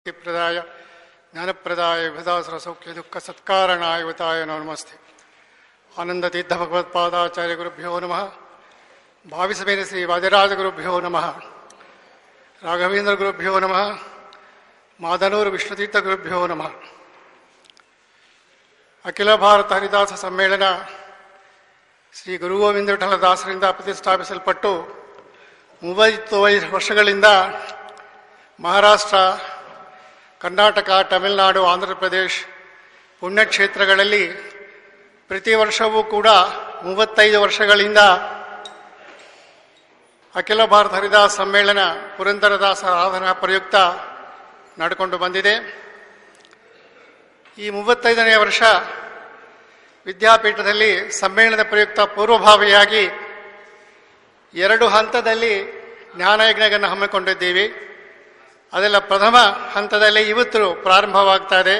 ಪ್ರದಾಯ ಜ್ಞಾನಪ್ರದಾಯ ವಿಧಾಸರ ಸೌಖ್ಯ ದುಃಖ ಸತ್ಕಾರಣಾಯ ವಿತಾಯ ನಮಸ್ತೆ ಆನಂದತೀರ್ಥ ಭಗವತ್ಪಾದಾಚಾರ್ಯ ಗುರುಭ್ಯೋ ನಮಃ ಭಾವಿಸಬೇರೆ ಶ್ರೀ ವಾದಿರಾಜ ಗುರುಭ್ಯೋ ನಮಃ ರಾಘವೇಂದ್ರ ಗುರುಭ್ಯೋ ನಮಃ ಮಾದನೂರು ವಿಷ್ಣುತೀರ್ಥ ಗುರುಭ್ಯೋ ನಮಃ ಅಖಿಲ ಭಾರತ ಹರಿದಾಸ ಸಮ್ಮೇಳನ ಶ್ರೀ ಗುರು ಗೋವಿಂದ ವಿಠಲ ದಾಸರಿಂದ ಪ್ರತಿಷ್ಠಾಪಿಸಲ್ಪಟ್ಟು ಮೂವತ್ತು ವರ್ಷಗಳಿಂದ ಮಹಾರಾಷ್ಟ್ರ ಕರ್ನಾಟಕ ತಮಿಳುನಾಡು ಆಂಧ್ರ ಪ್ರದೇಶ್ ಪುಣ್ಯಕ್ಷೇತ್ರಗಳಲ್ಲಿ ಪ್ರತಿ ವರ್ಷವೂ ಕೂಡ ಮೂವತ್ತೈದು ವರ್ಷಗಳಿಂದ ಅಖಿಲ ಭಾರತ ಹರಿದಾಸ ಸಮ್ಮೇಳನ ಪುರಂದರದಾಸ ಆರಾಧನಾ ಪ್ರಯುಕ್ತ ನಡೆಕೊಂಡು ಬಂದಿದೆ ಈ ಮೂವತ್ತೈದನೇ ವರ್ಷ ವಿದ್ಯಾಪೀಠದಲ್ಲಿ ಸಮ್ಮೇಳನದ ಪ್ರಯುಕ್ತ ಪೂರ್ವಭಾವಿಯಾಗಿ ಎರಡು ಹಂತದಲ್ಲಿ ಜ್ಞಾನಯಜ್ಞಗಳನ್ನು ಹಮ್ಮಿಕೊಂಡಿದ್ದೀವಿ ಅದೆಲ್ಲ ಪ್ರಥಮ ಹಂತದಲ್ಲಿ ಇವತ್ತು ಪ್ರಾರಂಭವಾಗ್ತಾ ಇದೆ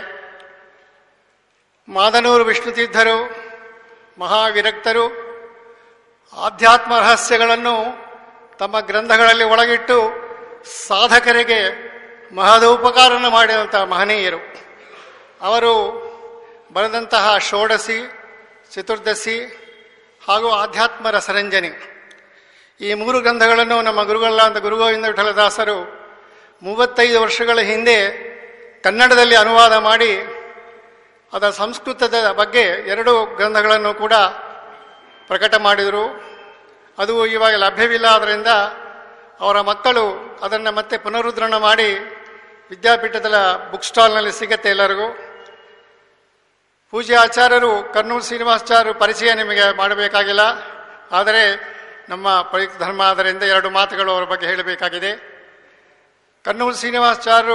ಮಾದನೂರು ವಿಷ್ಣುತೀರ್ಥರು ಮಹಾವಿರಕ್ತರು ಆಧ್ಯಾತ್ಮ ರಹಸ್ಯಗಳನ್ನು ತಮ್ಮ ಗ್ರಂಥಗಳಲ್ಲಿ ಒಳಗಿಟ್ಟು ಸಾಧಕರಿಗೆ ಮಹದೋಪಕಾರವನ್ನು ಮಾಡಿದಂಥ ಮಹನೀಯರು ಅವರು ಬರೆದಂತಹ ಷೋಡಸಿ ಚತುರ್ದಶಿ ಹಾಗೂ ಆಧ್ಯಾತ್ಮ ರಸರಂಜನಿ ಈ ಮೂರು ಗ್ರಂಥಗಳನ್ನು ನಮ್ಮ ಗುರುಗಳಾದ ಗುರುಗೋವಿಂದ ವಿಠಲದಾಸರು ಮೂವತ್ತೈದು ವರ್ಷಗಳ ಹಿಂದೆ ಕನ್ನಡದಲ್ಲಿ ಅನುವಾದ ಮಾಡಿ ಅದರ ಸಂಸ್ಕೃತದ ಬಗ್ಗೆ ಎರಡು ಗ್ರಂಥಗಳನ್ನು ಕೂಡ ಪ್ರಕಟ ಮಾಡಿದರು ಅದು ಇವಾಗ ಲಭ್ಯವಿಲ್ಲ ಆದ್ದರಿಂದ ಅವರ ಮಕ್ಕಳು ಅದನ್ನು ಮತ್ತೆ ಪುನರುದ್ಧರಣ ಮಾಡಿ ವಿದ್ಯಾಪೀಠದ ಬುಕ್ ಸ್ಟಾಲ್ನಲ್ಲಿ ಸಿಗತ್ತೆ ಎಲ್ಲರಿಗೂ ಪೂಜ್ಯ ಆಚಾರ್ಯರು ಕರ್ನೂಲು ಶ್ರೀನಿವಾಸಾಚಾರ್ಯರು ಪರಿಚಯ ನಿಮಗೆ ಮಾಡಬೇಕಾಗಿಲ್ಲ ಆದರೆ ನಮ್ಮ ಪ್ರಯುಕ್ತ ಧರ್ಮ ಆದ್ದರಿಂದ ಎರಡು ಮಾತುಗಳು ಅವರ ಬಗ್ಗೆ ಹೇಳಬೇಕಾಗಿದೆ ಕರ್ನೂಲು ಶ್ರೀನಿವಾಸಾಚಾರ್ಯರು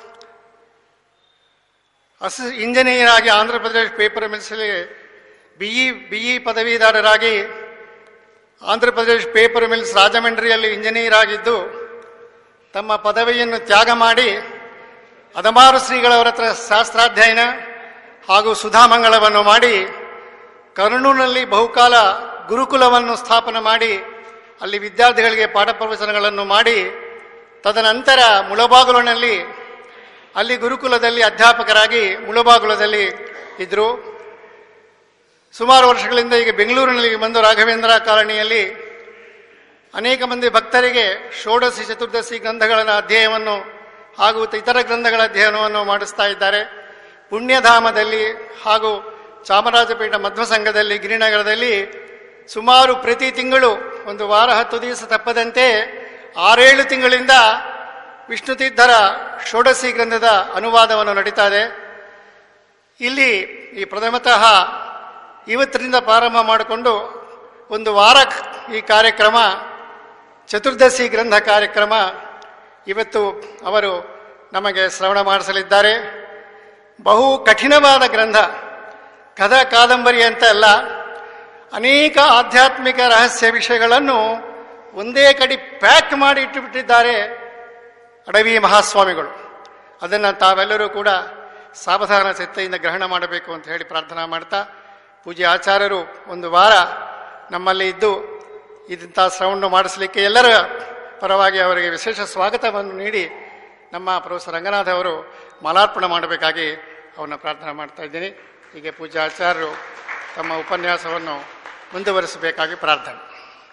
ಅಸಿ ಇಂಜಿನಿಯರ್ ಆಗಿ ಆಂಧ್ರ ಪ್ರದೇಶ ಪೇಪರ್ ಮಿಲ್ಸಲ್ಲಿ ಬಿಇ ಬಿಇ ಪದವೀಧರರಾಗಿ Andhra Pradesh paper mills ರಾಜಮಂಡ್ರಿಯಲ್ಲಿ engineer ಆಗಿದ್ದು ತಮ್ಮ ಪದವಿಯನ್ನು ತ್ಯಾಗ ಮಾಡಿ ಅದಮಾರು ಶ್ರೀಗಳವರ ಹತ್ರ ಶಾಸ್ತ್ರಾಧ್ಯಯನ ಹಾಗೂ ಸುಧಾಮಂಗಳವನ್ನು ಮಾಡಿ ಕರ್ನೂಲಿನಲ್ಲಿ ಬಹುಕಾಲ ಗುರುಕುಲವನ್ನು ಸ್ಥಾಪನೆ ಮಾಡಿ ಅಲ್ಲಿ ವಿದ್ಯಾರ್ಥಿಗಳಿಗೆ ಪಾಠ ಪ್ರವಚನಗಳನ್ನು ಮಾಡಿ ತದನಂತರ ಮುಳಬಾಗಿಲಿನಲ್ಲಿ ಅಲ್ಲಿ ಗುರುಕುಲದಲ್ಲಿ ಅಧ್ಯಾಪಕರಾಗಿ ಮುಳಬಾಗಿಲದಲ್ಲಿ ಇದ್ದರು ಸುಮಾರು ವರ್ಷಗಳಿಂದ ಈಗ ಬೆಂಗಳೂರಿನಲ್ಲಿ ಬಂದು ರಾಘವೇಂದ್ರ ಕಾಲನಿಯಲ್ಲಿ ಅನೇಕ ಮಂದಿ ಭಕ್ತರಿಗೆ ಷೋಡಶಿ ಚತುರ್ದಶಿ ಗ್ರಂಥಗಳ ಅಧ್ಯಯನವನ್ನು ಹಾಗೂ ಇತರ ಗ್ರಂಥಗಳ ಅಧ್ಯಯನವನ್ನು ಮಾಡಿಸ್ತಾ ಇದ್ದಾರೆ ಪುಣ್ಯಧಾಮದಲ್ಲಿ ಹಾಗೂ ಚಾಮರಾಜಪೇಟ ಮಧ್ವ ಸಂಘದಲ್ಲಿ ಗಿರಿನಗರದಲ್ಲಿ ಸುಮಾರು ಪ್ರತಿ ತಿಂಗಳು ಒಂದು ವಾರ ಹತ್ತು ದಿವಸ ತಪ್ಪದಂತೆ ಆರೇಳು ತಿಂಗಳಿಂದ ವಿಷ್ಣುತೀರ್ಥರ ಷೋಡಶಿ ಗ್ರಂಥದ ಅನುವಾದವನ್ನು ನಡೀತಾ ಇದೆ ಇಲ್ಲಿ ಈ ಪ್ರಥಮತಃ ಇವತ್ತರಿಂದ ಪ್ರಾರಂಭ ಮಾಡಿಕೊಂಡು ಒಂದು ವಾರ ಈ ಕಾರ್ಯಕ್ರಮ ಚತುರ್ದಶಿ ಗ್ರಂಥ ಕಾರ್ಯಕ್ರಮ ಇವತ್ತು ಅವರು ನಮಗೆ ಶ್ರವಣ ಮಾಡಿಸಲಿದ್ದಾರೆ ಬಹು ಕಠಿಣವಾದ ಗ್ರಂಥ ಕಥಾ ಕಾದಂಬರಿ ಅಂತ ಅಲ್ಲ ಅನೇಕ ಆಧ್ಯಾತ್ಮಿಕ ರಹಸ್ಯ ವಿಷಯಗಳನ್ನು ಒಂದೇ ಕಡೆ ಪ್ಯಾಕ್ ಮಾಡಿ ಇಟ್ಟುಬಿಟ್ಟಿದ್ದಾರೆ ಅಡವಿ ಮಹಾಸ್ವಾಮಿಗಳು ಅದನ್ನು ತಾವೆಲ್ಲರೂ ಕೂಡ ಸಾವಧಾನ ಚಿತ್ತೆಯಿಂದ ಗ್ರಹಣ ಮಾಡಬೇಕು ಅಂತ ಹೇಳಿ ಪ್ರಾರ್ಥನಾ ಮಾಡ್ತಾ ಪೂಜೆ ಆಚಾರ್ಯರು ಒಂದು ವಾರ ನಮ್ಮಲ್ಲಿ ಇದ್ದು ಇದಂಥ ಶ್ರವಣ ಮಾಡಿಸಲಿಕ್ಕೆ ಎಲ್ಲರ ಪರವಾಗಿ ಅವರಿಗೆ ವಿಶೇಷ ಸ್ವಾಗತವನ್ನು ನೀಡಿ ನಮ್ಮ ಪ್ರೊಫೆಸರ್ ರಂಗನಾಥ್ ಅವರು ಮಾಲಾರ್ಪಣೆ ಮಾಡಬೇಕಾಗಿ ಅವನ್ನ ಪ್ರಾರ್ಥನೆ ಮಾಡ್ತಾ ಇದ್ದೀನಿ ಹೀಗೆ ಪೂಜೆ ಆಚಾರ್ಯರು ತಮ್ಮ ಉಪನ್ಯಾಸವನ್ನು ಮುಂದುವರಿಸಬೇಕಾಗಿ ಪ್ರಾರ್ಥನೆ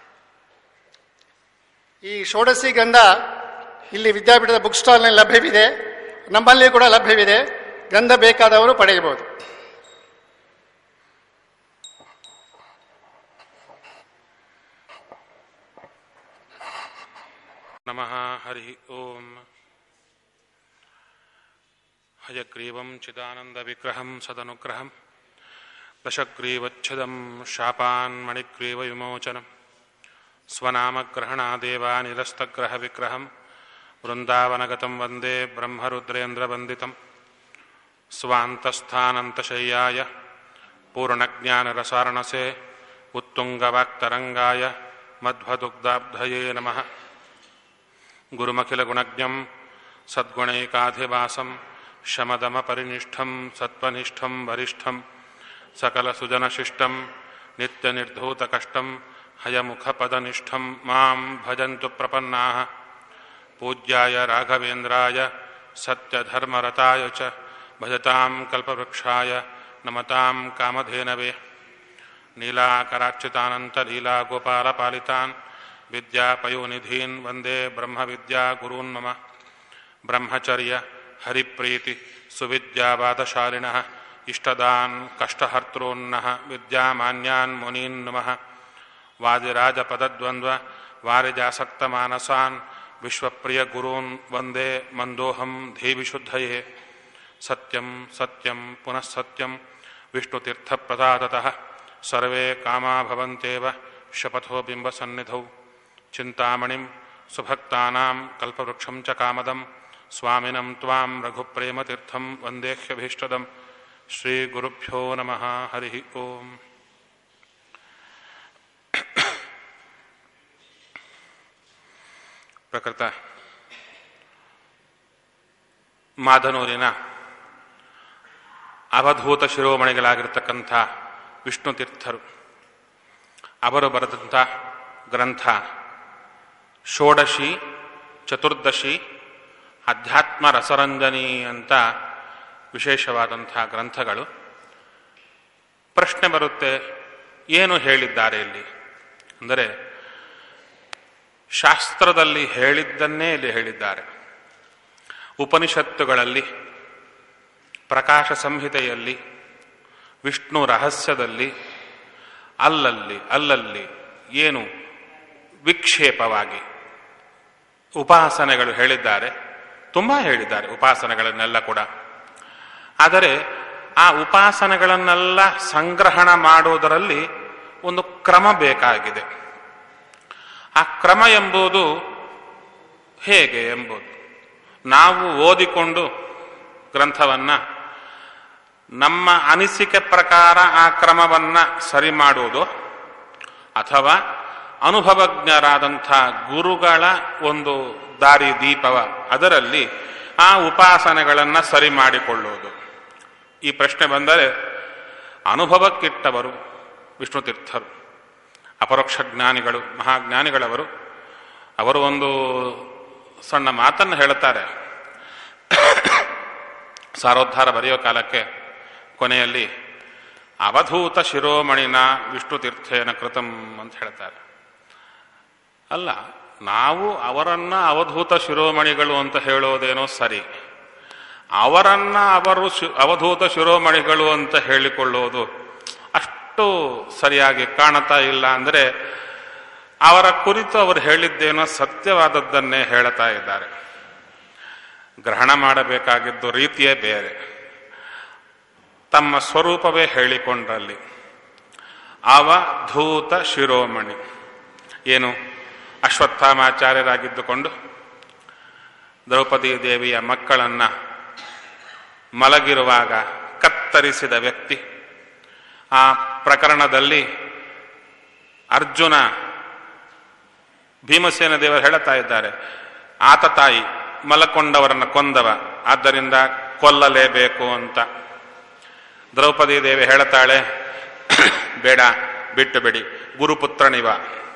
ಈ ಷೋಡಶಿ ಗ್ರಂಥ ಇಲ್ಲಿ ವಿದ್ಯಾಪೀಠದ ಬುಕ್ ಸ್ಟಾಲ್ನಲ್ಲಿ ಲಭ್ಯವಿದೆ ನಮ್ಮಲ್ಲಿ ಕೂಡ ಲಭ್ಯವಿದೆ ಗ್ರಂಥ ಬೇಕಾದವರು ಪಡೆಯಬಹುದು नमः हरिः ॐ हयग्रीवं चिदानन्दविग्रहं सदनुग्रहं दशग्रीवच्छिदं शापान्मणिग्रीवविमोचनं स्वनामग्रहणादेवानिरस्तग्रहविग्रहं वृन्दावनगतं वन्दे ब्रह्मरुद्रेन्द्रवन्दितं स्वान्तस्थानन्तशय्याय पूर्णज्ञानरसारणसे उत्तुङ्गवाक्तरङ्गाय मध्वदुग्धाब्धये नमः गुरुमखिलगुणज्ञं सद्गुणैकाधिवासं शमदमपरिनिष्ठं सत्त्वनिष्ठं वरिष्ठं सकलसुजनशिष्टं नित्यनिर्धूतकष्टं हयमुखपदनिष्ठं मां भजन्तु प्रपन्नाः पूज्याय राघवेन्द्राय सत्यधर्मरताय च भजतां कल्पवृक्षाय नमतां कामधेनवे नीलाकराच्युतानन्तलीलागोपालपालितान् विद्यापयोनिधीन् वन्दे ब्रह्मविद्यागुरून् मम ब्रह्मचर्य हरिप्रीति सुविद्यावादशालिनः इष्टदान् कष्टहर्तॄन्नः विद्यामान्यान् मुनीन् नमः वादिराजपदद्वन्द्व वारिजासक्तमानसान् विश्वप्रियगुरून् वन्दे मन्दोऽहं धीविशुद्धये सत्यं सत्यं पुनः सत्यं विष्णुतीर्थप्रसादतः सर्वे कामा भवन्त्येव शपथो बिम्बसन्निधौ चिन्तामणिं सुभक्तानां कल्पवृक्षं च कामदं स्वामिनं त्वां रघुप्रेमतीर्थं वन्देह्यभीष्टदं श्रीगुरुभ्यो नमः हरिः ओम् ಪ್ರಕೃತ ಮಾದನೂರಿನ ಅವಧೂತ ಶಿರೋಮಣಿಗಳಾಗಿರ್ತಕ್ಕಂಥ ವಿಷ್ಣು ತೀರ್ಥರು ಅವರು ಬರೆದಂಥ ಗ್ರಂಥ ಷೋಡಶಿ ಚತುರ್ದಶಿ ಅಧ್ಯಾತ್ಮ ರಸರಂಜನಿ ಅಂತ ವಿಶೇಷವಾದಂಥ ಗ್ರಂಥಗಳು ಪ್ರಶ್ನೆ ಬರುತ್ತೆ ಏನು ಹೇಳಿದ್ದಾರೆ ಇಲ್ಲಿ ಅಂದರೆ ಶಾಸ್ತ್ರದಲ್ಲಿ ಹೇಳಿದ್ದನ್ನೇ ಇಲ್ಲಿ ಹೇಳಿದ್ದಾರೆ ಉಪನಿಷತ್ತುಗಳಲ್ಲಿ ಪ್ರಕಾಶ ಸಂಹಿತೆಯಲ್ಲಿ ವಿಷ್ಣು ರಹಸ್ಯದಲ್ಲಿ ಅಲ್ಲಲ್ಲಿ ಅಲ್ಲಲ್ಲಿ ಏನು ವಿಕ್ಷೇಪವಾಗಿ ಉಪಾಸನೆಗಳು ಹೇಳಿದ್ದಾರೆ ತುಂಬ ಹೇಳಿದ್ದಾರೆ ಉಪಾಸನೆಗಳನ್ನೆಲ್ಲ ಕೂಡ ಆದರೆ ಆ ಉಪಾಸನೆಗಳನ್ನೆಲ್ಲ ಸಂಗ್ರಹಣ ಮಾಡುವುದರಲ್ಲಿ ಒಂದು ಕ್ರಮ ಬೇಕಾಗಿದೆ ಆ ಕ್ರಮ ಎಂಬುದು ಹೇಗೆ ಎಂಬುದು ನಾವು ಓದಿಕೊಂಡು ಗ್ರಂಥವನ್ನ ನಮ್ಮ ಅನಿಸಿಕೆ ಪ್ರಕಾರ ಆ ಕ್ರಮವನ್ನ ಸರಿ ಮಾಡುವುದು ಅಥವಾ ಅನುಭವಜ್ಞರಾದಂಥ ಗುರುಗಳ ಒಂದು ದಾರಿ ದೀಪವ ಅದರಲ್ಲಿ ಆ ಉಪಾಸನೆಗಳನ್ನು ಸರಿ ಮಾಡಿಕೊಳ್ಳುವುದು ಈ ಪ್ರಶ್ನೆ ಬಂದರೆ ಅನುಭವಕ್ಕಿಟ್ಟವರು ವಿಷ್ಣು ತೀರ್ಥರು ಅಪರೋಕ್ಷ ಜ್ಞಾನಿಗಳು ಮಹಾಜ್ಞಾನಿಗಳವರು ಅವರು ಒಂದು ಸಣ್ಣ ಮಾತನ್ನು ಹೇಳುತ್ತಾರೆ ಸಾರೋದ್ಧಾರ ಬರೆಯೋ ಕಾಲಕ್ಕೆ ಕೊನೆಯಲ್ಲಿ ಅವಧೂತ ಶಿರೋಮಣಿನ ವಿಷ್ಣು ತೀರ್ಥೇನ ಕೃತಂ ಅಂತ ಹೇಳ್ತಾರೆ ಅಲ್ಲ ನಾವು ಅವರನ್ನ ಅವಧೂತ ಶಿರೋಮಣಿಗಳು ಅಂತ ಹೇಳೋದೇನೋ ಸರಿ ಅವರನ್ನ ಅವರು ಅವಧೂತ ಶಿರೋಮಣಿಗಳು ಅಂತ ಹೇಳಿಕೊಳ್ಳುವುದು ಅಷ್ಟು ಸರಿಯಾಗಿ ಕಾಣತಾ ಇಲ್ಲ ಅಂದರೆ ಅವರ ಕುರಿತು ಅವರು ಹೇಳಿದ್ದೇನೋ ಸತ್ಯವಾದದ್ದನ್ನೇ ಹೇಳ್ತಾ ಇದ್ದಾರೆ ಗ್ರಹಣ ಮಾಡಬೇಕಾಗಿದ್ದು ರೀತಿಯೇ ಬೇರೆ ತಮ್ಮ ಸ್ವರೂಪವೇ ಹೇಳಿಕೊಂಡ್ರಲ್ಲಿ ಅವಧೂತ ಶಿರೋಮಣಿ ಏನು ಅಶ್ವತ್ಥಾಮಾಚಾರ್ಯರಾಗಿದ್ದುಕೊಂಡು ದ್ರೌಪದಿ ದೇವಿಯ ಮಕ್ಕಳನ್ನ ಮಲಗಿರುವಾಗ ಕತ್ತರಿಸಿದ ವ್ಯಕ್ತಿ ಆ ಪ್ರಕರಣದಲ್ಲಿ ಅರ್ಜುನ ಭೀಮಸೇನ ದೇವರು ಹೇಳುತ್ತಾ ಇದ್ದಾರೆ ಆತ ತಾಯಿ ಮಲಕೊಂಡವರನ್ನ ಕೊಂದವ ಆದ್ದರಿಂದ ಕೊಲ್ಲಲೇಬೇಕು ಅಂತ ದ್ರೌಪದಿ ದೇವಿ ಹೇಳುತ್ತಾಳೆ ಬೇಡ ಬಿಟ್ಟು ಬಿಡಿ ಗುರುಪುತ್ರನಿವ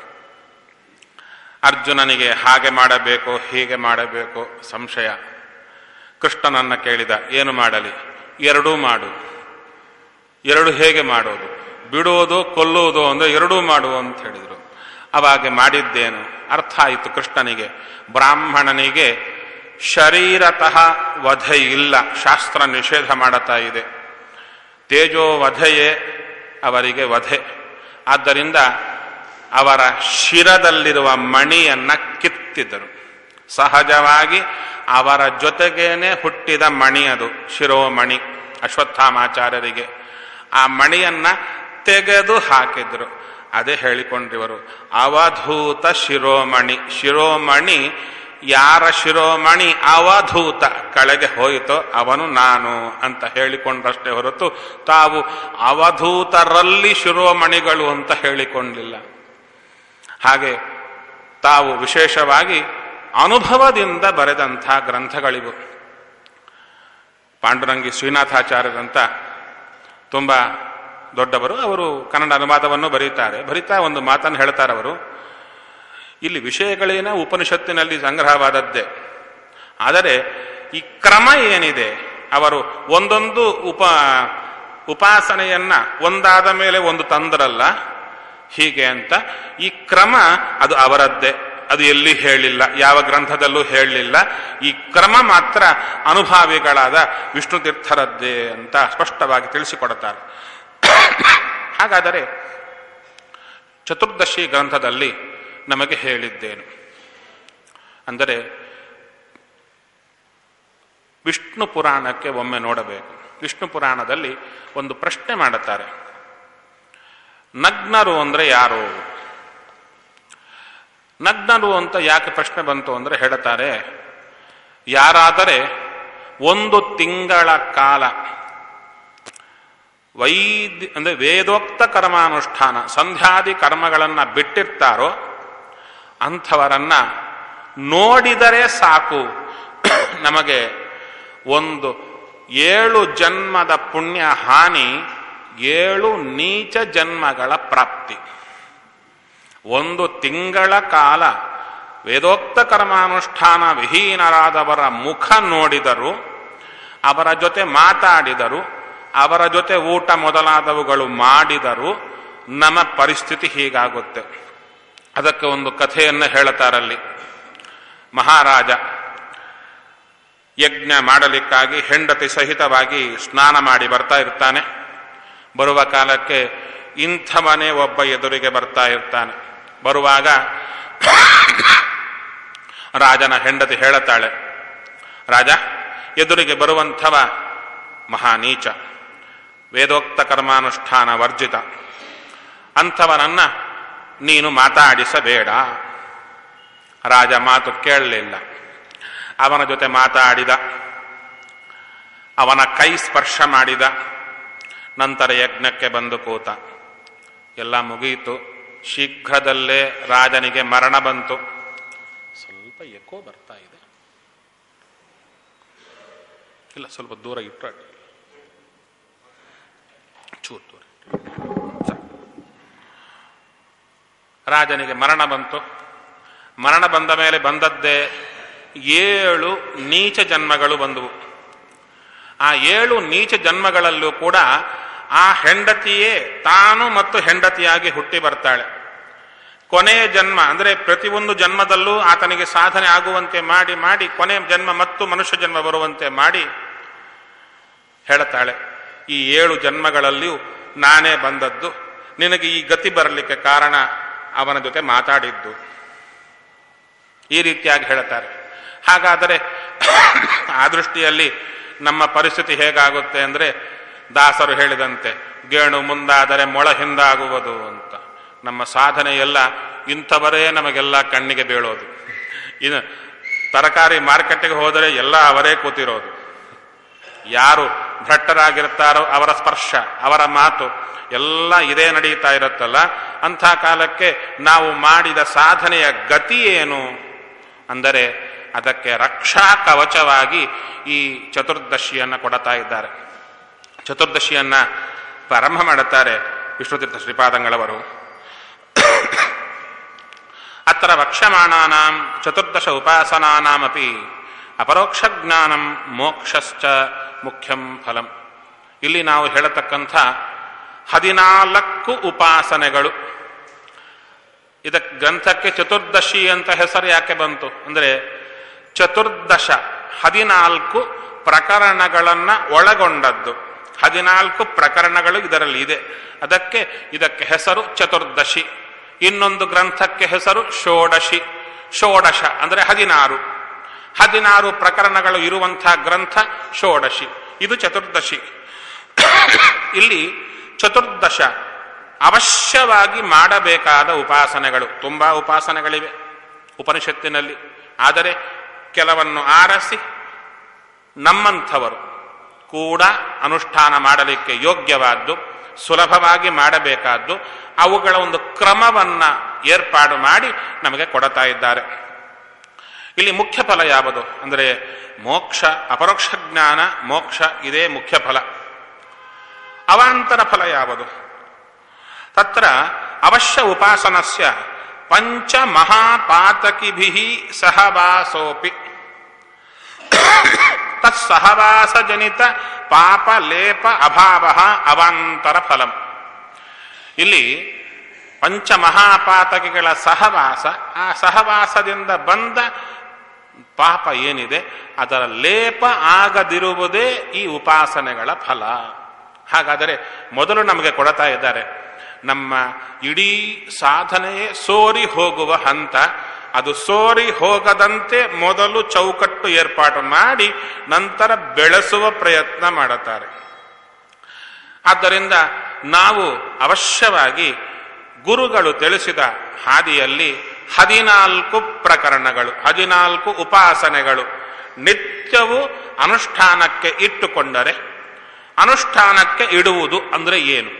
ಅರ್ಜುನನಿಗೆ ಹಾಗೆ ಮಾಡಬೇಕು ಹೀಗೆ ಮಾಡಬೇಕು ಸಂಶಯ ಕೃಷ್ಣನನ್ನ ಕೇಳಿದ ಏನು ಮಾಡಲಿ ಎರಡೂ ಮಾಡು ಎರಡು ಹೇಗೆ ಮಾಡೋದು ಬಿಡುವುದು ಕೊಲ್ಲುವುದು ಅಂದ್ರೆ ಎರಡೂ ಮಾಡು ಅಂತ ಹೇಳಿದರು ಅವಾಗೆ ಮಾಡಿದ್ದೇನು ಅರ್ಥ ಆಯಿತು ಕೃಷ್ಣನಿಗೆ ಬ್ರಾಹ್ಮಣನಿಗೆ ಶರೀರತಃ ವಧೆ ಇಲ್ಲ ಶಾಸ್ತ್ರ ನಿಷೇಧ ಮಾಡುತ್ತಾ ಇದೆ ತೇಜೋ ವಧೆಯೇ ಅವರಿಗೆ ವಧೆ ಆದ್ದರಿಂದ ಅವರ ಶಿರದಲ್ಲಿರುವ ಮಣಿಯನ್ನ ಕಿತ್ತಿದ್ದರು ಸಹಜವಾಗಿ ಅವರ ಜೊತೆಗೇನೆ ಹುಟ್ಟಿದ ಮಣಿ ಅದು ಶಿರೋಮಣಿ ಅಶ್ವತ್ಥಾಮಾಚಾರ್ಯರಿಗೆ ಆ ಮಣಿಯನ್ನ ತೆಗೆದು ಹಾಕಿದ್ರು ಅದೇ ಹೇಳಿಕೊಂಡಿವರು ಅವಧೂತ ಶಿರೋಮಣಿ ಶಿರೋಮಣಿ ಯಾರ ಶಿರೋಮಣಿ ಅವಧೂತ ಕೆಳಗೆ ಹೋಯಿತೋ ಅವನು ನಾನು ಅಂತ ಹೇಳಿಕೊಂಡ್ರಷ್ಟೇ ಹೊರತು ತಾವು ಅವಧೂತರಲ್ಲಿ ಶಿರೋಮಣಿಗಳು ಅಂತ ಹೇಳಿಕೊಂಡಿಲ್ಲ ಹಾಗೆ ತಾವು ವಿಶೇಷವಾಗಿ ಅನುಭವದಿಂದ ಬರೆದಂಥ ಗ್ರಂಥಗಳಿವು ಪಾಂಡುರಂಗಿ ಶ್ರೀನಾಥಾಚಾರ್ಯರಂತ ತುಂಬ ದೊಡ್ಡವರು ಅವರು ಕನ್ನಡ ಅನುವಾದವನ್ನು ಬರೀತಾರೆ ಬರೀತಾ ಒಂದು ಮಾತನ್ನು ಹೇಳ್ತಾರೆ ಅವರು ಇಲ್ಲಿ ವಿಷಯಗಳೇನ ಉಪನಿಷತ್ತಿನಲ್ಲಿ ಸಂಗ್ರಹವಾದದ್ದೇ ಆದರೆ ಈ ಕ್ರಮ ಏನಿದೆ ಅವರು ಒಂದೊಂದು ಉಪ ಉಪಾಸನೆಯನ್ನ ಒಂದಾದ ಮೇಲೆ ಒಂದು ತಂದ್ರಲ್ಲ ಹೀಗೆ ಅಂತ ಈ ಕ್ರಮ ಅದು ಅವರದ್ದೇ ಅದು ಎಲ್ಲಿ ಹೇಳಿಲ್ಲ ಯಾವ ಗ್ರಂಥದಲ್ಲೂ ಹೇಳಲಿಲ್ಲ ಈ ಕ್ರಮ ಮಾತ್ರ ಅನುಭಾವಿಗಳಾದ ವಿಷ್ಣು ತೀರ್ಥರದ್ದೇ ಅಂತ ಸ್ಪಷ್ಟವಾಗಿ ತಿಳಿಸಿಕೊಡುತ್ತಾರೆ ಹಾಗಾದರೆ ಚತುರ್ದಶಿ ಗ್ರಂಥದಲ್ಲಿ ನಮಗೆ ಹೇಳಿದ್ದೇನು ಅಂದರೆ ವಿಷ್ಣು ಪುರಾಣಕ್ಕೆ ಒಮ್ಮೆ ನೋಡಬೇಕು ವಿಷ್ಣು ಪುರಾಣದಲ್ಲಿ ಒಂದು ಪ್ರಶ್ನೆ ಮಾಡುತ್ತಾರೆ ನಗ್ನರು ಅಂದ್ರೆ ಯಾರು ನಗ್ನರು ಅಂತ ಯಾಕೆ ಪ್ರಶ್ನೆ ಬಂತು ಅಂದ್ರೆ ಹೇಳುತ್ತಾರೆ ಯಾರಾದರೆ ಒಂದು ತಿಂಗಳ ಕಾಲ ವೈದ್ಯ ಅಂದ್ರೆ ವೇದೋಕ್ತ ಕರ್ಮಾನುಷ್ಠಾನ ಸಂಧ್ಯಾದಿ ಕರ್ಮಗಳನ್ನು ಬಿಟ್ಟಿರ್ತಾರೋ ಅಂಥವರನ್ನ ನೋಡಿದರೆ ಸಾಕು ನಮಗೆ ಒಂದು ಏಳು ಜನ್ಮದ ಪುಣ್ಯ ಹಾನಿ ಏಳು ನೀಚ ಜನ್ಮಗಳ ಪ್ರಾಪ್ತಿ ಒಂದು ತಿಂಗಳ ಕಾಲ ವೇದೋಕ್ತ ಕರ್ಮಾನುಷ್ಠಾನ ವಿಹೀನರಾದವರ ಮುಖ ನೋಡಿದರು ಅವರ ಜೊತೆ ಮಾತಾಡಿದರು ಅವರ ಜೊತೆ ಊಟ ಮೊದಲಾದವುಗಳು ಮಾಡಿದರು ನಮ್ಮ ಪರಿಸ್ಥಿತಿ ಹೀಗಾಗುತ್ತೆ ಅದಕ್ಕೆ ಒಂದು ಕಥೆಯನ್ನು ಹೇಳುತ್ತಾರಲ್ಲಿ ಮಹಾರಾಜ ಯಜ್ಞ ಮಾಡಲಿಕ್ಕಾಗಿ ಹೆಂಡತಿ ಸಹಿತವಾಗಿ ಸ್ನಾನ ಮಾಡಿ ಬರ್ತಾ ಇರ್ತಾನೆ ಬರುವ ಕಾಲಕ್ಕೆ ಇಂಥವನೇ ಒಬ್ಬ ಎದುರಿಗೆ ಬರ್ತಾ ಇರ್ತಾನೆ ಬರುವಾಗ ರಾಜನ ಹೆಂಡತಿ ಹೇಳುತ್ತಾಳೆ ರಾಜ ಎದುರಿಗೆ ಬರುವಂಥವ ಮಹಾನೀಚ ವೇದೋಕ್ತ ಕರ್ಮಾನುಷ್ಠಾನ ವರ್ಜಿತ ಅಂಥವನನ್ನ ನೀನು ಮಾತಾಡಿಸಬೇಡ ರಾಜ ಮಾತು ಕೇಳಲಿಲ್ಲ ಅವನ ಜೊತೆ ಮಾತಾಡಿದ ಅವನ ಕೈ ಸ್ಪರ್ಶ ಮಾಡಿದ ನಂತರ ಯಜ್ಞಕ್ಕೆ ಬಂದು ಕೂತ ಎಲ್ಲ ಮುಗಿಯಿತು ಶೀಘ್ರದಲ್ಲೇ ರಾಜನಿಗೆ ಮರಣ ಬಂತು ಸ್ವಲ್ಪ ಎಕೋ ಬರ್ತಾ ಇದೆ ಇಲ್ಲ ಸ್ವಲ್ಪ ದೂರ ಇಟ್ಟರೆ ಅಡ್ಡಿ ಇಲ್ಲ. ಚೂರು ದೂರ ಸಾಕು. ರಾಜನಿಗೆ ಮರಣ ಬಂತು ಮರಣ ಬಂದ ಮೇಲೆ ಬಂದದ್ದೇ ಏಳು ನೀಚ ಜನ್ಮಗಳು ಬಂದವು ಆ ಏಳು ನೀಚ ಜನ್ಮಗಳಲ್ಲೂ ಕೂಡ ಆ ಹೆಂಡತಿಯೇ ತಾನು ಮತ್ತು ಹೆಂಡತಿಯಾಗಿ ಹುಟ್ಟಿ ಬರ್ತಾಳೆ ಕೊನೆಯ ಜನ್ಮ ಅಂದರೆ ಪ್ರತಿಯೊಂದು ಜನ್ಮದಲ್ಲೂ ಆತನಿಗೆ ಸಾಧನೆ ಆಗುವಂತೆ ಮಾಡಿ ಮಾಡಿ ಕೊನೆಯ ಜನ್ಮ ಮತ್ತು ಮನುಷ್ಯ ಜನ್ಮ ಬರುವಂತೆ ಮಾಡಿ ಹೇಳುತ್ತಾಳೆ ಈ ಏಳು ಜನ್ಮಗಳಲ್ಲಿಯೂ ನಾನೇ ಬಂದದ್ದು ನಿನಗೆ ಈ ಗತಿ ಬರಲಿಕ್ಕೆ ಕಾರಣ ಅವನ ಜೊತೆ ಮಾತಾಡಿದ್ದು ಈ ರೀತಿಯಾಗಿ ಹೇಳುತ್ತಾರೆ ಹಾಗಾದರೆ ಆ ದೃಷ್ಟಿಯಲ್ಲಿ ನಮ್ಮ ಪರಿಸ್ಥಿತಿ ಹೇಗಾಗುತ್ತೆ ಅಂದರೆ ದಾಸರು ಹೇಳಿದಂತೆ ಗೇಣು ಮುಂದಾದರೆ ಮೊಳ ಹಿಂದಾಗುವುದು ಅಂತ ನಮ್ಮ ಸಾಧನೆ ಎಲ್ಲ ಇಂಥವರೇ ನಮಗೆಲ್ಲ ಕಣ್ಣಿಗೆ ಬೀಳೋದು ಇನ್ನು ತರಕಾರಿ ಮಾರ್ಕೆಟ್ಗೆ ಹೋದರೆ ಎಲ್ಲ ಅವರೇ ಕೂತಿರೋದು ಯಾರು ಭ್ರಷ್ಟರಾಗಿರ್ತಾರೋ ಅವರ ಸ್ಪರ್ಶ ಅವರ ಮಾತು ಎಲ್ಲ ಇದೇ ನಡೀತಾ ಇರುತ್ತಲ್ಲ ಅಂಥ ಕಾಲಕ್ಕೆ ನಾವು ಮಾಡಿದ ಸಾಧನೆಯ ಗತಿ ಏನು ಅಂದರೆ ಅದಕ್ಕೆ ರಕ್ಷಾ ಕವಚವಾಗಿ ಈ ಚತುರ್ದಶಿಯನ್ನು ಕೊಡ್ತಾ ಇದ್ದಾರೆ ಚತುರ್ದಶಿಯನ್ನ ಪ್ರಾರಂಭ ಮಾಡುತ್ತಾರೆ ವಿಷ್ಣುತೀರ್ಥ ಶ್ರೀಪಾದಂಗಳವರು ಅತ್ರ ವಕ್ಷ್ಯಮಾಣಾನಾಂ ಚತುರ್ದಶ ಉಪಾಸನಾನಾಮಪಿ ಅಪರೋಕ್ಷ ಜ್ಞಾನಂ ಮೋಕ್ಷಶ್ಚ ಮುಖ್ಯಂ ಫಲಂ ಇಲ್ಲಿ ನಾವು ಹೇಳತಕ್ಕಂಥ ಹದಿನಾಲ್ಕು ಉಪಾಸನೆಗಳು ಇದಕ್ಕೆ ಗ್ರಂಥಕ್ಕೆ ಚತುರ್ದಶಿ ಅಂತ ಹೆಸರು ಯಾಕೆ ಬಂತು ಅಂದರೆ ಚತುರ್ದಶ ಹದಿನಾಲ್ಕು ಪ್ರಕರಣಗಳನ್ನ ಒಳಗೊಂಡದ್ದು ಹದಿನಾಲ್ಕು ಪ್ರಕರಣಗಳು ಇದರಲ್ಲಿ ಇದೆ ಅದಕ್ಕೆ ಇದಕ್ಕೆ ಹೆಸರು ಚತುರ್ದಶಿ ಇನ್ನೊಂದು ಗ್ರಂಥಕ್ಕೆ ಹೆಸರು ಷೋಡಶಿ ಷೋಡಶ ಅಂದರೆ ಹದಿನಾರು ಹದಿನಾರು ಪ್ರಕರಣಗಳು ಇರುವಂತಹ ಗ್ರಂಥ ಷೋಡಶಿ ಇದು ಚತುರ್ದಶಿ ಇಲ್ಲಿ ಚತುರ್ದಶ ಅವಶ್ಯವಾಗಿ ಮಾಡಬೇಕಾದ ಉಪಾಸನೆಗಳು ತುಂಬಾ ಉಪಾಸನೆಗಳಿವೆ ಉಪನಿಷತ್ತಿನಲ್ಲಿ ಆದರೆ ಕೆಲವನ್ನು ಆರಿಸಿ ನಮ್ಮಂಥವರು ಕೂಡ ಅನುಷ್ಠಾನ ಮಾಡಲಿಕ್ಕೆ ಯೋಗ್ಯವಾದ್ದು ಸುಲಭವಾಗಿ ಮಾಡಬೇಕಾದ್ದು ಅವುಗಳ ಒಂದು ಕ್ರಮವನ್ನ ಏರ್ಪಾಡು ಮಾಡಿ ನಮಗೆ ಕೊಡ್ತಾ ಇದ್ದಾರೆ ಇಲ್ಲಿ ಮುಖ್ಯ ಫಲ ಯಾವುದು ಅಂದರೆ ಮೋಕ್ಷ ಅಪರೋಕ್ಷ ಜ್ಞಾನ ಮೋಕ್ಷ ಇದೇ ಮುಖ್ಯ ಫಲ ಅವಾಂತರ ಫಲ ಯಾವುದು ತತ್ರ ಅವಶ್ಯ ಉಪಾಸನಸ್ಯ ಪಂಚ ಮಹಾಪಾತಕಿಭಿ ಸಹವಾಸೋಪಿ ತತ್ಸಹವಾಸ ಜನಿತ ಪಾಪ ಲೇಪ ಅಭಾವ ಅವಾಂತರ ಫಲಂ ಇಲ್ಲಿ ಪಂಚಮಹಾಪಾತಕಿಗಳ ಸಹವಾಸ ಆ ಸಹವಾಸದಿಂದ ಬಂದ ಪಾಪ ಏನಿದೆ ಅದರ ಲೇಪ ಆಗದಿರುವುದೇ ಈ ಉಪಾಸನೆಗಳ ಫಲ ಹಾಗಾದರೆ ಮೊದಲು ನಮಗೆ ಕೊಡ್ತಾ ಇದ್ದಾರೆ ನಮ್ಮ ಇಡೀ ಸಾಧನೆಯೇ ಸೋರಿ ಹೋಗುವ ಹಂತ ಅದು ಸೋರಿ ಹೋಗದಂತೆ ಮೊದಲು ಚೌಕಟ್ಟು ಏರ್ಪಾಟು ಮಾಡಿ ನಂತರ ಬೆಳೆಸುವ ಪ್ರಯತ್ನ ಮಾಡುತ್ತಾರೆ ಆದ್ದರಿಂದ ನಾವು ಅವಶ್ಯವಾಗಿ ಗುರುಗಳು ತಿಳಿಸಿದ ಹಾದಿಯಲ್ಲಿ ಹದಿನಾಲ್ಕು ಪ್ರಕರಣಗಳು ಹದಿನಾಲ್ಕು ಉಪಾಸನೆಗಳು ನಿತ್ಯವೂ ಅನುಷ್ಠಾನಕ್ಕೆ ಇಟ್ಟುಕೊಂಡರೆ ಅನುಷ್ಠಾನಕ್ಕೆ ಇಡುವುದು ಅಂದರೆ ಏನು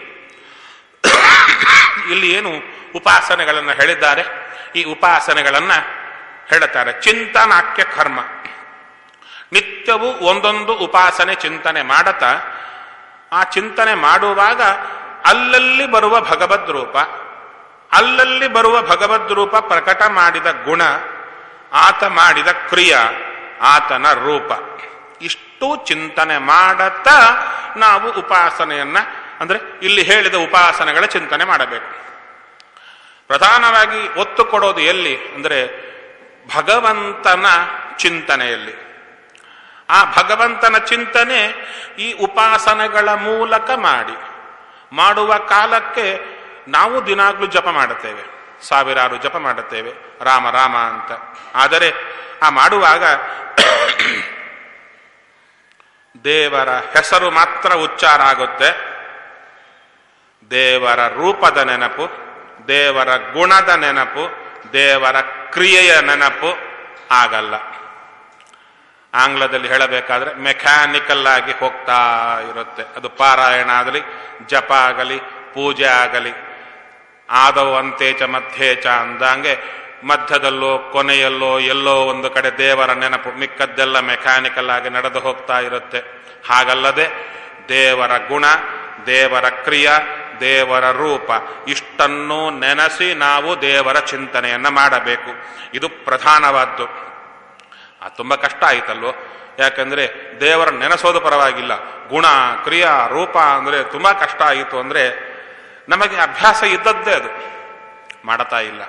ಇಲ್ಲಿ ಏನು ಉಪಾಸನೆಗಳನ್ನು ಹೇಳಿದ್ದಾರೆ ಈ ಉಪಾಸನೆಗಳನ್ನು ಹೇಳುತ್ತಾರೆ ಚಿಂತನಾಕ್ಯ ಕರ್ಮ ನಿತ್ಯವೂ ಒಂದೊಂದು ಉಪಾಸನೆ ಚಿಂತನೆ ಮಾಡತಾ ಆ ಚಿಂತನೆ ಮಾಡುವಾಗ ಅಲ್ಲಲ್ಲಿ ಬರುವ ಭಗವದ್ ರೂಪ ಅಲ್ಲಲ್ಲಿ ಬರುವ ಭಗವದ್ ರೂಪ ಪ್ರಕಟ ಮಾಡಿದ ಗುಣ ಆತ ಮಾಡಿದ ಕ್ರಿಯ ಆತನ ರೂಪ ಇಷ್ಟು ಚಿಂತನೆ ಮಾಡತಾ ನಾವು ಉಪಾಸನೆಯನ್ನ ಅಂದ್ರೆ ಇಲ್ಲಿ ಹೇಳಿದ ಉಪಾಸನೆಗಳ ಚಿಂತನೆ ಮಾಡಬೇಕು ಪ್ರಧಾನವಾಗಿ ಒತ್ತು ಕೊಡೋದು ಎಲ್ಲಿ ಅಂದರೆ ಭಗವಂತನ ಚಿಂತನೆಯಲ್ಲಿ ಆ ಭಗವಂತನ ಚಿಂತನೆ ಈ ಉಪಾಸನೆಗಳ ಮೂಲಕ ಮಾಡಿ ಮಾಡುವ ಕಾಲಕ್ಕೆ ನಾವು ದಿನಾಗ್ಲೂ ಜಪ ಮಾಡುತ್ತೇವೆ ಸಾವಿರಾರು ಜಪ ಮಾಡುತ್ತೇವೆ ರಾಮ ರಾಮ ಅಂತ ಆದರೆ ಆ ಮಾಡುವಾಗ ದೇವರ ಹೆಸರು ಮಾತ್ರ ಉಚ್ಚಾರ ಆಗುತ್ತೆ ದೇವರ ರೂಪದ ನೆನಪು ದೇವರ ಗುಣದ ನೆನಪು ದೇವರ ಕ್ರಿಯೆಯ ನೆನಪು ಆಗಲ್ಲ ಆಂಗ್ಲದಲ್ಲಿ ಹೇಳಬೇಕಾದ್ರೆ ಮೆಕ್ಯಾನಿಕಲ್ ಆಗಿ ಹೋಗ್ತಾ ಇರುತ್ತೆ ಅದು ಪಾರಾಯಣ ಆಗಲಿ ಜಪ ಆಗಲಿ ಪೂಜೆ ಆಗಲಿ ಆದವು ಅಂತೇಚ ಮಧ್ಯೇಚ ಅಂದಂಗೆ ಮಧ್ಯದಲ್ಲೋ ಕೊನೆಯಲ್ಲೋ ಎಲ್ಲೋ ಒಂದು ಕಡೆ ದೇವರ ನೆನಪು ಮಿಕ್ಕದ್ದೆಲ್ಲ ಮೆಕ್ಯಾನಿಕಲ್ ಆಗಿ ನಡೆದು ಹೋಗ್ತಾ ಇರುತ್ತೆ ಹಾಗಲ್ಲದೆ ದೇವರ ಗುಣ ದೇವರ ಕ್ರಿಯ ದೇವರ ರೂಪ ಇಷ್ಟನ್ನು ನೆನೆಸಿ ನಾವು ದೇವರ ಚಿಂತನೆಯನ್ನ ಮಾಡಬೇಕು ಇದು ಪ್ರಧಾನವಾದ್ದು ಅದು ತುಂಬ ಕಷ್ಟ ಆಯ್ತಲ್ವೋ ಯಾಕಂದ್ರೆ ದೇವರ ನೆನೆಸೋದು ಪರವಾಗಿಲ್ಲ ಗುಣ ಕ್ರಿಯಾ ರೂಪ ಅಂದ್ರೆ ತುಂಬಾ ಕಷ್ಟ ಆಯಿತು ಅಂದ್ರೆ ನಮಗೆ ಅಭ್ಯಾಸ ಇದ್ದದ್ದೇ ಅದು ಮಾಡತಾ ಇಲ್ಲ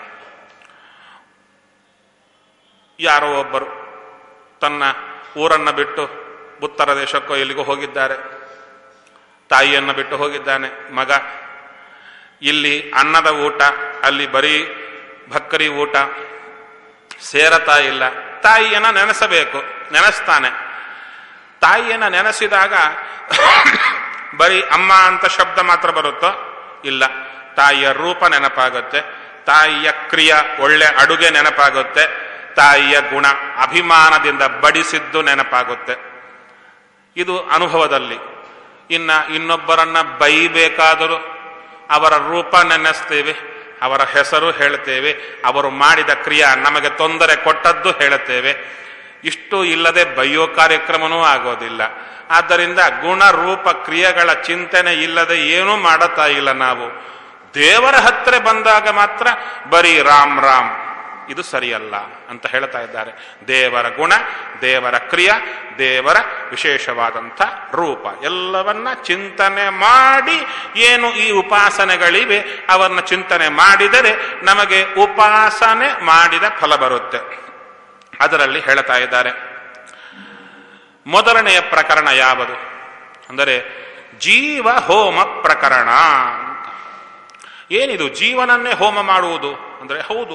ಯಾರೋ ಒಬ್ಬರು ತನ್ನ ಊರನ್ನ ಬಿಟ್ಟು ಉತ್ತರ ದೇಶಕ್ಕೋ ಎಲ್ಲಿಗೋ ಹೋಗಿದ್ದಾರೆ ತಾಯಿಯನ್ನ ಬಿಟ್ಟು ಹೋಗಿದ್ದಾನೆ ಮಗ ಇಲ್ಲಿ ಅನ್ನದ ಊಟ ಅಲ್ಲಿ ಬರೀ ಭಕ್ಕರಿ ಊಟ ಸೇರತಾ ಇಲ್ಲ ತಾಯಿಯನ್ನ ನೆನೆಸಬೇಕು ನೆನೆಸ್ತಾನೆ ತಾಯಿಯನ್ನ ನೆನೆಸಿದಾಗ ಬರೀ ಅಮ್ಮ ಅಂತ ಶಬ್ದ ಮಾತ್ರ ಬರುತ್ತೋ ಇಲ್ಲ ತಾಯಿಯ ರೂಪ ನೆನಪಾಗುತ್ತೆ ತಾಯಿಯ ಕ್ರಿಯ ಒಳ್ಳೆ ಅಡುಗೆ ನೆನಪಾಗುತ್ತೆ ತಾಯಿಯ ಗುಣ ಅಭಿಮಾನದಿಂದ ಬಡಿಸಿದ್ದು ನೆನಪಾಗುತ್ತೆ ಇದು ಅನುಭವದಲ್ಲಿ ಇನ್ನ ಇನ್ನೊಬ್ಬರನ್ನ ಬೈಬೇಕಾದರೂ ಅವರ ರೂಪ ನೆನೆಸ್ತೇವೆ ಅವರ ಹೆಸರು ಹೇಳ್ತೇವೆ ಅವರು ಮಾಡಿದ ಕ್ರಿಯಾ ನಮಗೆ ತೊಂದರೆ ಕೊಟ್ಟದ್ದು ಹೇಳುತ್ತೇವೆ ಇಷ್ಟು ಇಲ್ಲದೆ ಬಯ್ಯೋ ಕಾರ್ಯಕ್ರಮನೂ ಆಗೋದಿಲ್ಲ ಆದ್ದರಿಂದ ಗುಣ ರೂಪ ಕ್ರಿಯೆಗಳ ಚಿಂತನೆ ಇಲ್ಲದೆ ಏನೂ ಮಾಡುತ್ತಾ ಇಲ್ಲ ನಾವು ದೇವರ ಹತ್ರ ಬಂದಾಗ ಮಾತ್ರ ಬರೀ ರಾಮ್ ರಾಮ್ ಇದು ಸರಿಯಲ್ಲ ಅಂತ ಹೇಳ್ತಾ ಇದ್ದಾರೆ ದೇವರ ಗುಣ ದೇವರ ಕ್ರಿಯ ದೇವರ ವಿಶೇಷವಾದಂಥ ರೂಪ ಎಲ್ಲವನ್ನ ಚಿಂತನೆ ಮಾಡಿ ಏನು ಈ ಉಪಾಸನೆಗಳಿವೆ ಅವನ್ನ ಚಿಂತನೆ ಮಾಡಿದರೆ ನಮಗೆ ಉಪಾಸನೆ ಮಾಡಿದ ಫಲ ಬರುತ್ತೆ ಅದರಲ್ಲಿ ಹೇಳ್ತಾ ಇದ್ದಾರೆ ಮೊದಲನೆಯ ಪ್ರಕರಣ ಯಾವುದು ಅಂದರೆ ಜೀವ ಹೋಮ ಪ್ರಕರಣ ಅಂತ ಏನಿದು ಜೀವನನ್ನೇ ಹೋಮ ಮಾಡುವುದು ಅಂದರೆ ಹೌದು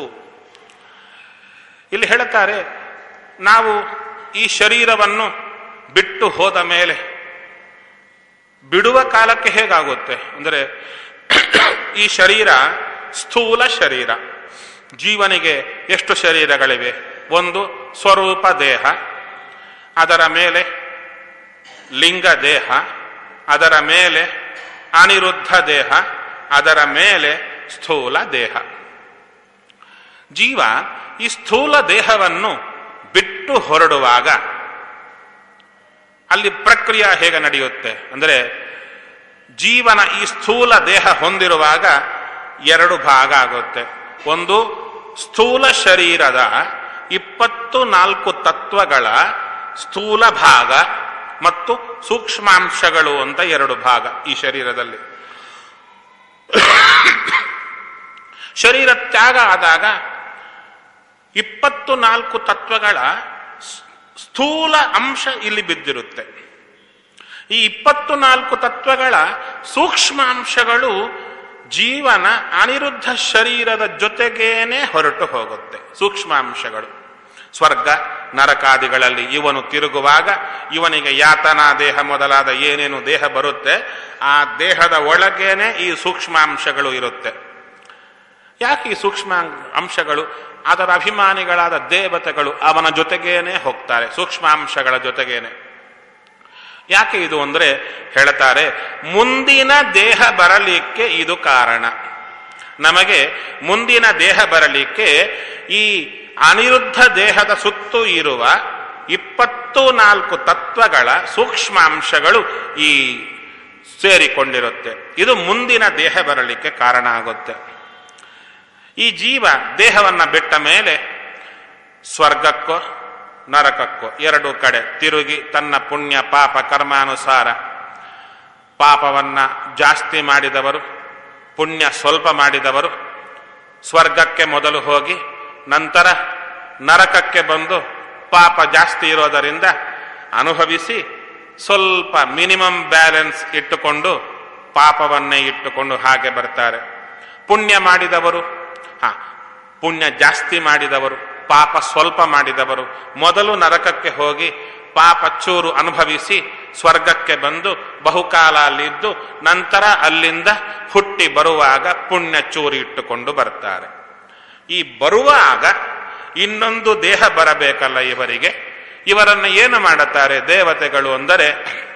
ಇಲ್ಲಿ ಹೇಳುತ್ತಾರೆ ನಾವು ಈ ಶರೀರವನ್ನು ಬಿಟ್ಟು ಹೋದ ಮೇಲೆ ಬಿಡುವ ಕಾಲಕ್ಕೆ ಹೇಗಾಗುತ್ತೆ ಅಂದರೆ ಈ ಶರೀರ ಸ್ಥೂಲ ಶರೀರ ಜೀವನಿಗೆ ಎಷ್ಟು ಶರೀರಗಳಿವೆ ಒಂದು ಸ್ವರೂಪ ದೇಹ ಅದರ ಮೇಲೆ ಲಿಂಗ ದೇಹ ಅದರ ಮೇಲೆ ಅನಿರುದ್ಧ ದೇಹ ಅದರ ಮೇಲೆ ಸ್ಥೂಲ ದೇಹ ಜೀವ ಈ ಸ್ಥೂಲ ದೇಹವನ್ನು ಬಿಟ್ಟು ಹೊರಡುವಾಗ ಅಲ್ಲಿ ಪ್ರಕ್ರಿಯೆ ಹೇಗೆ ನಡೆಯುತ್ತೆ ಅಂದರೆ ಜೀವನ ಈ ಸ್ಥೂಲ ದೇಹ ಹೊಂದಿರುವಾಗ ಎರಡು ಭಾಗ ಆಗುತ್ತೆ ಒಂದು ಸ್ಥೂಲ ಶರೀರದ ಇಪ್ಪತ್ತು ನಾಲ್ಕು ತತ್ವಗಳ ಸ್ಥೂಲ ಭಾಗ ಮತ್ತು ಸೂಕ್ಷ್ಮಾಂಶಗಳು ಅಂತ ಎರಡು ಭಾಗ ಈ ಶರೀರದಲ್ಲಿ ಶರೀರ ತ್ಯಾಗ ಆದಾಗ ಇಪ್ಪತ್ತು ನಾಲ್ಕು ತತ್ವಗಳ ಸ್- ಸ್ಥೂಲ ಅಂಶ ಇಲ್ಲಿ ಬಿದ್ದಿರುತ್ತೆ ಈ ಇಪ್ಪತ್ತು ನಾಲ್ಕು ತತ್ವಗಳ ಸೂಕ್ಷ್ಮ ಅಂಶಗಳು ಜೀವನ ಅನಿರುದ್ಧ ಶರೀರದ ಜೊತೆಗೇನೆ ಹೊರಟು ಹೋಗುತ್ತೆ ಸೂಕ್ಷ್ಮಾಂಶಗಳು ಸ್ವರ್ಗ ನರಕಾದಿಗಳಲ್ಲಿ ಇವನು ತಿರುಗುವಾಗ ಇವನಿಗೆ ಯಾತನಾ ದೇಹ ಮೊದಲಾದ ಏನೇನು ದೇಹ ಬರುತ್ತೆ ಆ ದೇಹದ ಒಳಗೇನೆ ಈ ಸೂಕ್ಷ್ಮಾಂಶಗಳು ಇರುತ್ತೆ ಯಾಕೆ ಈ ಸೂಕ್ಷ್ಮ ಅಂಶಗಳು ಅದರ ಅಭಿಮಾನಿಗಳಾದ ದೇವತೆಗಳು ಅವನ ಜೊತೆಗೇನೆ ಹೋಗ್ತಾರೆ ಸೂಕ್ಷ್ಮಾಂಶಗಳ ಜೊತೆಗೇನೆ ಯಾಕೆ ಇದು ಅಂದ್ರೆ ಹೇಳ್ತಾರೆ ಮುಂದಿನ ದೇಹ ಬರಲಿಕ್ಕೆ ಇದು ಕಾರಣ ನಮಗೆ ಮುಂದಿನ ದೇಹ ಬರಲಿಕ್ಕೆ ಈ ಅನಿರುದ್ಧ ದೇಹದ ಸುತ್ತು ಇರುವ ಇಪ್ಪತ್ತು ನಾಲ್ಕು ತತ್ವಗಳ ಸೂಕ್ಷ್ಮಾಂಶಗಳು ಈ ಸೇರಿಕೊಂಡಿರುತ್ತೆ ಇದು ಮುಂದಿನ ದೇಹ ಬರಲಿಕ್ಕೆ ಕಾರಣ ಆಗುತ್ತೆ ಈ ಜೀವ ದೇಹವನ್ನ ಬಿಟ್ಟ ಮೇಲೆ ಸ್ವರ್ಗಕ್ಕೋ ನರಕಕ್ಕೋ ಎರಡು ಕಡೆ ತಿರುಗಿ ತನ್ನ ಪುಣ್ಯ ಪಾಪ ಕರ್ಮಾನುಸಾರ ಪಾಪವನ್ನ ಜಾಸ್ತಿ ಮಾಡಿದವರು ಪುಣ್ಯ ಸ್ವಲ್ಪ ಮಾಡಿದವರು ಸ್ವರ್ಗಕ್ಕೆ ಮೊದಲು ಹೋಗಿ ನಂತರ ನರಕಕ್ಕೆ ಬಂದು ಪಾಪ ಜಾಸ್ತಿ ಇರೋದರಿಂದ ಅನುಭವಿಸಿ ಸ್ವಲ್ಪ ಮಿನಿಮಮ್ ಬ್ಯಾಲೆನ್ಸ್ ಇಟ್ಟುಕೊಂಡು ಪಾಪವನ್ನೇ ಇಟ್ಟುಕೊಂಡು ಹಾಗೆ ಬರ್ತಾರೆ ಪುಣ್ಯ ಮಾಡಿದವರು ಹಾ ಪುಣ್ಯ ಜಾಸ್ತಿ ಮಾಡಿದವರು ಪಾಪ ಸ್ವಲ್ಪ ಮಾಡಿದವರು ಮೊದಲು ನರಕಕ್ಕೆ ಹೋಗಿ ಪಾಪ ಚೂರು ಅನುಭವಿಸಿ ಸ್ವರ್ಗಕ್ಕೆ ಬಂದು ಬಹುಕಾಲ ಅಲ್ಲಿದ್ದು ನಂತರ ಅಲ್ಲಿಂದ ಹುಟ್ಟಿ ಬರುವಾಗ ಪುಣ್ಯ ಚೂರು ಇಟ್ಟುಕೊಂಡು ಬರ್ತಾರೆ ಈ ಬರುವಾಗ ಇನ್ನೊಂದು ದೇಹ ಬರಬೇಕಲ್ಲ ಇವರಿಗೆ ಇವರನ್ನು ಏನು ಮಾಡುತ್ತಾರೆ ದೇವತೆಗಳು ಅಂದರೆ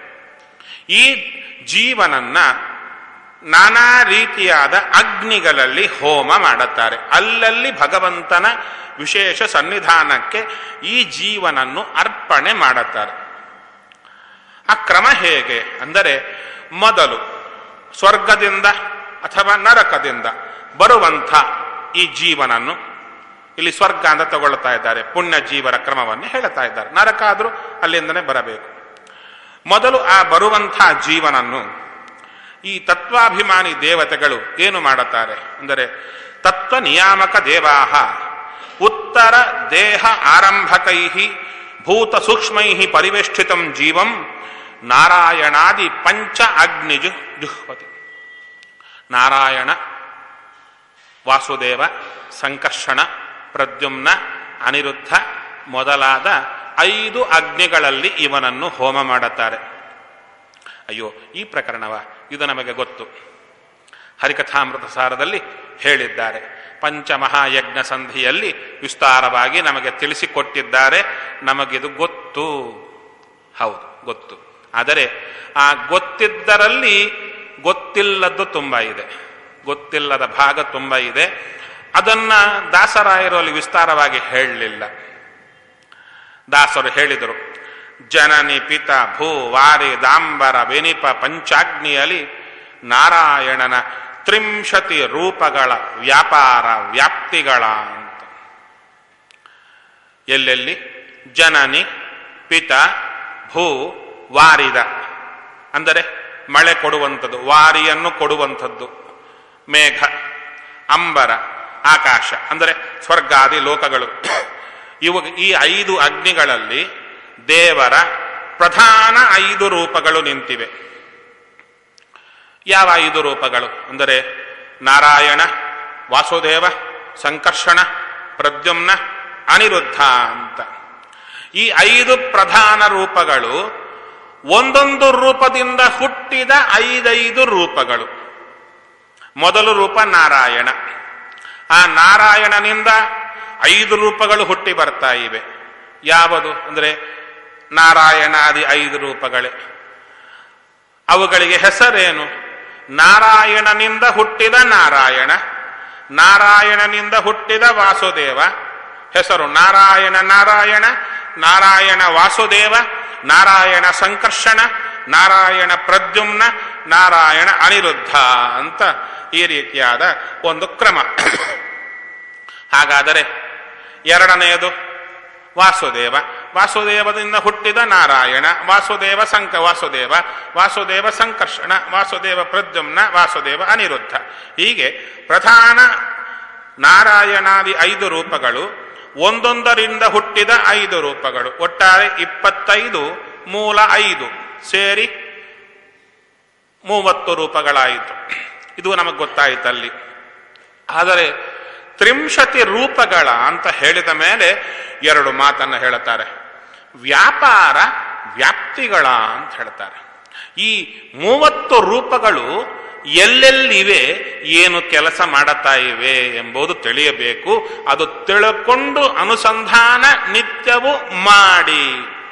ಈ ಜೀವನನ್ನ ನಾನಾ ರೀತಿಯಾದ ಅಗ್ನಿಗಳಲ್ಲಿ ಹೋಮ ಮಾಡುತ್ತಾರೆ ಅಲ್ಲಲ್ಲಿ ಭಗವಂತನ ವಿಶೇಷ ಸನ್ನಿಧಾನಕ್ಕೆ ಈ ಜೀವನನ್ನು ಅರ್ಪಣೆ ಮಾಡುತ್ತಾರೆ ಆ ಕ್ರಮ ಹೇಗೆ ಅಂದರೆ ಮೊದಲು ಸ್ವರ್ಗದಿಂದ ಅಥವಾ ನರಕದಿಂದ ಬರುವಂಥ ಈ ಜೀವನನ್ನು ಇಲ್ಲಿ ಸ್ವರ್ಗ ಅಂತ ತಗೊಳ್ತಾ ಇದ್ದಾರೆ ಪುಣ್ಯ ಜೀವರ ಕ್ರಮವನ್ನು ಹೇಳ್ತಾ ಇದ್ದಾರೆ ನರಕ ಆದರೂ ಅಲ್ಲಿಂದನೇ ಬರಬೇಕು ಮೊದಲು ಆ ಬರುವಂಥ ಜೀವನನ್ನು ಈ ತತ್ವಾಭಿಮಾನಿ ದೇವತೆಗಳು ಏನು ಮಾಡುತ್ತಾರೆ ಅಂದರೆ ತತ್ವ ನಿಯಾಮಕ ದೇವಾಹ ಉತ್ತರ ದೇಹ ಆರಂಭಕೈ ಭೂತ ಸೂಕ್ಷ್ಮೈ ಪರಿವೇಷ್ಟಿತಂ ಜೀವಂ ನಾರಾಯಣಾದಿ ಪಂಚ ಅಗ್ನಿಜು ಜುಹ್ವತಿ ನಾರಾಯಣ ವಾಸುದೇವ ಸಂಕರ್ಷಣ ಪ್ರದ್ಯುಮ್ನ ಅನಿರುದ್ಧ ಮೊದಲಾದ ಐದು ಅಗ್ನಿಗಳಲ್ಲಿ ಇವನನ್ನು ಹೋಮ ಮಾಡುತ್ತಾರೆ ಅಯ್ಯೋ ಈ ಪ್ರಕರಣವ ಇದು ನಮಗೆ ಗೊತ್ತು ಹರಿಕಥಾಮೃತ ಸಾರದಲ್ಲಿ ಹೇಳಿದ್ದಾರೆ ಪಂಚಮಹಾಯಜ್ಞ ಸಂಧಿಯಲ್ಲಿ ವಿಸ್ತಾರವಾಗಿ ನಮಗೆ ತಿಳಿಸಿಕೊಟ್ಟಿದ್ದಾರೆ ನಮಗಿದು ಗೊತ್ತು ಹೌದು ಗೊತ್ತು ಆದರೆ ಆ ಗೊತ್ತಿದ್ದರಲ್ಲಿ ಗೊತ್ತಿಲ್ಲದ್ದು ತುಂಬ ಇದೆ ಗೊತ್ತಿಲ್ಲದ ಭಾಗ ತುಂಬ ಇದೆ ಅದನ್ನ ದಾಸರಾಯರು ಅಲ್ಲಿ ವಿಸ್ತಾರವಾಗಿ ಹೇಳಲಿಲ್ಲ ದಾಸರು ಹೇಳಿದರು ಜನನಿ ಪಿತ ಭೂ ವಾರಿ ದಾಂಬರ ಬೆನಿಪ ಪಂಚಾಗ್ನಿಯಲ್ಲಿ ನಾರಾಯಣನ ತ್ರಿಂಶತಿ ರೂಪಗಳ ವ್ಯಾಪಾರ ವ್ಯಾಪ್ತಿಗಳ ಅಂತ ಎಲ್ಲೆಲ್ಲಿ ಜನನಿ ಪಿತ ಭೂ ವಾರಿದ ಅಂದರೆ ಮಳೆ ಕೊಡುವಂಥದ್ದು ವಾರಿಯನ್ನು ಕೊಡುವಂಥದ್ದು ಮೇಘ ಅಂಬರ ಆಕಾಶ ಅಂದರೆ ಸ್ವರ್ಗಾದಿ ಲೋಕಗಳು ಇವು ಈ ಐದು ಅಗ್ನಿಗಳಲ್ಲಿ ದೇವರ ಪ್ರಧಾನ ಐದು ರೂಪಗಳು ನಿಂತಿವೆ ಯಾವ ಐದು ರೂಪಗಳು ಅಂದರೆ ನಾರಾಯಣ ವಾಸುದೇವ ಸಂಕರ್ಷಣ ಪ್ರದ್ಯುಮ್ನ ಅನಿರುದ್ಧ ಅಂತ ಈ ಐದು ಪ್ರಧಾನ ರೂಪಗಳು ಒಂದೊಂದು ರೂಪದಿಂದ ಹುಟ್ಟಿದ ಐದೈದು ರೂಪಗಳು ಮೊದಲು ರೂಪ ನಾರಾಯಣ ಆ ನಾರಾಯಣನಿಂದ ಐದು ರೂಪಗಳು ಹುಟ್ಟಿ ಬರ್ತಾ ಇವೆ ಯಾವುದು ಅಂದರೆ ನಾರಾಯಣಾದಿ ಐದು ರೂಪಗಳೇ ಅವುಗಳಿಗೆ ಹೆಸರೇನು ನಾರಾಯಣನಿಂದ ಹುಟ್ಟಿದ ನಾರಾಯಣ ನಾರಾಯಣನಿಂದ ಹುಟ್ಟಿದ ವಾಸುದೇವ ಹೆಸರು ನಾರಾಯಣ ನಾರಾಯಣ ನಾರಾಯಣ ವಾಸುದೇವ ನಾರಾಯಣ ಸಂಕರ್ಷಣ ನಾರಾಯಣ ಪ್ರದ್ಯುಮ್ನ ನಾರಾಯಣ ಅನಿರುದ್ಧ ಅಂತ ಈ ರೀತಿಯಾದ ಒಂದು ಕ್ರಮ ಹಾಗಾದರೆ ಎರಡನೆಯದು ವಾಸುದೇವ ವಾಸುದೇವದಿಂದ ಹುಟ್ಟಿದ ನಾರಾಯಣ ವಾಸುದೇವ ಸಂಕ ವಾಸುದೇವ ವಾಸುದೇವ ಸಂಕರ್ಷಣ ವಾಸುದೇವ ಪ್ರದ್ಯುಮ್ನ ವಾಸುದೇವ ಅನಿರುದ್ಧ ಹೀಗೆ ಪ್ರಧಾನ ನಾರಾಯಣಾದಿ ಐದು ರೂಪಗಳು ಒಂದೊಂದರಿಂದ ಹುಟ್ಟಿದ ಐದು ರೂಪಗಳು ಒಟ್ಟಾರೆ ಇಪ್ಪತ್ತೈದು ಮೂಲ ಐದು ಸೇರಿ ಮೂವತ್ತು ರೂಪಗಳಾಯಿತು ಇದು ನಮಗೆ ಗೊತ್ತಾಯಿತಲ್ಲಿ ಆದರೆ ತ್ರಿಂಶತಿ ರೂಪಗಳ ಅಂತ ಹೇಳಿದ ಮೇಲೆ ಎರಡು ಮಾತನ್ನು ಹೇಳುತ್ತಾರೆ ವ್ಯಾಪಾರ ವ್ಯಾಪ್ತಿಗಳ ಅಂತ ಹೇಳ್ತಾರೆ ಈ ಮೂವತ್ತು ರೂಪಗಳು ಎಲ್ಲೆಲ್ಲಿವೆ ಏನು ಕೆಲಸ ಮಾಡುತ್ತಾ ಇವೆ ಎಂಬುದು ತಿಳಿಯಬೇಕು ಅದು ತಿಳ್ಕೊಂಡು ಅನುಸಂಧಾನ ನಿತ್ಯವೂ ಮಾಡಿ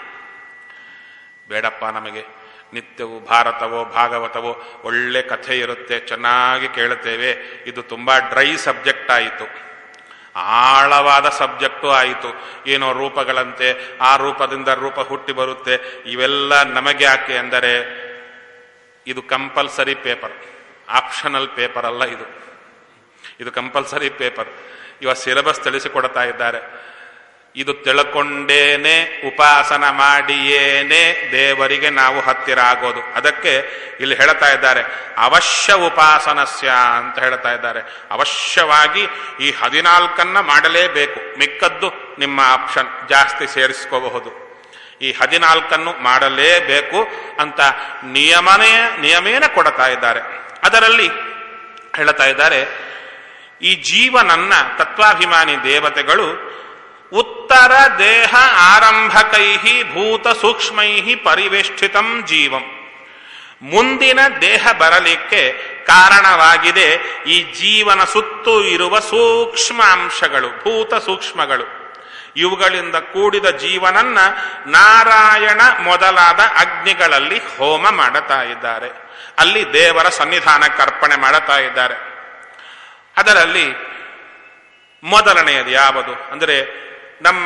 ಬೇಡಪ್ಪ ನಮಗೆ ನಿತ್ಯವೂ ಭಾರತವೋ ಭಾಗವತವೋ ಒಳ್ಳೆ ಕಥೆ ಇರುತ್ತೆ ಚೆನ್ನಾಗಿ ಕೇಳುತ್ತೇವೆ ಇದು ತುಂಬಾ ಡ್ರೈ ಸಬ್ಜೆಕ್ಟ್ ಆಯಿತು ಆಳವಾದ ಸಬ್ಜೆಕ್ಟು ಆಯಿತು ಏನೋ ರೂಪಗಳಂತೆ ಆ ರೂಪದಿಂದ ರೂಪ ಹುಟ್ಟಿ ಬರುತ್ತೆ ಇವೆಲ್ಲ ನಮಗೆ ಯಾಕೆ ಅಂದರೆ ಇದು ಕಂಪಲ್ಸರಿ ಪೇಪರ್ ಆಪ್ಷನಲ್ ಪೇಪರ್ ಅಲ್ಲ ಇದು ಇದು ಕಂಪಲ್ಸರಿ ಪೇಪರ್ ಇವ ಸಿಲೆಬಸ್ ತಿಳಿಸಿಕೊಡ್ತಾ ಇದ್ದಾರೆ ಇದು ತಿಳ್ಕೊಂಡೇನೆ ಉಪಾಸನ ಮಾಡಿಯೇನೆ ದೇವರಿಗೆ ನಾವು ಹತ್ತಿರ ಆಗೋದು ಅದಕ್ಕೆ ಇಲ್ಲಿ ಹೇಳ್ತಾ ಇದ್ದಾರೆ ಅವಶ್ಯ ಉಪಾಸನಸ್ಯ ಅಂತ ಹೇಳ್ತಾ ಇದ್ದಾರೆ ಅವಶ್ಯವಾಗಿ ಈ ಹದಿನಾಲ್ಕನ್ನ ಮಾಡಲೇಬೇಕು ಮಿಕ್ಕದ್ದು ನಿಮ್ಮ ಆಪ್ಷನ್ ಜಾಸ್ತಿ ಸೇರಿಸ್ಕೋಬಹುದು ಈ ಹದಿನಾಲ್ಕನ್ನು ಮಾಡಲೇಬೇಕು ಅಂತ ನಿಯಮನೇ ನಿಯಮೇನ ಕೊಡ್ತಾ ಇದ್ದಾರೆ ಅದರಲ್ಲಿ ಹೇಳ್ತಾ ಇದ್ದಾರೆ ಈ ಜೀವನನ್ನ ತತ್ವಾಭಿಮಾನಿ ದೇವತೆಗಳು ಉತ್ತರ ದೇಹ ಆರಂಭಕೈ ಭೂತ ಸೂಕ್ಷ್ಮೈ ಪರಿವೇಷ್ಟಿತಂ ಜೀವಂ ಮುಂದಿನ ದೇಹ ಬರಲಿಕ್ಕೆ ಕಾರಣವಾಗಿದೆ ಈ ಜೀವನ ಸುತ್ತು ಇರುವ ಸೂಕ್ಷ್ಮ ಅಂಶಗಳು ಭೂತ ಸೂಕ್ಷ್ಮಗಳು ಇವುಗಳಿಂದ ಕೂಡಿದ ಜೀವನನ್ನ ನಾರಾಯಣ ಮೊದಲಾದ ಅಗ್ನಿಗಳಲ್ಲಿ ಹೋಮ ಮಾಡುತ್ತಾ ಇದ್ದಾರೆ ಅಲ್ಲಿ ದೇವರ ಸನ್ನಿಧಾನಕ್ಕೆ ಅರ್ಪಣೆ ಮಾಡುತ್ತಾ ಇದ್ದಾರೆ ಅದರಲ್ಲಿ ಮೊದಲನೆಯದು ಯಾವುದು ಅಂದರೆ ನಮ್ಮ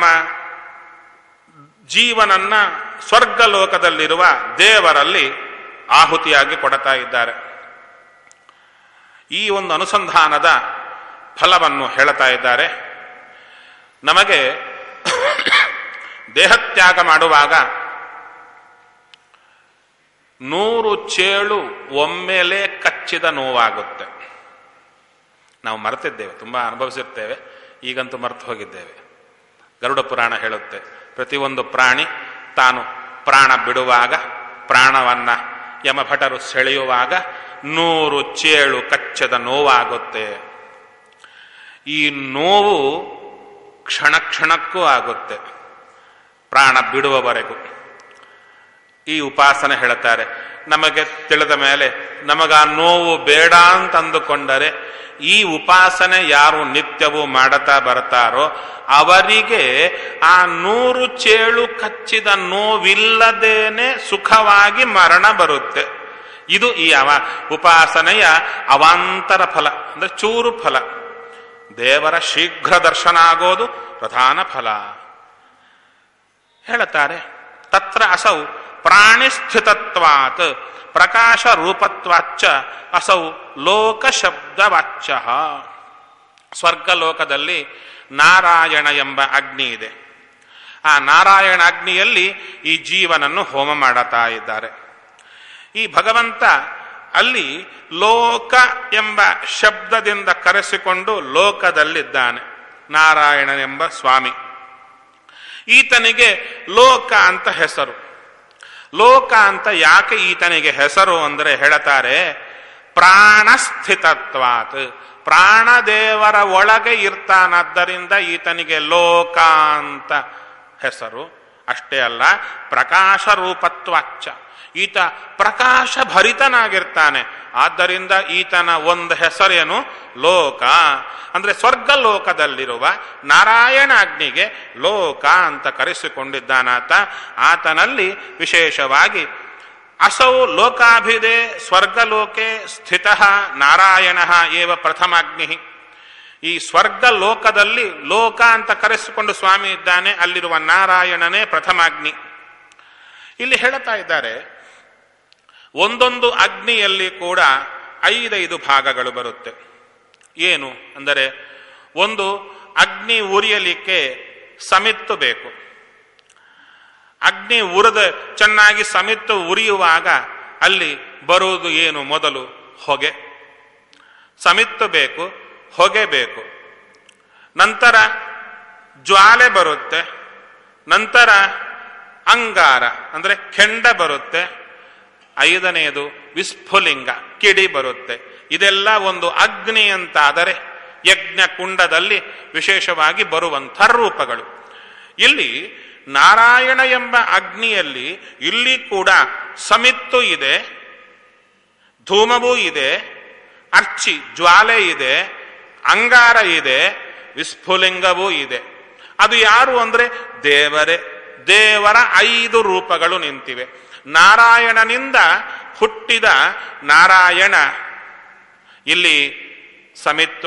ಜೀವನನ್ನ ಸ್ವರ್ಗಲೋಕದಲ್ಲಿರುವ ದೇವರಲ್ಲಿ ಆಹುತಿಯಾಗಿ ಕೊಡ್ತಾ ಇದ್ದಾರೆ ಈ ಒಂದು ಅನುಸಂಧಾನದ ಫಲವನ್ನು ಹೇಳ್ತಾ ಇದ್ದಾರೆ ನಮಗೆ ದೇಹತ್ಯಾಗ ಮಾಡುವಾಗ ನೂರು ಚೇಳು ಒಮ್ಮೆಲೆ ಕಚ್ಚಿದ ನೋವಾಗುತ್ತೆ ನಾವು ಮರೆತಿದ್ದೇವೆ ತುಂಬಾ ಅನುಭವಿಸಿರ್ತೇವೆ ಈಗಂತೂ ಮರೆತು ಹೋಗಿದ್ದೇವೆ ಗರುಡ ಪುರಾಣ ಹೇಳುತ್ತೆ ಪ್ರತಿಯೊಂದು ಪ್ರಾಣಿ ತಾನು ಪ್ರಾಣ ಬಿಡುವಾಗ ಪ್ರಾಣವನ್ನ ಯಮಭಟರು ಸೆಳೆಯುವಾಗ ನೂರು ಚೇಳು ಕಚ್ಚದ ನೋವಾಗುತ್ತೆ ಈ ನೋವು ಕ್ಷಣ ಕ್ಷಣಕ್ಕೂ ಆಗುತ್ತೆ ಪ್ರಾಣ ಬಿಡುವವರೆಗೂ ಈ ಉಪಾಸನೆ ಹೇಳುತ್ತಾರೆ ನಮಗೆ ತಿಳಿದ ಮೇಲೆ ನಮಗ ನೋವು ಬೇಡ ಅಂತ ಅಂದುಕೊಂಡರೆ ಈ ಉಪಾಸನೆ ಯಾರು ನಿತ್ಯವೂ ಮಾಡುತ್ತಾ ಬರ್ತಾರೋ ಅವರಿಗೆ ಆ ನೂರು ಚೇಳು ಕಚ್ಚಿದ ನೋವಿಲ್ಲದೇನೆ ಸುಖವಾಗಿ ಮರಣ ಬರುತ್ತೆ ಇದು ಈ ಅವ ಉಪಾಸನೆಯ ಅವಾಂತರ ಫಲ ಅಂದ್ರೆ ಚೂರು ಫಲ ದೇವರ ಶೀಘ್ರ ದರ್ಶನ ಆಗೋದು ಪ್ರಧಾನ ಫಲ ಹೇಳುತ್ತಾರೆ ತತ್ರ ಅಸೌ ಪ್ರಾಣಿಸ್ಥಿತತ್ವಾತ್ ಪ್ರಕಾಶ ರೂಪತ್ವಾಚ್ಚ ಅಸೌ ಲೋಕ ಶಬ್ದವಾಚ್ಯ ಸ್ವರ್ಗಲೋಕದಲ್ಲಿ ನಾರಾಯಣ ಎಂಬ ಅಗ್ನಿ ಇದೆ ಆ ನಾರಾಯಣ ಅಗ್ನಿಯಲ್ಲಿ ಈ ಜೀವನನ್ನು ಹೋಮ ಮಾಡುತ್ತಾ ಇದ್ದಾರೆ ಈ ಭಗವಂತ ಅಲ್ಲಿ ಲೋಕ ಎಂಬ ಶಬ್ದದಿಂದ ಕರೆಸಿಕೊಂಡು ಲೋಕದಲ್ಲಿದ್ದಾನೆ ನಾರಾಯಣನೆಂಬ ಸ್ವಾಮಿ ಈತನಿಗೆ ಲೋಕ ಅಂತ ಹೆಸರು ಲೋಕ ಅಂತ ಯಾಕೆ ಈತನಿಗೆ ಹೆಸರು ಅಂದರೆ ಹೇಳ್ತಾರೆ ಪ್ರಾಣಸ್ಥಿತತ್ವಾತ್ ಪ್ರಾಣದೇವರ ಒಳಗೆ ಇರ್ತಾನಾದ್ದರಿಂದ ಈತನಿಗೆ ಲೋಕ ಅಂತ ಹೆಸರು ಅಷ್ಟೇ ಅಲ್ಲ ಪ್ರಕಾಶ ರೂಪತ್ವಾಚ್ಚ ಈತ ಪ್ರಕಾಶ ಭರಿತನಾಗಿರ್ತಾನೆ ಆದ್ದರಿಂದ ಈತನ ಒಂದು ಹೆಸರೇನು ಲೋಕ ಅಂದ್ರೆ ಸ್ವರ್ಗ ಲೋಕದಲ್ಲಿರುವ ನಾರಾಯಣ ಅಗ್ನಿಗೆ ಲೋಕ ಅಂತ ಕರೆಸಿಕೊಂಡಿದ್ದಾನಾತ ಆತನಲ್ಲಿ ವಿಶೇಷವಾಗಿ ಅಸೌ ಲೋಕಾಭಿದೆ ಸ್ವರ್ಗಲೋಕೆ ಸ್ಥಿತ ನಾರಾಯಣ ಏವ ಪ್ರಥಮಾಗ್ನಿ ಈ ಸ್ವರ್ಗ ಲೋಕದಲ್ಲಿ ಲೋಕ ಅಂತ ಕರೆಸಿಕೊಂಡು ಸ್ವಾಮಿ ಇದ್ದಾನೆ ಅಲ್ಲಿರುವ ನಾರಾಯಣನೇ ಪ್ರಥಮಾಗ್ನಿ ಇಲ್ಲಿ ಹೇಳ್ತಾ ಇದ್ದಾರೆ ಒಂದೊಂದು ಅಗ್ನಿಯಲ್ಲಿ ಕೂಡ ಐದೈದು ಭಾಗಗಳು ಬರುತ್ತೆ ಏನು ಅಂದರೆ ಒಂದು ಅಗ್ನಿ ಉರಿಯಲಿಕ್ಕೆ ಸಮಿತ್ತು ಬೇಕು ಅಗ್ನಿ ಉರಿದ ಚೆನ್ನಾಗಿ ಸಮಿತ್ತು ಉರಿಯುವಾಗ ಅಲ್ಲಿ ಬರುವುದು ಏನು ಮೊದಲು ಹೊಗೆ ಸಮಿತ್ತು ಬೇಕು ಹೊಗೆ ಬೇಕು ನಂತರ ಜ್ವಾಲೆ ಬರುತ್ತೆ ನಂತರ ಅಂಗಾರ ಅಂದ್ರೆ ಕೆಂಡ ಬರುತ್ತೆ ಐದನೆಯದು ವಿಸ್ಫುಲಿಂಗ ಕಿಡಿ ಬರುತ್ತೆ ಇದೆಲ್ಲ ಒಂದು ಅಗ್ನಿ ಅಂತಾದರೆ ಯಜ್ಞ ಕುಂಡದಲ್ಲಿ ವಿಶೇಷವಾಗಿ ಬರುವಂಥ ರೂಪಗಳು ಇಲ್ಲಿ ನಾರಾಯಣ ಎಂಬ ಅಗ್ನಿಯಲ್ಲಿ ಇಲ್ಲಿ ಕೂಡ ಸಮಿತ್ತು ಇದೆ ಧೂಮವೂ ಇದೆ ಅರ್ಚಿ ಜ್ವಾಲೆ ಇದೆ ಅಂಗಾರ ಇದೆ ವಿಸ್ಫುಲಿಂಗವೂ ಇದೆ ಅದು ಯಾರು ಅಂದ್ರೆ ದೇವರೇ ದೇವರ ಐದು ರೂಪಗಳು ನಿಂತಿವೆ ನಾರಾಯಣನಿಂದ ಹುಟ್ಟಿದ ನಾರಾಯಣ ಇಲ್ಲಿ ಸಮಿತ್ತು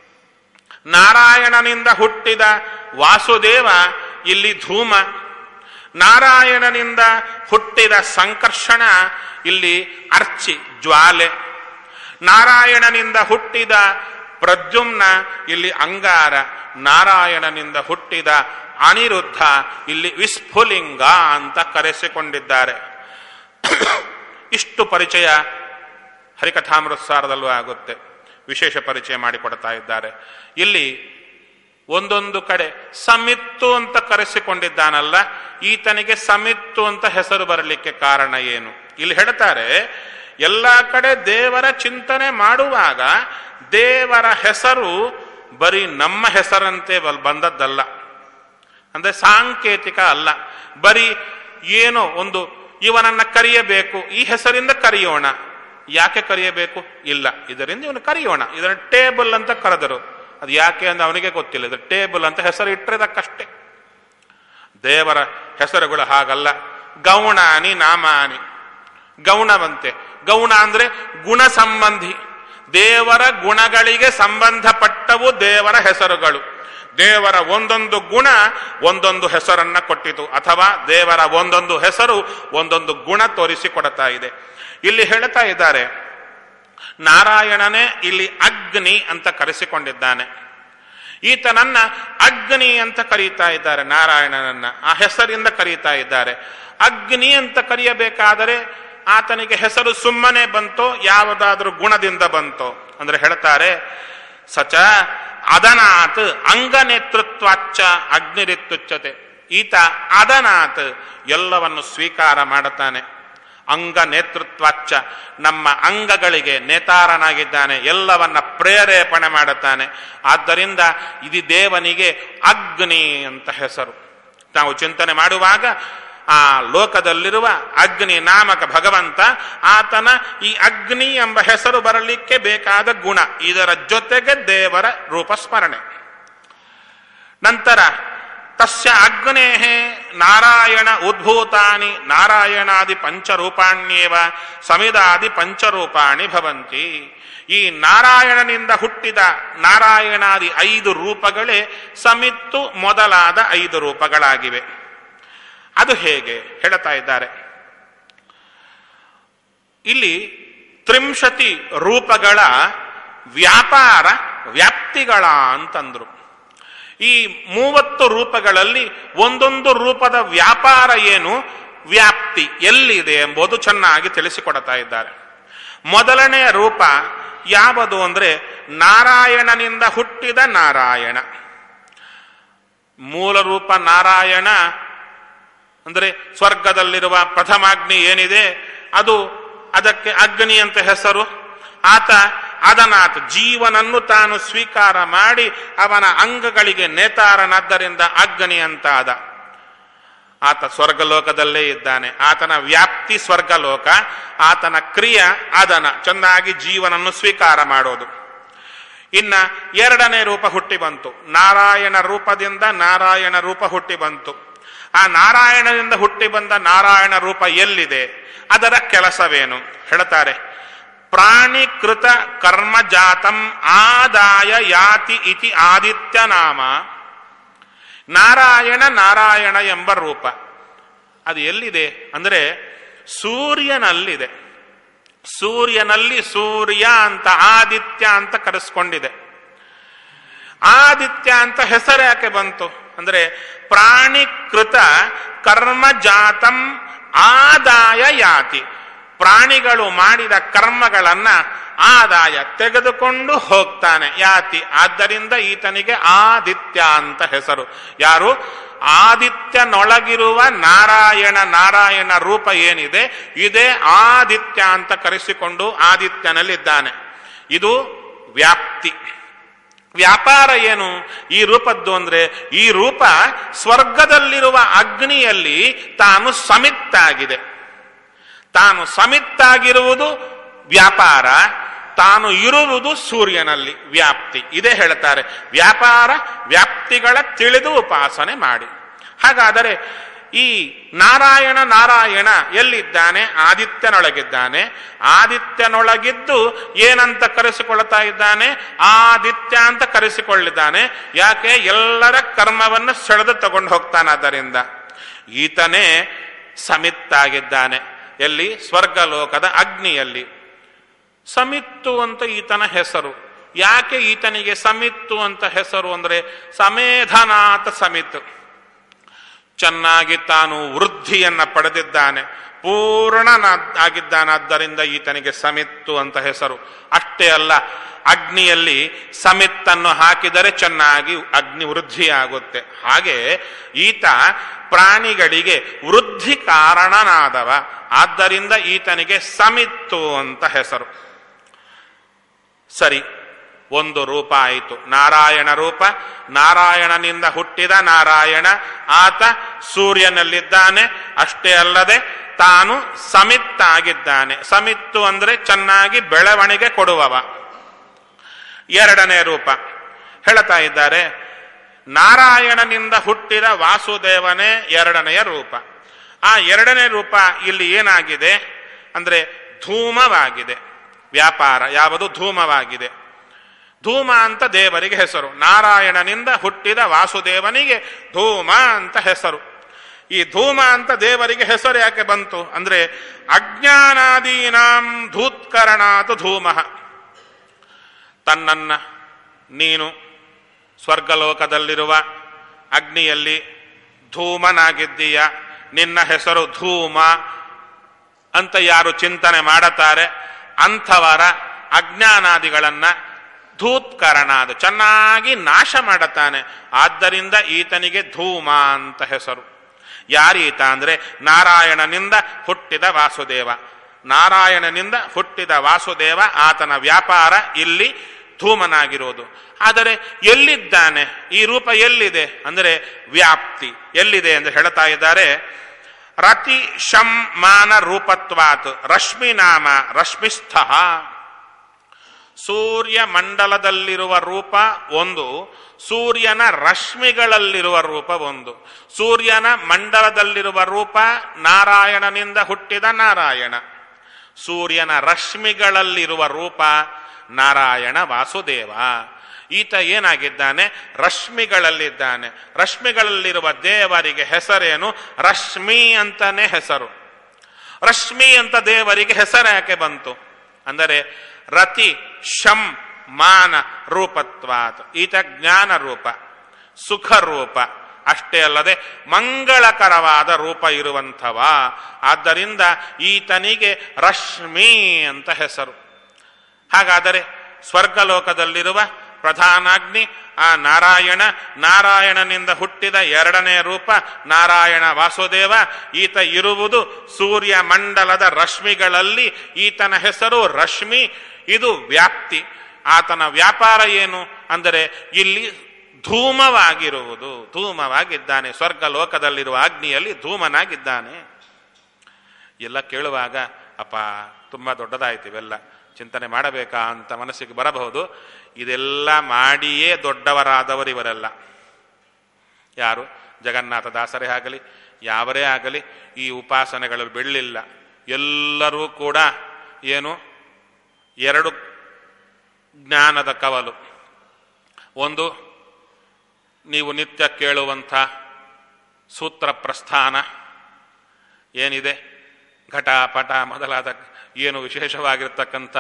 ನಾರಾಯಣನಿಂದ ಹುಟ್ಟಿದ ವಾಸುದೇವ ಇಲ್ಲಿ ಧೂಮ ನಾರಾಯಣನಿಂದ ಹುಟ್ಟಿದ ಸಂಕರ್ಷಣ ಇಲ್ಲಿ ಅರ್ಚಿ ಜ್ವಾಲೆ ನಾರಾಯಣನಿಂದ ಹುಟ್ಟಿದ ಪ್ರದ್ಯುಮ್ನ ಇಲ್ಲಿ ಅಂಗಾರ ನಾರಾಯಣನಿಂದ ಹುಟ್ಟಿದ ಅನಿರುದ್ಧ ಇಲ್ಲಿ ವಿಸ್ಫುಲಿಂಗ ಅಂತ ಕರೆಸಿಕೊಂಡಿದ್ದಾರೆ ಇಷ್ಟು ಪರಿಚಯ ಹರಿಕಥಾಮೃತ್ಸಾರದಲ್ಲೂ ಆಗುತ್ತೆ ವಿಶೇಷ ಪರಿಚಯ ಮಾಡಿಕೊಡ್ತಾ ಇದ್ದಾರೆ ಇಲ್ಲಿ ಒಂದೊಂದು ಕಡೆ ಸಮಿತ್ತು ಅಂತ ಕರೆಸಿಕೊಂಡಿದ್ದಾನಲ್ಲ ಈತನಿಗೆ ಸಮಿತ್ತು ಅಂತ ಹೆಸರು ಬರಲಿಕ್ಕೆ ಕಾರಣ ಏನು ಇಲ್ಲಿ ಹೇಳ್ತಾರೆ ಎಲ್ಲ ಕಡೆ ದೇವರ ಚಿಂತನೆ ಮಾಡುವಾಗ ದೇವರ ಹೆಸರು ಬರೀ ನಮ್ಮ ಹೆಸರಂತೆ ಬಲ್- ಬಂದದ್ದಲ್ಲ ಅಂದ್ರೆ ಸಾಂಕೇತಿಕ ಅಲ್ಲ ಬರೀ ಏನೋ ಒಂದು ಇವನನ್ನ ಕರೆಯಬೇಕು ಈ ಹೆಸರಿಂದ ಕರೆಯೋಣ ಯಾಕೆ ಕರೆಯಬೇಕು ಇಲ್ಲ ಇದರಿಂದ ಇವನು ಕರೆಯೋಣ ಇದನ್ನ ಟೇಬಲ್ ಅಂತ ಕರೆದರು ಅದು ಯಾಕೆ ಅಂತ ಅವನಿಗೆ ಗೊತ್ತಿಲ್ಲ ಇದು ಟೇಬಲ್ ಅಂತ ಹೆಸರು ಇಟ್ಟರೆದಕ್ಕಷ್ಟೇ ದೇವರ ಹೆಸರುಗಳು ಹಾಗಲ್ಲ ಗೌಣಾನಿ ನಾಮಾನಿ ಗೌಣವಂತೆ ಗೌಣ ಅಂದ್ರೆ ಗುಣ ಸಂಬಂಧಿ ದೇವರ ಗುಣಗಳಿಗೆ ಸಂಬಂಧಪಟ್ಟವು ದೇವರ ಹೆಸರುಗಳು ದೇವರ ಒಂದೊಂದು ಗುಣ ಒಂದೊಂದು ಹೆಸರನ್ನ ಕೊಟ್ಟಿತು ಅಥವಾ ದೇವರ ಒಂದೊಂದು ಹೆಸರು ಒಂದೊಂದು ಗುಣ ತೋರಿಸಿಕೊಡ್ತಾ ಇದೆ ಇಲ್ಲಿ ಹೇಳ್ತಾ ಇದ್ದಾರೆ ನಾರಾಯಣನೇ ಇಲ್ಲಿ ಅಗ್ನಿ ಅಂತ ಕರೆಸಿಕೊಂಡಿದ್ದಾನೆ ಈತನನ್ನ ಅಗ್ನಿ ಅಂತ ಕರೀತಾ ಇದ್ದಾರೆ ನಾರಾಯಣನನ್ನ ಆ ಹೆಸರಿಂದ ಕರೀತಾ ಇದ್ದಾರೆ ಅಗ್ನಿ ಅಂತ ಕರೆಯಬೇಕಾದರೆ ಆತನಿಗೆ ಹೆಸರು ಸುಮ್ಮನೆ ಬಂತೋ ಯಾವುದಾದ್ರೂ ಗುಣದಿಂದ ಬಂತೋ ಅಂದ್ರೆ ಹೇಳ್ತಾರೆ ಸಚ ಅದನಾತ್ ಅಂಗನೇತೃತ್ವಾಚ್ಚ ಅಗ್ನಿರಿತ್ತುಚ್ಚತೆ ಈತ ಅದನಾತ್ ಎಲ್ಲವನ್ನು ಸ್ವೀಕಾರ ಮಾಡುತ್ತಾನೆ ಅಂಗ ನೇತೃತ್ವಾಚ್ಚ ನಮ್ಮ ಅಂಗಗಳಿಗೆ ನೇತಾರನಾಗಿದ್ದಾನೆ ಎಲ್ಲವನ್ನ ಪ್ರೇರೇಪಣೆ ಮಾಡುತ್ತಾನೆ ಆದ್ದರಿಂದ ಇದು ದೇವನಿಗೆ ಅಗ್ನಿ ಅಂತ ಹೆಸರು ನಾವು ಚಿಂತನೆ ಮಾಡುವಾಗ ಆ ಲೋಕದಲ್ಲಿರುವ ಅಗ್ನಿ ನಾಮಕ ಭಗವಂತ ಆತನ ಈ ಅಗ್ನಿ ಎಂಬ ಹೆಸರು ಬರಲಿಕ್ಕೆ ಬೇಕಾದ ಗುಣ ಇದರ ಜೊತೆಗೆ ದೇವರ ರೂಪ ಸ್ಮರಣೆ ನಂತರ ತಸ್ಯ ಅಗ್ನೇ ನಾರಾಯಣ ಉದ್ಭೂತಾನಿ ನಾರಾಯಣಾದಿ ಪಂಚರೂಪಾಣ್ಯೇವ ಸಮಿದಾದಿ ಪಂಚರೂಪಾಣಿ ಭವಂತಿ ಈ ನಾರಾಯಣನಿಂದ ಹುಟ್ಟಿದ ನಾರಾಯಣಾದಿ ಐದು ರೂಪಗಳೇ ಸಮಿತ್ತು ಮೊದಲಾದ ಐದು ರೂಪಗಳಾಗಿವೆ ಅದು ಹೇಗೆ ಹೇಳ್ತಾ ಇದ್ದಾರೆ ಇಲ್ಲಿ ತ್ರಿಂಶತಿ ರೂಪಗಳ ವ್ಯಾಪಾರ ವ್ಯಾಪ್ತಿಗಳ ಅಂತಂದ್ರು ಈ ಮೂವತ್ತು ರೂಪಗಳಲ್ಲಿ ಒಂದೊಂದು ರೂಪದ ವ್ಯಾಪಾರ ಏನು ವ್ಯಾಪ್ತಿ ಎಲ್ಲಿದೆ ಎಂಬುದು ಚೆನ್ನಾಗಿ ತಿಳಿಸಿಕೊಡ್ತಾ ಇದ್ದಾರೆ ಮೊದಲನೆಯ ರೂಪ ಯಾವುದು ಅಂದ್ರೆ ನಾರಾಯಣನಿಂದ ಹುಟ್ಟಿದ ನಾರಾಯಣ ಮೂಲ ರೂಪ ನಾರಾಯಣ ಅಂದರೆ ಸ್ವರ್ಗದಲ್ಲಿರುವ ಪ್ರಥಮಾಗ್ನಿ ಏನಿದೆ ಅದು ಅದಕ್ಕೆ ಅಗ್ನಿ ಅಂತ ಹೆಸರು ಆತ ಅದನಾತ್ ಜೀವನನ್ನು ತಾನು ಸ್ವೀಕಾರ ಮಾಡಿ ಅವನ ಅಂಗಗಳಿಗೆ ನೇತಾರನಾದ್ದರಿಂದ ಅಗ್ನಿ ಅಂತ ಆದ ಆತ ಸ್ವರ್ಗಲೋಕದಲ್ಲೇ ಇದ್ದಾನೆ ಆತನ ವ್ಯಾಪ್ತಿ ಸ್ವರ್ಗಲೋಕ ಆತನ ಕ್ರಿಯ ಅದನ ಚೆನ್ನಾಗಿ ಜೀವನನ್ನು ಸ್ವೀಕಾರ ಮಾಡೋದು ಇನ್ನ ಎರಡನೇ ರೂಪ ಹುಟ್ಟಿ ಬಂತು ನಾರಾಯಣ ರೂಪದಿಂದ ನಾರಾಯಣ ರೂಪ ಹುಟ್ಟಿ ಬಂತು ಆ ನಾರಾಯಣದಿಂದ ಹುಟ್ಟಿ ಬಂದ ನಾರಾಯಣ ರೂಪ ಎಲ್ಲಿದೆ ಅದರ ಕೆಲಸವೇನು ಹೇಳ್ತಾರೆ ಪ್ರಾಣಿಕೃತ ಕರ್ಮಜಾತಂ ಆದಾಯ ಯಾತಿ ಇತಿ ಆದಿತ್ಯ ನಾಮ ನಾರಾಯಣ ನಾರಾಯಣ ಎಂಬ ರೂಪ ಅದು ಎಲ್ಲಿದೆ ಅಂದ್ರೆ ಸೂರ್ಯನಲ್ಲಿದೆ ಸೂರ್ಯನಲ್ಲಿ ಸೂರ್ಯ ಅಂತ ಆದಿತ್ಯ ಅಂತ ಕರೆಸ್ಕೊಂಡಿದೆ ಆದಿತ್ಯ ಅಂತ ಹೆಸರು ಯಾಕೆ ಬಂತು ಅಂದ್ರೆ ಪ್ರಾಣಿಕೃತ ಕರ್ಮಜಾತಂ ಆದಾಯ ಯಾತಿ ಪ್ರಾಣಿಗಳು ಮಾಡಿದ ಕರ್ಮಗಳನ್ನ ಆದಾಯ ತೆಗೆದುಕೊಂಡು ಹೋಗ್ತಾನೆ ಯಾತಿ ಆದ್ದರಿಂದ ಈತನಿಗೆ ಆದಿತ್ಯ ಅಂತ ಹೆಸರು ಯಾರು ಆದಿತ್ಯನೊಳಗಿರುವ ನಾರಾಯಣ ನಾರಾಯಣ ರೂಪ ಏನಿದೆ ಇದೇ ಆದಿತ್ಯ ಅಂತ ಕರೆಸಿಕೊಂಡು ಆದಿತ್ಯನಲ್ಲಿದ್ದಾನೆ ಇದು ವ್ಯಾಪ್ತಿ ವ್ಯಾಪಾರ ಏನು ಈ ರೂಪದ್ದು ಅಂದ್ರೆ ಈ ರೂಪ ಸ್ವರ್ಗದಲ್ಲಿರುವ ಅಗ್ನಿಯಲ್ಲಿ ತಾನು ಸಮಿತ್ತಾಗಿದೆ ತಾನು ಸಮಿತ್ತಾಗಿರುವುದು ವ್ಯಾಪಾರ ತಾನು ಇರುವುದು ಸೂರ್ಯನಲ್ಲಿ ವ್ಯಾಪ್ತಿ ಇದೇ ಹೇಳ್ತಾರೆ ವ್ಯಾಪಾರ ವ್ಯಾಪ್ತಿಗಳ ತಿಳಿದು ಉಪಾಸನೆ ಮಾಡಿ ಹಾಗಾದರೆ ಈ ನಾರಾಯಣ ನಾರಾಯಣ ಎಲ್ಲಿದ್ದಾನೆ ಆದಿತ್ಯನೊಳಗಿದ್ದಾನೆ ಆದಿತ್ಯನೊಳಗಿದ್ದು ಏನಂತ ಕರೆಸಿಕೊಳ್ತಾ ಇದ್ದಾನೆ ಆದಿತ್ಯ ಅಂತ ಕರೆಸಿಕೊಳ್ಳಿದ್ದಾನೆ ಯಾಕೆ ಎಲ್ಲರ ಕರ್ಮವನ್ನು ಸೆಳೆದು ತಗೊಂಡು ಹೋಗ್ತಾನಾದ್ದರಿಂದ ಈತನೇ ಸಮಿತ್ತಾಗಿದ್ದಾನೆ ಎಲ್ಲಿ ಸ್ವರ್ಗಲೋಕದ ಅಗ್ನಿಯಲ್ಲಿ ಸಮಿತ್ತು ಅಂತ ಈತನ ಹೆಸರು ಯಾಕೆ ಈತನಿಗೆ ಸಮಿತ್ತು ಅಂತ ಹೆಸರು ಅಂದ್ರೆ ಸಮೇಧನಾಥ ಸಮಿತ್ತು ಚೆನ್ನಾಗಿ ತಾನು ವೃದ್ಧಿಯನ್ನ ಪಡೆದಿದ್ದಾನೆ ಪೂರ್ಣನಾಗಿದ್ದಾನಾದ್ದರಿಂದ ಈತನಿಗೆ ಸಮಿತ್ತು ಅಂತ ಹೆಸರು ಅಷ್ಟೇ ಅಲ್ಲ ಅಗ್ನಿಯಲ್ಲಿ ಸಮಿತ್ತನ್ನು ಹಾಕಿದರೆ ಚೆನ್ನಾಗಿ ಅಗ್ನಿ ವೃದ್ಧಿಯಾಗುತ್ತೆ ಹಾಗೆ ಈತ ಪ್ರಾಣಿಗಳಿಗೆ ವೃದ್ಧಿ ಕಾರಣನಾದವ ಆದ್ದರಿಂದ ಈತನಿಗೆ ಸಮಿತ್ತು ಅಂತ ಹೆಸರು ಸರಿ ಒಂದು ರೂಪ ಆಯಿತು ನಾರಾಯಣ ರೂಪ ನಾರಾಯಣನಿಂದ ಹುಟ್ಟಿದ ನಾರಾಯಣ ಆತ ಸೂರ್ಯನಲ್ಲಿದ್ದಾನೆ ಅಷ್ಟೇ ಅಲ್ಲದೆ ತಾನು ಸಮಿತ್ತಾಗಿದ್ದಾನೆ ಸಮಿತ್ತು ಅಂದ್ರೆ ಚೆನ್ನಾಗಿ ಬೆಳವಣಿಗೆ ಕೊಡುವವ ಎರಡನೇ ರೂಪ ಹೇಳ್ತಾ ಇದ್ದಾರೆ ನಾರಾಯಣನಿಂದ ಹುಟ್ಟಿದ ವಾಸುದೇವನೇ ಎರಡನೆಯ ರೂಪ ಆ ಎರಡನೇ ರೂಪ ಇಲ್ಲಿ ಏನಾಗಿದೆ ಅಂದ್ರೆ ಧೂಮವಾಗಿದೆ ವ್ಯಾಪಾರ ಯಾವುದು ಧೂಮವಾಗಿದೆ ಧೂಮ ಅಂತ ದೇವರಿಗೆ ಹೆಸರು ನಾರಾಯಣನಿಂದ ಹುಟ್ಟಿದ ವಾಸುದೇವನಿಗೆ ಧೂಮ ಅಂತ ಹೆಸರು ಈ ಧೂಮ ಅಂತ ದೇವರಿಗೆ ಹೆಸರು ಯಾಕೆ ಬಂತು ಅಂದ್ರೆ ಅಜ್ಞಾನಾದೀನಾಂ ಧೂತ್ಕರಣಾತು ಧೂಮ ತನ್ನನ್ನ ನೀನು ಸ್ವರ್ಗಲೋಕದಲ್ಲಿರುವ ಅಗ್ನಿಯಲ್ಲಿ ಧೂಮನಾಗಿದ್ದೀಯ ನಿನ್ನ ಹೆಸರು ಧೂಮ ಅಂತ ಯಾರು ಚಿಂತನೆ ಮಾಡುತ್ತಾರೆ ಅಂಥವರ ಅಜ್ಞಾನಾದಿಗಳನ್ನ ಧೂತ್ಕರಣ ಅದು ಚೆನ್ನಾಗಿ ನಾಶ ಮಾಡುತ್ತಾನೆ ಆದ್ದರಿಂದ ಈತನಿಗೆ ಧೂಮ ಅಂತ ಹೆಸರು ಯಾರೀತ ಅಂದ್ರೆ ನಾರಾಯಣನಿಂದ ಹುಟ್ಟಿದ ವಾಸುದೇವ ನಾರಾಯಣನಿಂದ ಹುಟ್ಟಿದ ವಾಸುದೇವ ಆತನ ವ್ಯಾಪಾರ ಇಲ್ಲಿ ಧೂಮನಾಗಿರೋದು ಆದರೆ ಎಲ್ಲಿದ್ದಾನೆ ಈ ರೂಪ ಎಲ್ಲಿದೆ ಅಂದರೆ ವ್ಯಾಪ್ತಿ ಎಲ್ಲಿದೆ ಎಂದು ಹೇಳ್ತಾ ಇದ್ದಾರೆ ರತಿ ಶಂ ಮಾನ ರೂಪತ್ವಾತ್ ರಶ್ಮಿ ನಾಮ ರಶ್ಮಿಸ್ಥ ಸೂರ್ಯ ಮಂಡಲದಲ್ಲಿರುವ ರೂಪ ಒಂದು ಸೂರ್ಯನ ರಶ್ಮಿಗಳಲ್ಲಿರುವ ರೂಪ ಒಂದು ಸೂರ್ಯನ ಮಂಡಲದಲ್ಲಿರುವ ರೂಪ ನಾರಾಯಣನಿಂದ ಹುಟ್ಟಿದ ನಾರಾಯಣ ಸೂರ್ಯನ ರಶ್ಮಿಗಳಲ್ಲಿರುವ ರೂಪ ನಾರಾಯಣ ವಾಸುದೇವ ಈತ ಏನಾಗಿದ್ದಾನೆ ರಶ್ಮಿಗಳಲ್ಲಿದ್ದಾನೆ ರಶ್ಮಿಗಳಲ್ಲಿರುವ ದೇವರಿಗೆ ಹೆಸರೇನು ರಶ್ಮಿ ಅಂತಾನೆ ಹೆಸರು ರಶ್ಮಿ ಅಂತ ದೇವರಿಗೆ ಹೆಸರು ಯಾಕೆ ಬಂತು ಅಂದರೆ ರತಿ ಶಂ ಮಾನ ರೂಪತ್ವಾತ್ ಈತ ಜ್ಞಾನ ರೂಪ ಸುಖ ರೂಪ ಅಷ್ಟೇ ಅಲ್ಲದೆ ಮಂಗಳಕರವಾದ ರೂಪ ಇರುವಂಥವ ಆದ್ದರಿಂದ ಈತನಿಗೆ ರಶ್ಮಿ ಅಂತ ಹೆಸರು ಹಾಗಾದರೆ ಸ್ವರ್ಗಲೋಕದಲ್ಲಿರುವ ಪ್ರಧಾನಾಗ್ನಿ ಆ ನಾರಾಯಣ ನಾರಾಯಣನಿಂದ ಹುಟ್ಟಿದ ಎರಡನೇ ರೂಪ ನಾರಾಯಣ ವಾಸುದೇವ ಈತ ಇರುವುದು ಸೂರ್ಯ ಮಂಡಲದ ರಶ್ಮಿಗಳಲ್ಲಿ ಈತನ ಹೆಸರು ರಶ್ಮಿ ಇದು ವ್ಯಾಪ್ತಿ ಆತನ ವ್ಯಾಪಾರ ಏನು ಅಂದರೆ ಇಲ್ಲಿ ಧೂಮವಾಗಿರುವುದು ಧೂಮವಾಗಿದ್ದಾನೆ ಸ್ವರ್ಗ ಲೋಕದಲ್ಲಿರುವ ಅಗ್ನಿಯಲ್ಲಿ ಧೂಮನಾಗಿದ್ದಾನೆ ಎಲ್ಲ ಕೇಳುವಾಗ ಅಪ್ಪ ತುಂಬಾ ದೊಡ್ಡದಾಯ್ತು ಇವೆಲ್ಲ ಚಿಂತನೆ ಮಾಡಬೇಕಾ ಅಂತ ಮನಸ್ಸಿಗೆ ಬರಬಹುದು ಇದೆಲ್ಲ ಮಾಡಿಯೇ ದೊಡ್ಡವರಾದವರು ಇವರೆಲ್ಲ ಯಾರು ಜಗನ್ನಾಥ ದಾಸರೇ ಆಗಲಿ ಯಾವರೇ ಆಗಲಿ ಈ ಉಪಾಸನೆಗಳು ಬೆಳ್ಳಿಲ್ಲ ಎಲ್ಲರೂ ಕೂಡ ಏನು ಎರಡು ಜ್ಞಾನದ ಕವಲು ಒಂದು ನೀವು ನಿತ್ಯ ಕೇಳುವಂಥ ಸೂತ್ರ ಪ್ರಸ್ಥಾನ ಏನಿದೆ ಘಟ ಪಟ ಮೊದಲಾದ ಏನು ವಿಶೇಷವಾಗಿರ್ತಕ್ಕಂಥ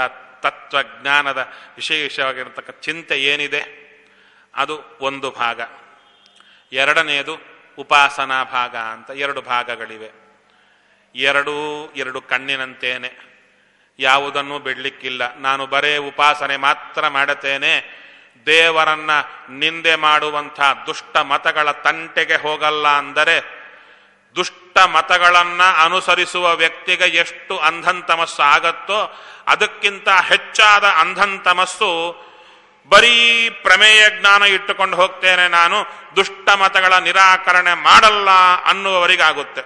ತತ್ವಜ್ಞಾನದ ವಿಶೇಷವಾಗಿರತಕ್ಕ ಚಿಂತೆ ಏನಿದೆ ಅದು ಒಂದು ಭಾಗ ಎರಡನೆಯದು ಉಪಾಸನಾ ಭಾಗ ಅಂತ ಎರಡು ಭಾಗಗಳಿವೆ ಎರಡೂ ಎರಡು ಕಣ್ಣಿನಂತೇನೆ ಯಾವುದನ್ನೂ ಬಿಡ್ಲಿಕ್ಕಿಲ್ಲ ನಾನು ಬರೇ ಉಪಾಸನೆ ಮಾತ್ರ ಮಾಡುತ್ತೇನೆ ದೇವರನ್ನ ನಿಂದೆ ಮಾಡುವಂಥ ದುಷ್ಟ ಮತಗಳ ತಂಟೆಗೆ ಹೋಗಲ್ಲ ಅಂದರೆ ದುಷ್ಟ ಮತಗಳನ್ನ ಅನುಸರಿಸುವ ವ್ಯಕ್ತಿಗೆ ಎಷ್ಟು ಅಂಧಂತಮಸ್ಸು ಆಗತ್ತೋ ಅದಕ್ಕಿಂತ ಹೆಚ್ಚಾದ ಅಂಧಂತಮಸ್ಸು ಬರೀ ಪ್ರಮೇಯ ಜ್ಞಾನ ಇಟ್ಟುಕೊಂಡು ಹೋಗ್ತೇನೆ ನಾನು ದುಷ್ಟ ಮತಗಳ ನಿರಾಕರಣೆ ಮಾಡಲ್ಲ ಅನ್ನುವವರಿಗಾಗುತ್ತೆ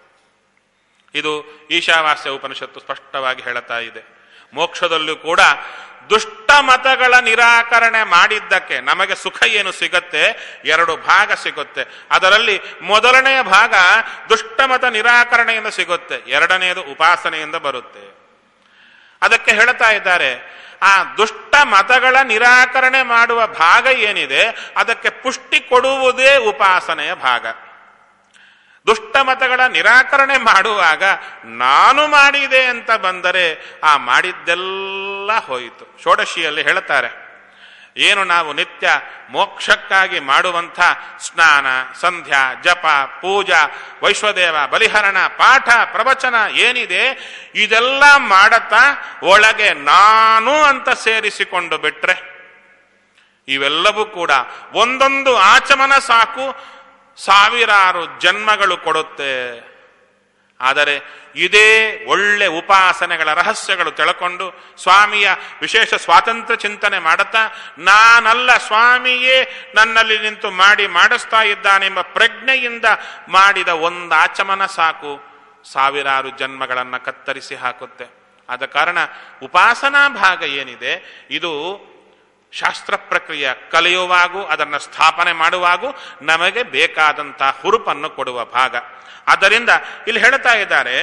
ಇದು ಈಶಾವಾಸ್ಯ ಉಪನಿಷತ್ತು ಸ್ಪಷ್ಟವಾಗಿ ಹೇಳುತ್ತಾ ಇದೆ ಮೋಕ್ಷದಲ್ಲೂ ಕೂಡ ದುಷ್ಟ ಮತಗಳ ನಿರಾಕರಣೆ ಮಾಡಿದ್ದಕ್ಕೆ ನಮಗೆ ಸುಖ ಏನು ಸಿಗತ್ತೆ ಎರಡು ಭಾಗ ಸಿಗುತ್ತೆ ಅದರಲ್ಲಿ ಮೊದಲನೆಯ ಭಾಗ ದುಷ್ಟ ಮತ ನಿರಾಕರಣೆಯಿಂದ ಸಿಗುತ್ತೆ ಎರಡನೆಯದು ಉಪಾಸನೆಯಿಂದ ಬರುತ್ತೆ ಅದಕ್ಕೆ ಹೇಳ್ತಾ ಇದ್ದಾರೆ ಆ ದುಷ್ಟ ಮತಗಳ ನಿರಾಕರಣೆ ಮಾಡುವ ಭಾಗ ಏನಿದೆ ಅದಕ್ಕೆ ಪುಷ್ಟಿ ಕೊಡುವುದೇ ಉಪಾಸನೆಯ ಭಾಗ ದುಷ್ಟ ಮತಗಳ ನಿರಾಕರಣೆ ಮಾಡುವಾಗ ನಾನು ಮಾಡಿದೆ ಅಂತ ಬಂದರೆ ಆ ಮಾಡಿದ್ದೆಲ್ಲ ಹೋಯಿತು ಷೋಡಶಿಯಲ್ಲಿ ಹೇಳ್ತಾರೆ ಏನು ನಾವು ನಿತ್ಯ ಮೋಕ್ಷಕ್ಕಾಗಿ ಮಾಡುವಂಥ ಸ್ನಾನ ಸಂಧ್ಯಾ ಜಪ ಪೂಜಾ ವೈಶ್ವದೇವ ಬಲಿಹರಣ ಪಾಠ ಪ್ರವಚನ ಏನಿದೆ ಇದೆಲ್ಲ ಮಾಡತಾ ಒಳಗೆ ನಾನು ಅಂತ ಸೇರಿಸಿಕೊಂಡು ಬಿಟ್ರೆ ಇವೆಲ್ಲವೂ ಕೂಡ ಒಂದೊಂದು ಆಚಮನ ಸಾಕು ಸಾವಿರಾರು ಜನ್ಮಗಳು ಕೊಡುತ್ತೆ ಆದರೆ ಇದೇ ಒಳ್ಳೆ ಉಪಾಸನೆಗಳ ರಹಸ್ಯಗಳು ತಿಳ್ಕೊಂಡು ಸ್ವಾಮಿಯ ವಿಶೇಷ ಸ್ವಾತಂತ್ರ್ಯ ಚಿಂತನೆ ಮಾಡುತ್ತಾ ನಾನಲ್ಲ ಸ್ವಾಮಿಯೇ ನನ್ನಲ್ಲಿ ನಿಂತು ಮಾಡಿ ಮಾಡಿಸ್ತಾ ಇದ್ದಾನೆಂಬ ಪ್ರಜ್ಞೆಯಿಂದ ಮಾಡಿದ ಒಂದು ಆಚಮನ ಸಾಕು ಸಾವಿರಾರು ಜನ್ಮಗಳನ್ನು ಕತ್ತರಿಸಿ ಹಾಕುತ್ತೆ ಆದ ಕಾರಣ ಉಪಾಸನಾ ಭಾಗ ಏನಿದೆ ಇದು ಶಾಸ್ತ್ರ ಪ್ರಕ್ರಿಯೆ ಕಲಿಯುವಾಗೂ ಅದನ್ನು ಸ್ಥಾಪನೆ ಮಾಡುವಾಗೂ ನಮಗೆ ಬೇಕಾದಂತಹ ಹುರುಪನ್ನು ಕೊಡುವ ಭಾಗ ಆದ್ದರಿಂದ ಇಲ್ಲಿ ಹೇಳ್ತಾ ಇದ್ದಾರೆ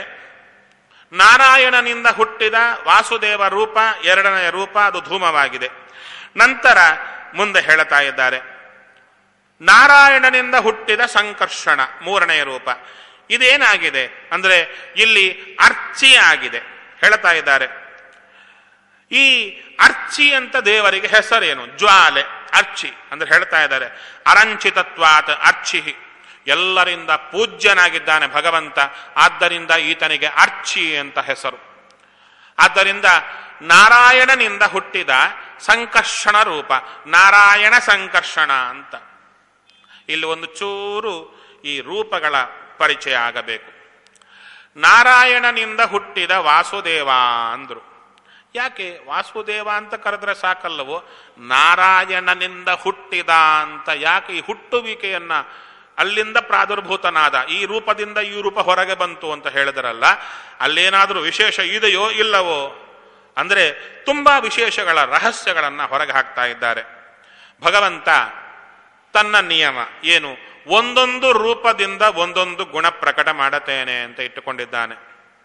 ನಾರಾಯಣನಿಂದ ಹುಟ್ಟಿದ ವಾಸುದೇವ ರೂಪ ಎರಡನೆಯ ರೂಪ ಅದು ಧೂಮವಾಗಿದೆ ನಂತರ ಮುಂದೆ ಹೇಳ್ತಾ ಇದ್ದಾರೆ ನಾರಾಯಣನಿಂದ ಹುಟ್ಟಿದ ಸಂಕರ್ಷಣ ಮೂರನೆಯ ರೂಪ ಇದೇನಾಗಿದೆ ಅಂದ್ರೆ ಇಲ್ಲಿ ಅರ್ಚಿ ಆಗಿದೆ ಹೇಳ್ತಾ ಇದ್ದಾರೆ ಈ ಅರ್ಚಿ ಅಂತ ದೇವರಿಗೆ ಹೆಸರೇನು ಜ್ವಾಲೆ ಅರ್ಚಿ ಅಂದ್ರೆ ಹೇಳ್ತಾ ಇದ್ದಾರೆ ಅರಂಚಿತತ್ವಾತ್ ಅರ್ಚಿ ಎಲ್ಲರಿಂದ ಪೂಜ್ಯನಾಗಿದ್ದಾನೆ ಭಗವಂತ ಆದ್ದರಿಂದ ಈತನಿಗೆ ಅರ್ಚಿ ಅಂತ ಹೆಸರು ಆದ್ದರಿಂದ ನಾರಾಯಣನಿಂದ ಹುಟ್ಟಿದ ಸಂಕರ್ಷಣ ರೂಪ ನಾರಾಯಣ ಸಂಕರ್ಷಣ ಅಂತ ಇಲ್ಲಿ ಒಂದು ಚೂರು ಈ ರೂಪಗಳ ಪರಿಚಯ ಆಗಬೇಕು ನಾರಾಯಣನಿಂದ ಹುಟ್ಟಿದ ವಾಸುದೇವ ಅಂದ್ರು ಯಾಕೆ ವಾಸುದೇವ ಅಂತ ಕರೆದ್ರೆ ಸಾಕಲ್ಲವೋ ನಾರಾಯಣನಿಂದ ಹುಟ್ಟಿದ ಅಂತ ಯಾಕೆ ಈ ಹುಟ್ಟುವಿಕೆಯನ್ನ ಅಲ್ಲಿಂದ ಪ್ರಾದುರ್ಭೂತನಾದ ಈ ರೂಪದಿಂದ ಈ ರೂಪ ಹೊರಗೆ ಬಂತು ಅಂತ ಹೇಳಿದ್ರಲ್ಲ ಅಲ್ಲೇನಾದರೂ ವಿಶೇಷ ಇದೆಯೋ ಇಲ್ಲವೋ ಅಂದ್ರೆ ತುಂಬಾ ವಿಶೇಷಗಳ ರಹಸ್ಯಗಳನ್ನ ಹೊರಗೆ ಹಾಕ್ತಾ ಇದ್ದಾರೆ ಭಗವಂತ ತನ್ನ ನಿಯಮ ಏನು ಒಂದೊಂದು ರೂಪದಿಂದ ಒಂದೊಂದು ಗುಣ ಪ್ರಕಟ ಮಾಡತೇನೆ ಅಂತ ಇಟ್ಟುಕೊಂಡಿದ್ದಾನೆ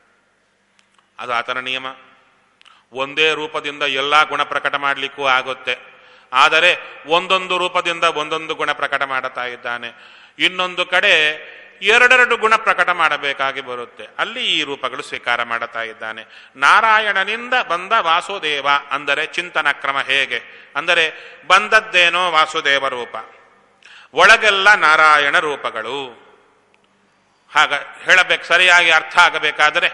ಅದು ಆತನ ನಿಯಮ ಒಂದೇ ರೂಪದಿಂದ ಎಲ್ಲ ಗುಣ ಪ್ರಕಟ ಮಾಡಲಿಕ್ಕೂ ಆಗುತ್ತೆ ಆದರೆ ಒಂದೊಂದು ರೂಪದಿಂದ ಒಂದೊಂದು ಗುಣ ಪ್ರಕಟ ಮಾಡುತ್ತಾ ಇದ್ದಾನೆ ಇನ್ನೊಂದು ಕಡೆ ಎರಡೆರಡು ಗುಣ ಪ್ರಕಟ ಮಾಡಬೇಕಾಗಿ ಬರುತ್ತೆ ಅಲ್ಲಿ ಈ ರೂಪಗಳು ಸ್ವೀಕಾರ ಮಾಡುತ್ತಾ ಇದ್ದಾನೆ ನಾರಾಯಣನಿಂದ ಬಂದ ವಾಸುದೇವ ಅಂದರೆ ಚಿಂತನ ಕ್ರಮ ಹೇಗೆ ಅಂದರೆ ಬಂದದ್ದೇನೋ ವಾಸುದೇವ ರೂಪ ಒಳಗೆಲ್ಲ ನಾರಾಯಣ ರೂಪಗಳು ಹಾಗ ಹೇಳಬೇಕು ಸರಿಯಾಗಿ ಅರ್ಥ ಆಗಬೇಕಾದರೆ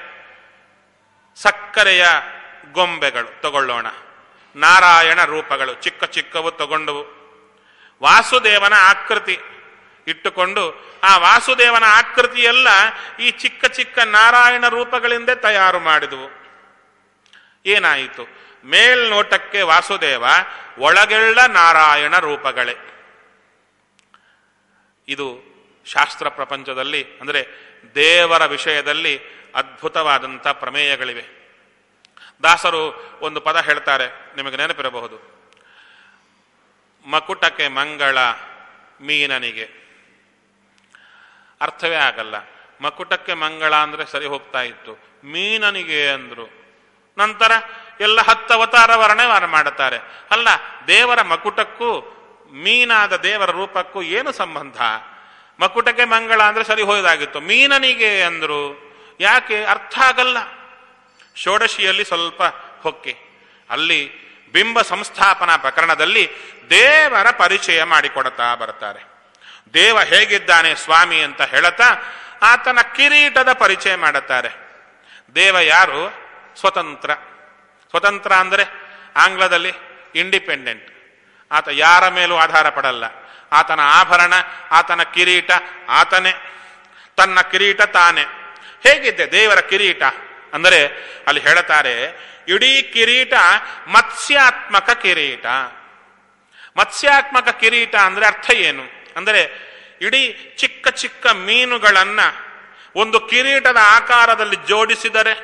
ಸಕ್ಕರೆಯ ಗೊಂಬೆಗಳು ತಗೊಳ್ಳೋಣ ನಾರಾಯಣ ರೂಪಗಳು ಚಿಕ್ಕ ಚಿಕ್ಕವು ತಗೊಂಡವು ವಾಸುದೇವನ ಆಕೃತಿ ಇಟ್ಟುಕೊಂಡು ಆ ವಾಸುದೇವನ ಆಕೃತಿಯೆಲ್ಲ ಈ ಚಿಕ್ಕ ಚಿಕ್ಕ ನಾರಾಯಣ ರೂಪಗಳಿಂದ ತಯಾರು ಮಾಡಿದವು ಏನಾಯಿತು ಮೇಲ್ನೋಟಕ್ಕೆ ವಾಸುದೇವ ಒಳಗೆಳ್ಳ ನಾರಾಯಣ ರೂಪಗಳೇ ಇದು ಶಾಸ್ತ್ರ ಪ್ರಪಂಚದಲ್ಲಿ ಅಂದರೆ ದೇವರ ವಿಷಯದಲ್ಲಿ ಅದ್ಭುತವಾದಂಥ ಪ್ರಮೇಯಗಳಿವೆ ದಾಸರು ಒಂದು ಪದ ಹೇಳ್ತಾರೆ ನಿಮಗೆ ನೆನಪಿರಬಹುದು ಮಕುಟಕ್ಕೆ ಮಂಗಳ ಮೀನನಿಗೆ ಅರ್ಥವೇ ಆಗಲ್ಲ ಮಕುಟಕ್ಕೆ ಮಂಗಳ ಅಂದ್ರೆ ಸರಿ ಹೋಗ್ತಾ ಇತ್ತು ಮೀನನಿಗೆ ಅಂದ್ರು ನಂತರ ಎಲ್ಲ ಹತ್ತು ಅವತಾರ ವರ್ಣೆ ಮಾಡುತ್ತಾರೆ ಅಲ್ಲ ದೇವರ ಮಕುಟಕ್ಕೂ ಮೀನಾದ ದೇವರ ರೂಪಕ್ಕೂ ಏನು ಸಂಬಂಧ ಮಕುಟಕ್ಕೆ ಮಂಗಳ ಅಂದ್ರೆ ಸರಿ ಹೋಯ್ದಾಗಿತ್ತು ಮೀನನಿಗೆ ಅಂದ್ರು ಯಾಕೆ ಅರ್ಥ ಆಗಲ್ಲ ಷೋಡಶಿಯಲ್ಲಿ ಸ್ವಲ್ಪ ಹೊಕ್ಕಿ ಅಲ್ಲಿ ಬಿಂಬ ಸಂಸ್ಥಾಪನಾ ಪ್ರಕರಣದಲ್ಲಿ ದೇವರ ಪರಿಚಯ ಮಾಡಿಕೊಡ್ತಾ ಬರ್ತಾರೆ ದೇವ ಹೇಗಿದ್ದಾನೆ ಸ್ವಾಮಿ ಅಂತ ಹೇಳುತ್ತಾ ಆತನ ಕಿರೀಟದ ಪರಿಚಯ ಮಾಡುತ್ತಾರೆ ದೇವ ಯಾರು ಸ್ವತಂತ್ರ ಸ್ವತಂತ್ರ ಅಂದರೆ ಆಂಗ್ಲದಲ್ಲಿ ಇಂಡಿಪೆಂಡೆಂಟ್ ಆತ ಯಾರ ಮೇಲೂ ಆಧಾರ ಪಡಲ್ಲ ಆತನ ಆಭರಣ ಆತನ ಕಿರೀಟ ಆತನೇ ತನ್ನ ಕಿರೀಟ ತಾನೇ ಹೇಗಿದೆ ದೇವರ ಕಿರೀಟ ಅಂದರೆ ಅಲ್ಲಿ ಹೇಳುತ್ತಾರೆ ಇಡೀ ಕಿರೀಟ ಮತ್ಸ್ಯಾತ್ಮಕ ಕಿರೀಟ ಮತ್ಸ್ಯಾತ್ಮಕ ಕಿರೀಟ ಅಂದ್ರೆ ಅರ್ಥ ಏನು ಅಂದರೆ ಇಡೀ ಚಿಕ್ಕ ಚಿಕ್ಕ ಮೀನುಗಳನ್ನ ಒಂದು ಕಿರೀಟದ ಆಕಾರದಲ್ಲಿ ಜೋಡಿಸಿದರೆ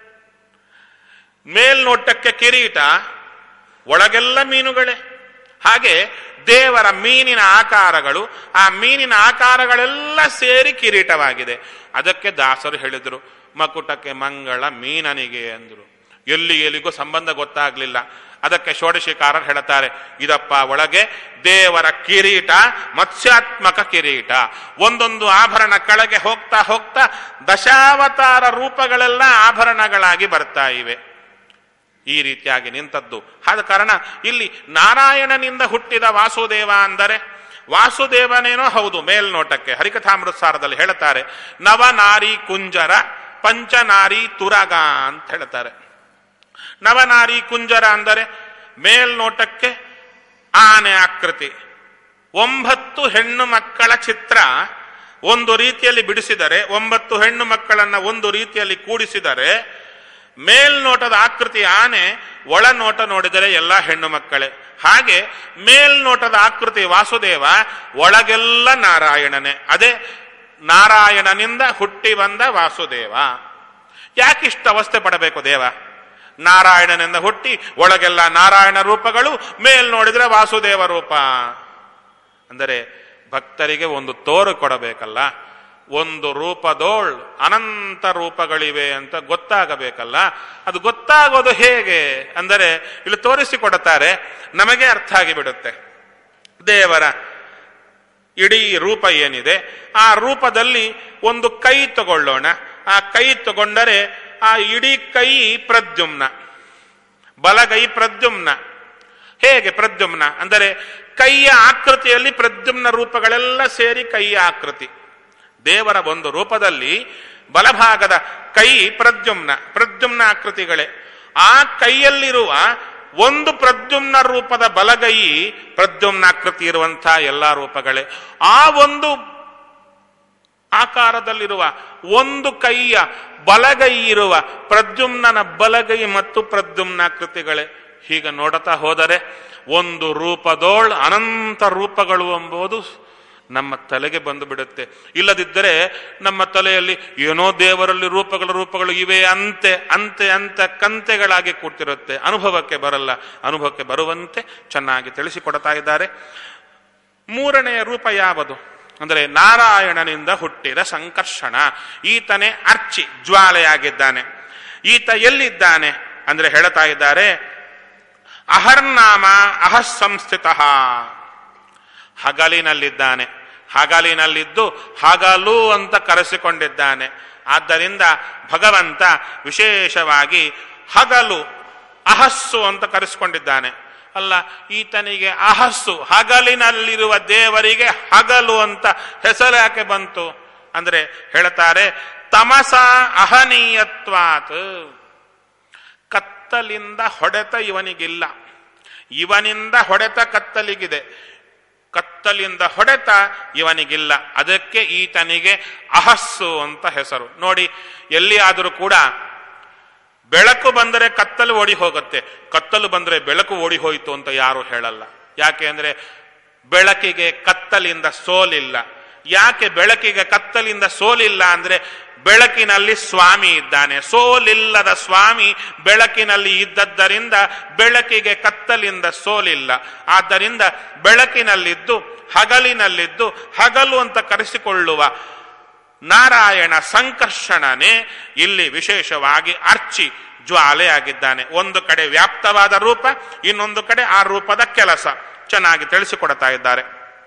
ಮೇಲ್ನೋಟಕ್ಕೆ ಕಿರೀಟ ಒಳಗೆಲ್ಲ ಮೀನುಗಳೇ ಹಾಗೆ ದೇವರ ಮೀನಿನ ಆಕಾರಗಳು ಆ ಮೀನಿನ ಆಕಾರಗಳೆಲ್ಲ ಸೇರಿ ಕಿರೀಟವಾಗಿದೆ ಅದಕ್ಕೆ ದಾಸರು ಹೇಳಿದರು ಮಕುಟಕ್ಕೆ ಮಂಗಳ ಮೀನನಿಗೆ ಅಂದರು ಎಲ್ಲಿ ಎಲ್ಲಿಗೂ ಸಂಬಂಧ ಗೊತ್ತಾಗ್ಲಿಲ್ಲ ಅದಕ್ಕೆ ಷೋಡಶಿಕಾರರು ಹೇಳುತ್ತಾರೆ ಇದಪ್ಪ ಒಳಗೆ ದೇವರ ಕಿರೀಟ ಮತ್ಸ್ಯಾತ್ಮಕ ಕಿರೀಟ ಒಂದೊಂದು ಆಭರಣ ಕೆಳಗೆ ಹೋಗ್ತಾ ಹೋಗ್ತಾ ದಶಾವತಾರ ರೂಪಗಳೆಲ್ಲ ಆಭರಣಗಳಾಗಿ ಬರ್ತಾ ಇವೆ ಈ ರೀತಿಯಾಗಿ ನಿಂತದ್ದು ಆದ ಕಾರಣ ಇಲ್ಲಿ ನಾರಾಯಣನಿಂದ ಹುಟ್ಟಿದ ವಾಸುದೇವ ಅಂದರೆ ವಾಸುದೇವನೇನೋ ಹೌದು ಮೇಲ್ನೋಟಕ್ಕೆ ಹರಿಕಥಾಮೃತಸಾರದಲ್ಲಿ ಹೇಳುತ್ತಾರೆ ನವನಾರಿ ಕುಂಜರ ಪಂಚನಾರಿ ತುರಗ ಅಂತ ಹೇಳ್ತಾರೆ ನವನಾರಿ ಕುಂಜರ ಅಂದರೆ ಮೇಲ್ನೋಟಕ್ಕೆ ಆನೆ ಆಕೃತಿ ಒಂಬತ್ತು ಹೆಣ್ಣು ಮಕ್ಕಳ ಚಿತ್ರ ಒಂದು ರೀತಿಯಲ್ಲಿ ಬಿಡಿಸಿದರೆ ಒಂಬತ್ತು ಹೆಣ್ಣು ಮಕ್ಕಳನ್ನ ಒಂದು ರೀತಿಯಲ್ಲಿ ಕೂಡಿಸಿದರೆ ಮೇಲ್ನೋಟದ ಆಕೃತಿ ಆನೆ ಒಳನೋಟ ನೋಡಿದರೆ ಎಲ್ಲ ಹೆಣ್ಣು ಮಕ್ಕಳೇ ಹಾಗೆ ಮೇಲ್ನೋಟದ ಆಕೃತಿ ವಾಸುದೇವ ಒಳಗೆಲ್ಲ ನಾರಾಯಣನೇ ಅದೇ ನಾರಾಯಣನಿಂದ ಹುಟ್ಟಿ ಬಂದ ವಾಸುದೇವ ಯಾಕಿಷ್ಟು ಅವಸ್ಥೆ ಪಡಬೇಕು ದೇವ ನಾರಾಯಣನಿಂದ ಹುಟ್ಟಿ ಒಳಗೆಲ್ಲ ನಾರಾಯಣ ರೂಪಗಳು ಮೇಲ್ ನೋಡಿದ್ರೆ ವಾಸುದೇವ ರೂಪ ಅಂದರೆ ಭಕ್ತರಿಗೆ ಒಂದು ತೋರು ಕೊಡಬೇಕಲ್ಲ ಒಂದು ರೂಪದೋಳ್ ಅನಂತ ರೂಪಗಳಿವೆ ಅಂತ ಗೊತ್ತಾಗಬೇಕಲ್ಲ ಅದು ಗೊತ್ತಾಗೋದು ಹೇಗೆ ಅಂದರೆ ಇಲ್ಲಿ ತೋರಿಸಿಕೊಡುತ್ತಾರೆ ನಮಗೆ ಅರ್ಥ ಆಗಿಬಿಡುತ್ತೆ ದೇವರ ಇಡೀ ರೂಪ ಏನಿದೆ ಆ ರೂಪದಲ್ಲಿ ಒಂದು ಕೈ ತಗೊಳ್ಳೋಣ ಆ ಕೈ ತಗೊಂಡರೆ ಆ ಇಡೀ ಕೈ ಪ್ರದ್ಯುಮ್ನ ಬಲಗೈ ಪ್ರದ್ಯುಮ್ನ ಹೇಗೆ ಪ್ರದ್ಯುಮ್ನ ಅಂದರೆ ಕೈಯ ಆಕೃತಿಯಲ್ಲಿ ಪ್ರದ್ಯುಮ್ನ ರೂಪಗಳೆಲ್ಲ ಸೇರಿ ಕೈಯ ಆಕೃತಿ ದೇವರ ಒಂದು ರೂಪದಲ್ಲಿ ಬಲಭಾಗದ ಕೈ ಪ್ರದ್ಯುಮ್ನ ಪ್ರದ್ಯುಮ್ನ ಆಕೃತಿಗಳೇ ಆ ಕೈಯಲ್ಲಿರುವ ಒಂದು ಪ್ರದ್ಯುಮ್ನ ರೂಪದ ಬಲಗೈ ಪ್ರದ್ಯುಮ್ನಾಕೃತಿ ಇರುವಂತಹ ಎಲ್ಲಾ ರೂಪಗಳೇ ಆ ಒಂದು ಆಕಾರದಲ್ಲಿರುವ ಒಂದು ಕೈಯ ಬಲಗೈ ಇರುವ ಪ್ರದ್ಯುಮ್ನನ ಬಲಗೈ ಮತ್ತು ಪ್ರದ್ಯುಮ್ನಾಕೃತಿಗಳೇ ಹೀಗೆ ನೋಡುತ್ತಾ ಹೋದರೆ ಒಂದು ರೂಪದೋಳ್ ಅನಂತ ರೂಪಗಳು ಎಂಬುದು ನಮ್ಮ ತಲೆಗೆ ಬಂದು ಬಿಡುತ್ತೆ ಇಲ್ಲದಿದ್ದರೆ ನಮ್ಮ ತಲೆಯಲ್ಲಿ ಏನೋ ದೇವರಲ್ಲಿ ರೂಪಗಳು ರೂಪಗಳು ಇವೆ ಅಂತೆ ಅಂತೆ ಅಂತ ಕಂತೆಗಳಾಗಿ ಕೂಡ್ತಿರುತ್ತೆ ಅನುಭವಕ್ಕೆ ಬರಲ್ಲ ಅನುಭವಕ್ಕೆ ಬರುವಂತೆ ಚೆನ್ನಾಗಿ ತಿಳಿಸಿಕೊಡ್ತಾ ಇದ್ದಾರೆ ಮೂರನೆಯ ರೂಪ ಯಾವುದು ಅಂದರೆ ನಾರಾಯಣನಿಂದ ಹುಟ್ಟಿದ ಸಂಕರ್ಷಣ ಈತನೇ ಅರ್ಚಿ ಜ್ವಾಲೆಯಾಗಿದ್ದಾನೆ ಈತ ಎಲ್ಲಿದ್ದಾನೆ ಅಂದ್ರೆ ಹೇಳ್ತಾ ಇದ್ದಾರೆ ಅಹರ್ನಾಮ ಅಹಸಂಸ್ಥಿತ ಹಗಲಿನಲ್ಲಿದ್ದಾನೆ ಹಗಲಿನಲ್ಲಿದ್ದು ಹಗಲು ಅಂತ ಕರೆಸಿಕೊಂಡಿದ್ದಾನೆ ಆದ್ದರಿಂದ ಭಗವಂತ ವಿಶೇಷವಾಗಿ ಹಗಲು ಅಹಸ್ಸು ಅಂತ ಕರೆಸಿಕೊಂಡಿದ್ದಾನೆ ಅಲ್ಲ ಈತನಿಗೆ ಅಹಸ್ಸು ಹಗಲಿನಲ್ಲಿರುವ ದೇವರಿಗೆ ಹಗಲು ಅಂತ ಹೆಸರು ಯಾಕೆ ಬಂತು ಅಂದ್ರೆ ಹೇಳ್ತಾರೆ ತಮಸ ಅಹನೀಯತ್ವಾತ್ ಕತ್ತಲಿಂದ ಹೊಡೆತ ಇವನಿಗಿಲ್ಲ ಇವನಿಂದ ಹೊಡೆತ ಕತ್ತಲಿಗಿದೆ ಕತ್ತಲಿಂದ ಹೊಡೆತ ಇವನಿಗಿಲ್ಲ ಅದಕ್ಕೆ ಈತನಿಗೆ ಅಹಸ್ಸು ಅಂತ ಹೆಸರು ನೋಡಿ ಎಲ್ಲಿ ಆದರೂ ಕೂಡ ಬೆಳಕು ಬಂದರೆ ಕತ್ತಲು ಓಡಿ ಹೋಗುತ್ತೆ ಕತ್ತಲು ಬಂದರೆ ಬೆಳಕು ಓಡಿ ಹೋಯಿತು ಅಂತ ಯಾರು ಹೇಳಲ್ಲ ಯಾಕೆ ಅಂದ್ರೆ ಬೆಳಕಿಗೆ ಕತ್ತಲಿಂದ ಸೋಲಿಲ್ಲ ಯಾಕೆ ಬೆಳಕಿಗೆ ಕತ್ತಲಿಂದ ಸೋಲಿಲ್ಲ ಅಂದ್ರೆ ಬೆಳಕಿನಲ್ಲಿ ಸ್ವಾಮಿ ಇದ್ದಾನೆ ಸೋಲಿಲ್ಲದ ಸ್ವಾಮಿ ಬೆಳಕಿನಲ್ಲಿ ಇದ್ದದ್ದರಿಂದ ಬೆಳಕಿಗೆ ಕತ್ತಲಿಂದ ಸೋಲಿಲ್ಲ ಆದ್ದರಿಂದ ಬೆಳಕಿನಲ್ಲಿದ್ದು ಹಗಲಿನಲ್ಲಿದ್ದು ಹಗಲು ಅಂತ ಕರೆಸಿಕೊಳ್ಳುವ ನಾರಾಯಣ ಸಂಕರ್ಷಣನೇ ಇಲ್ಲಿ ವಿಶೇಷವಾಗಿ ಅರ್ಚಿ ಜ್ವಾಲೆಯಾಗಿದ್ದಾನೆ ಒಂದು ಕಡೆ ವ್ಯಾಪ್ತವಾದ ರೂಪ ಇನ್ನೊಂದು ಕಡೆ ಆ ರೂಪದ ಕೆಲಸ ಚೆನ್ನಾಗಿ ತಿಳಿಸಿಕೊಡ್ತಾ ಇದ್ದಾರೆ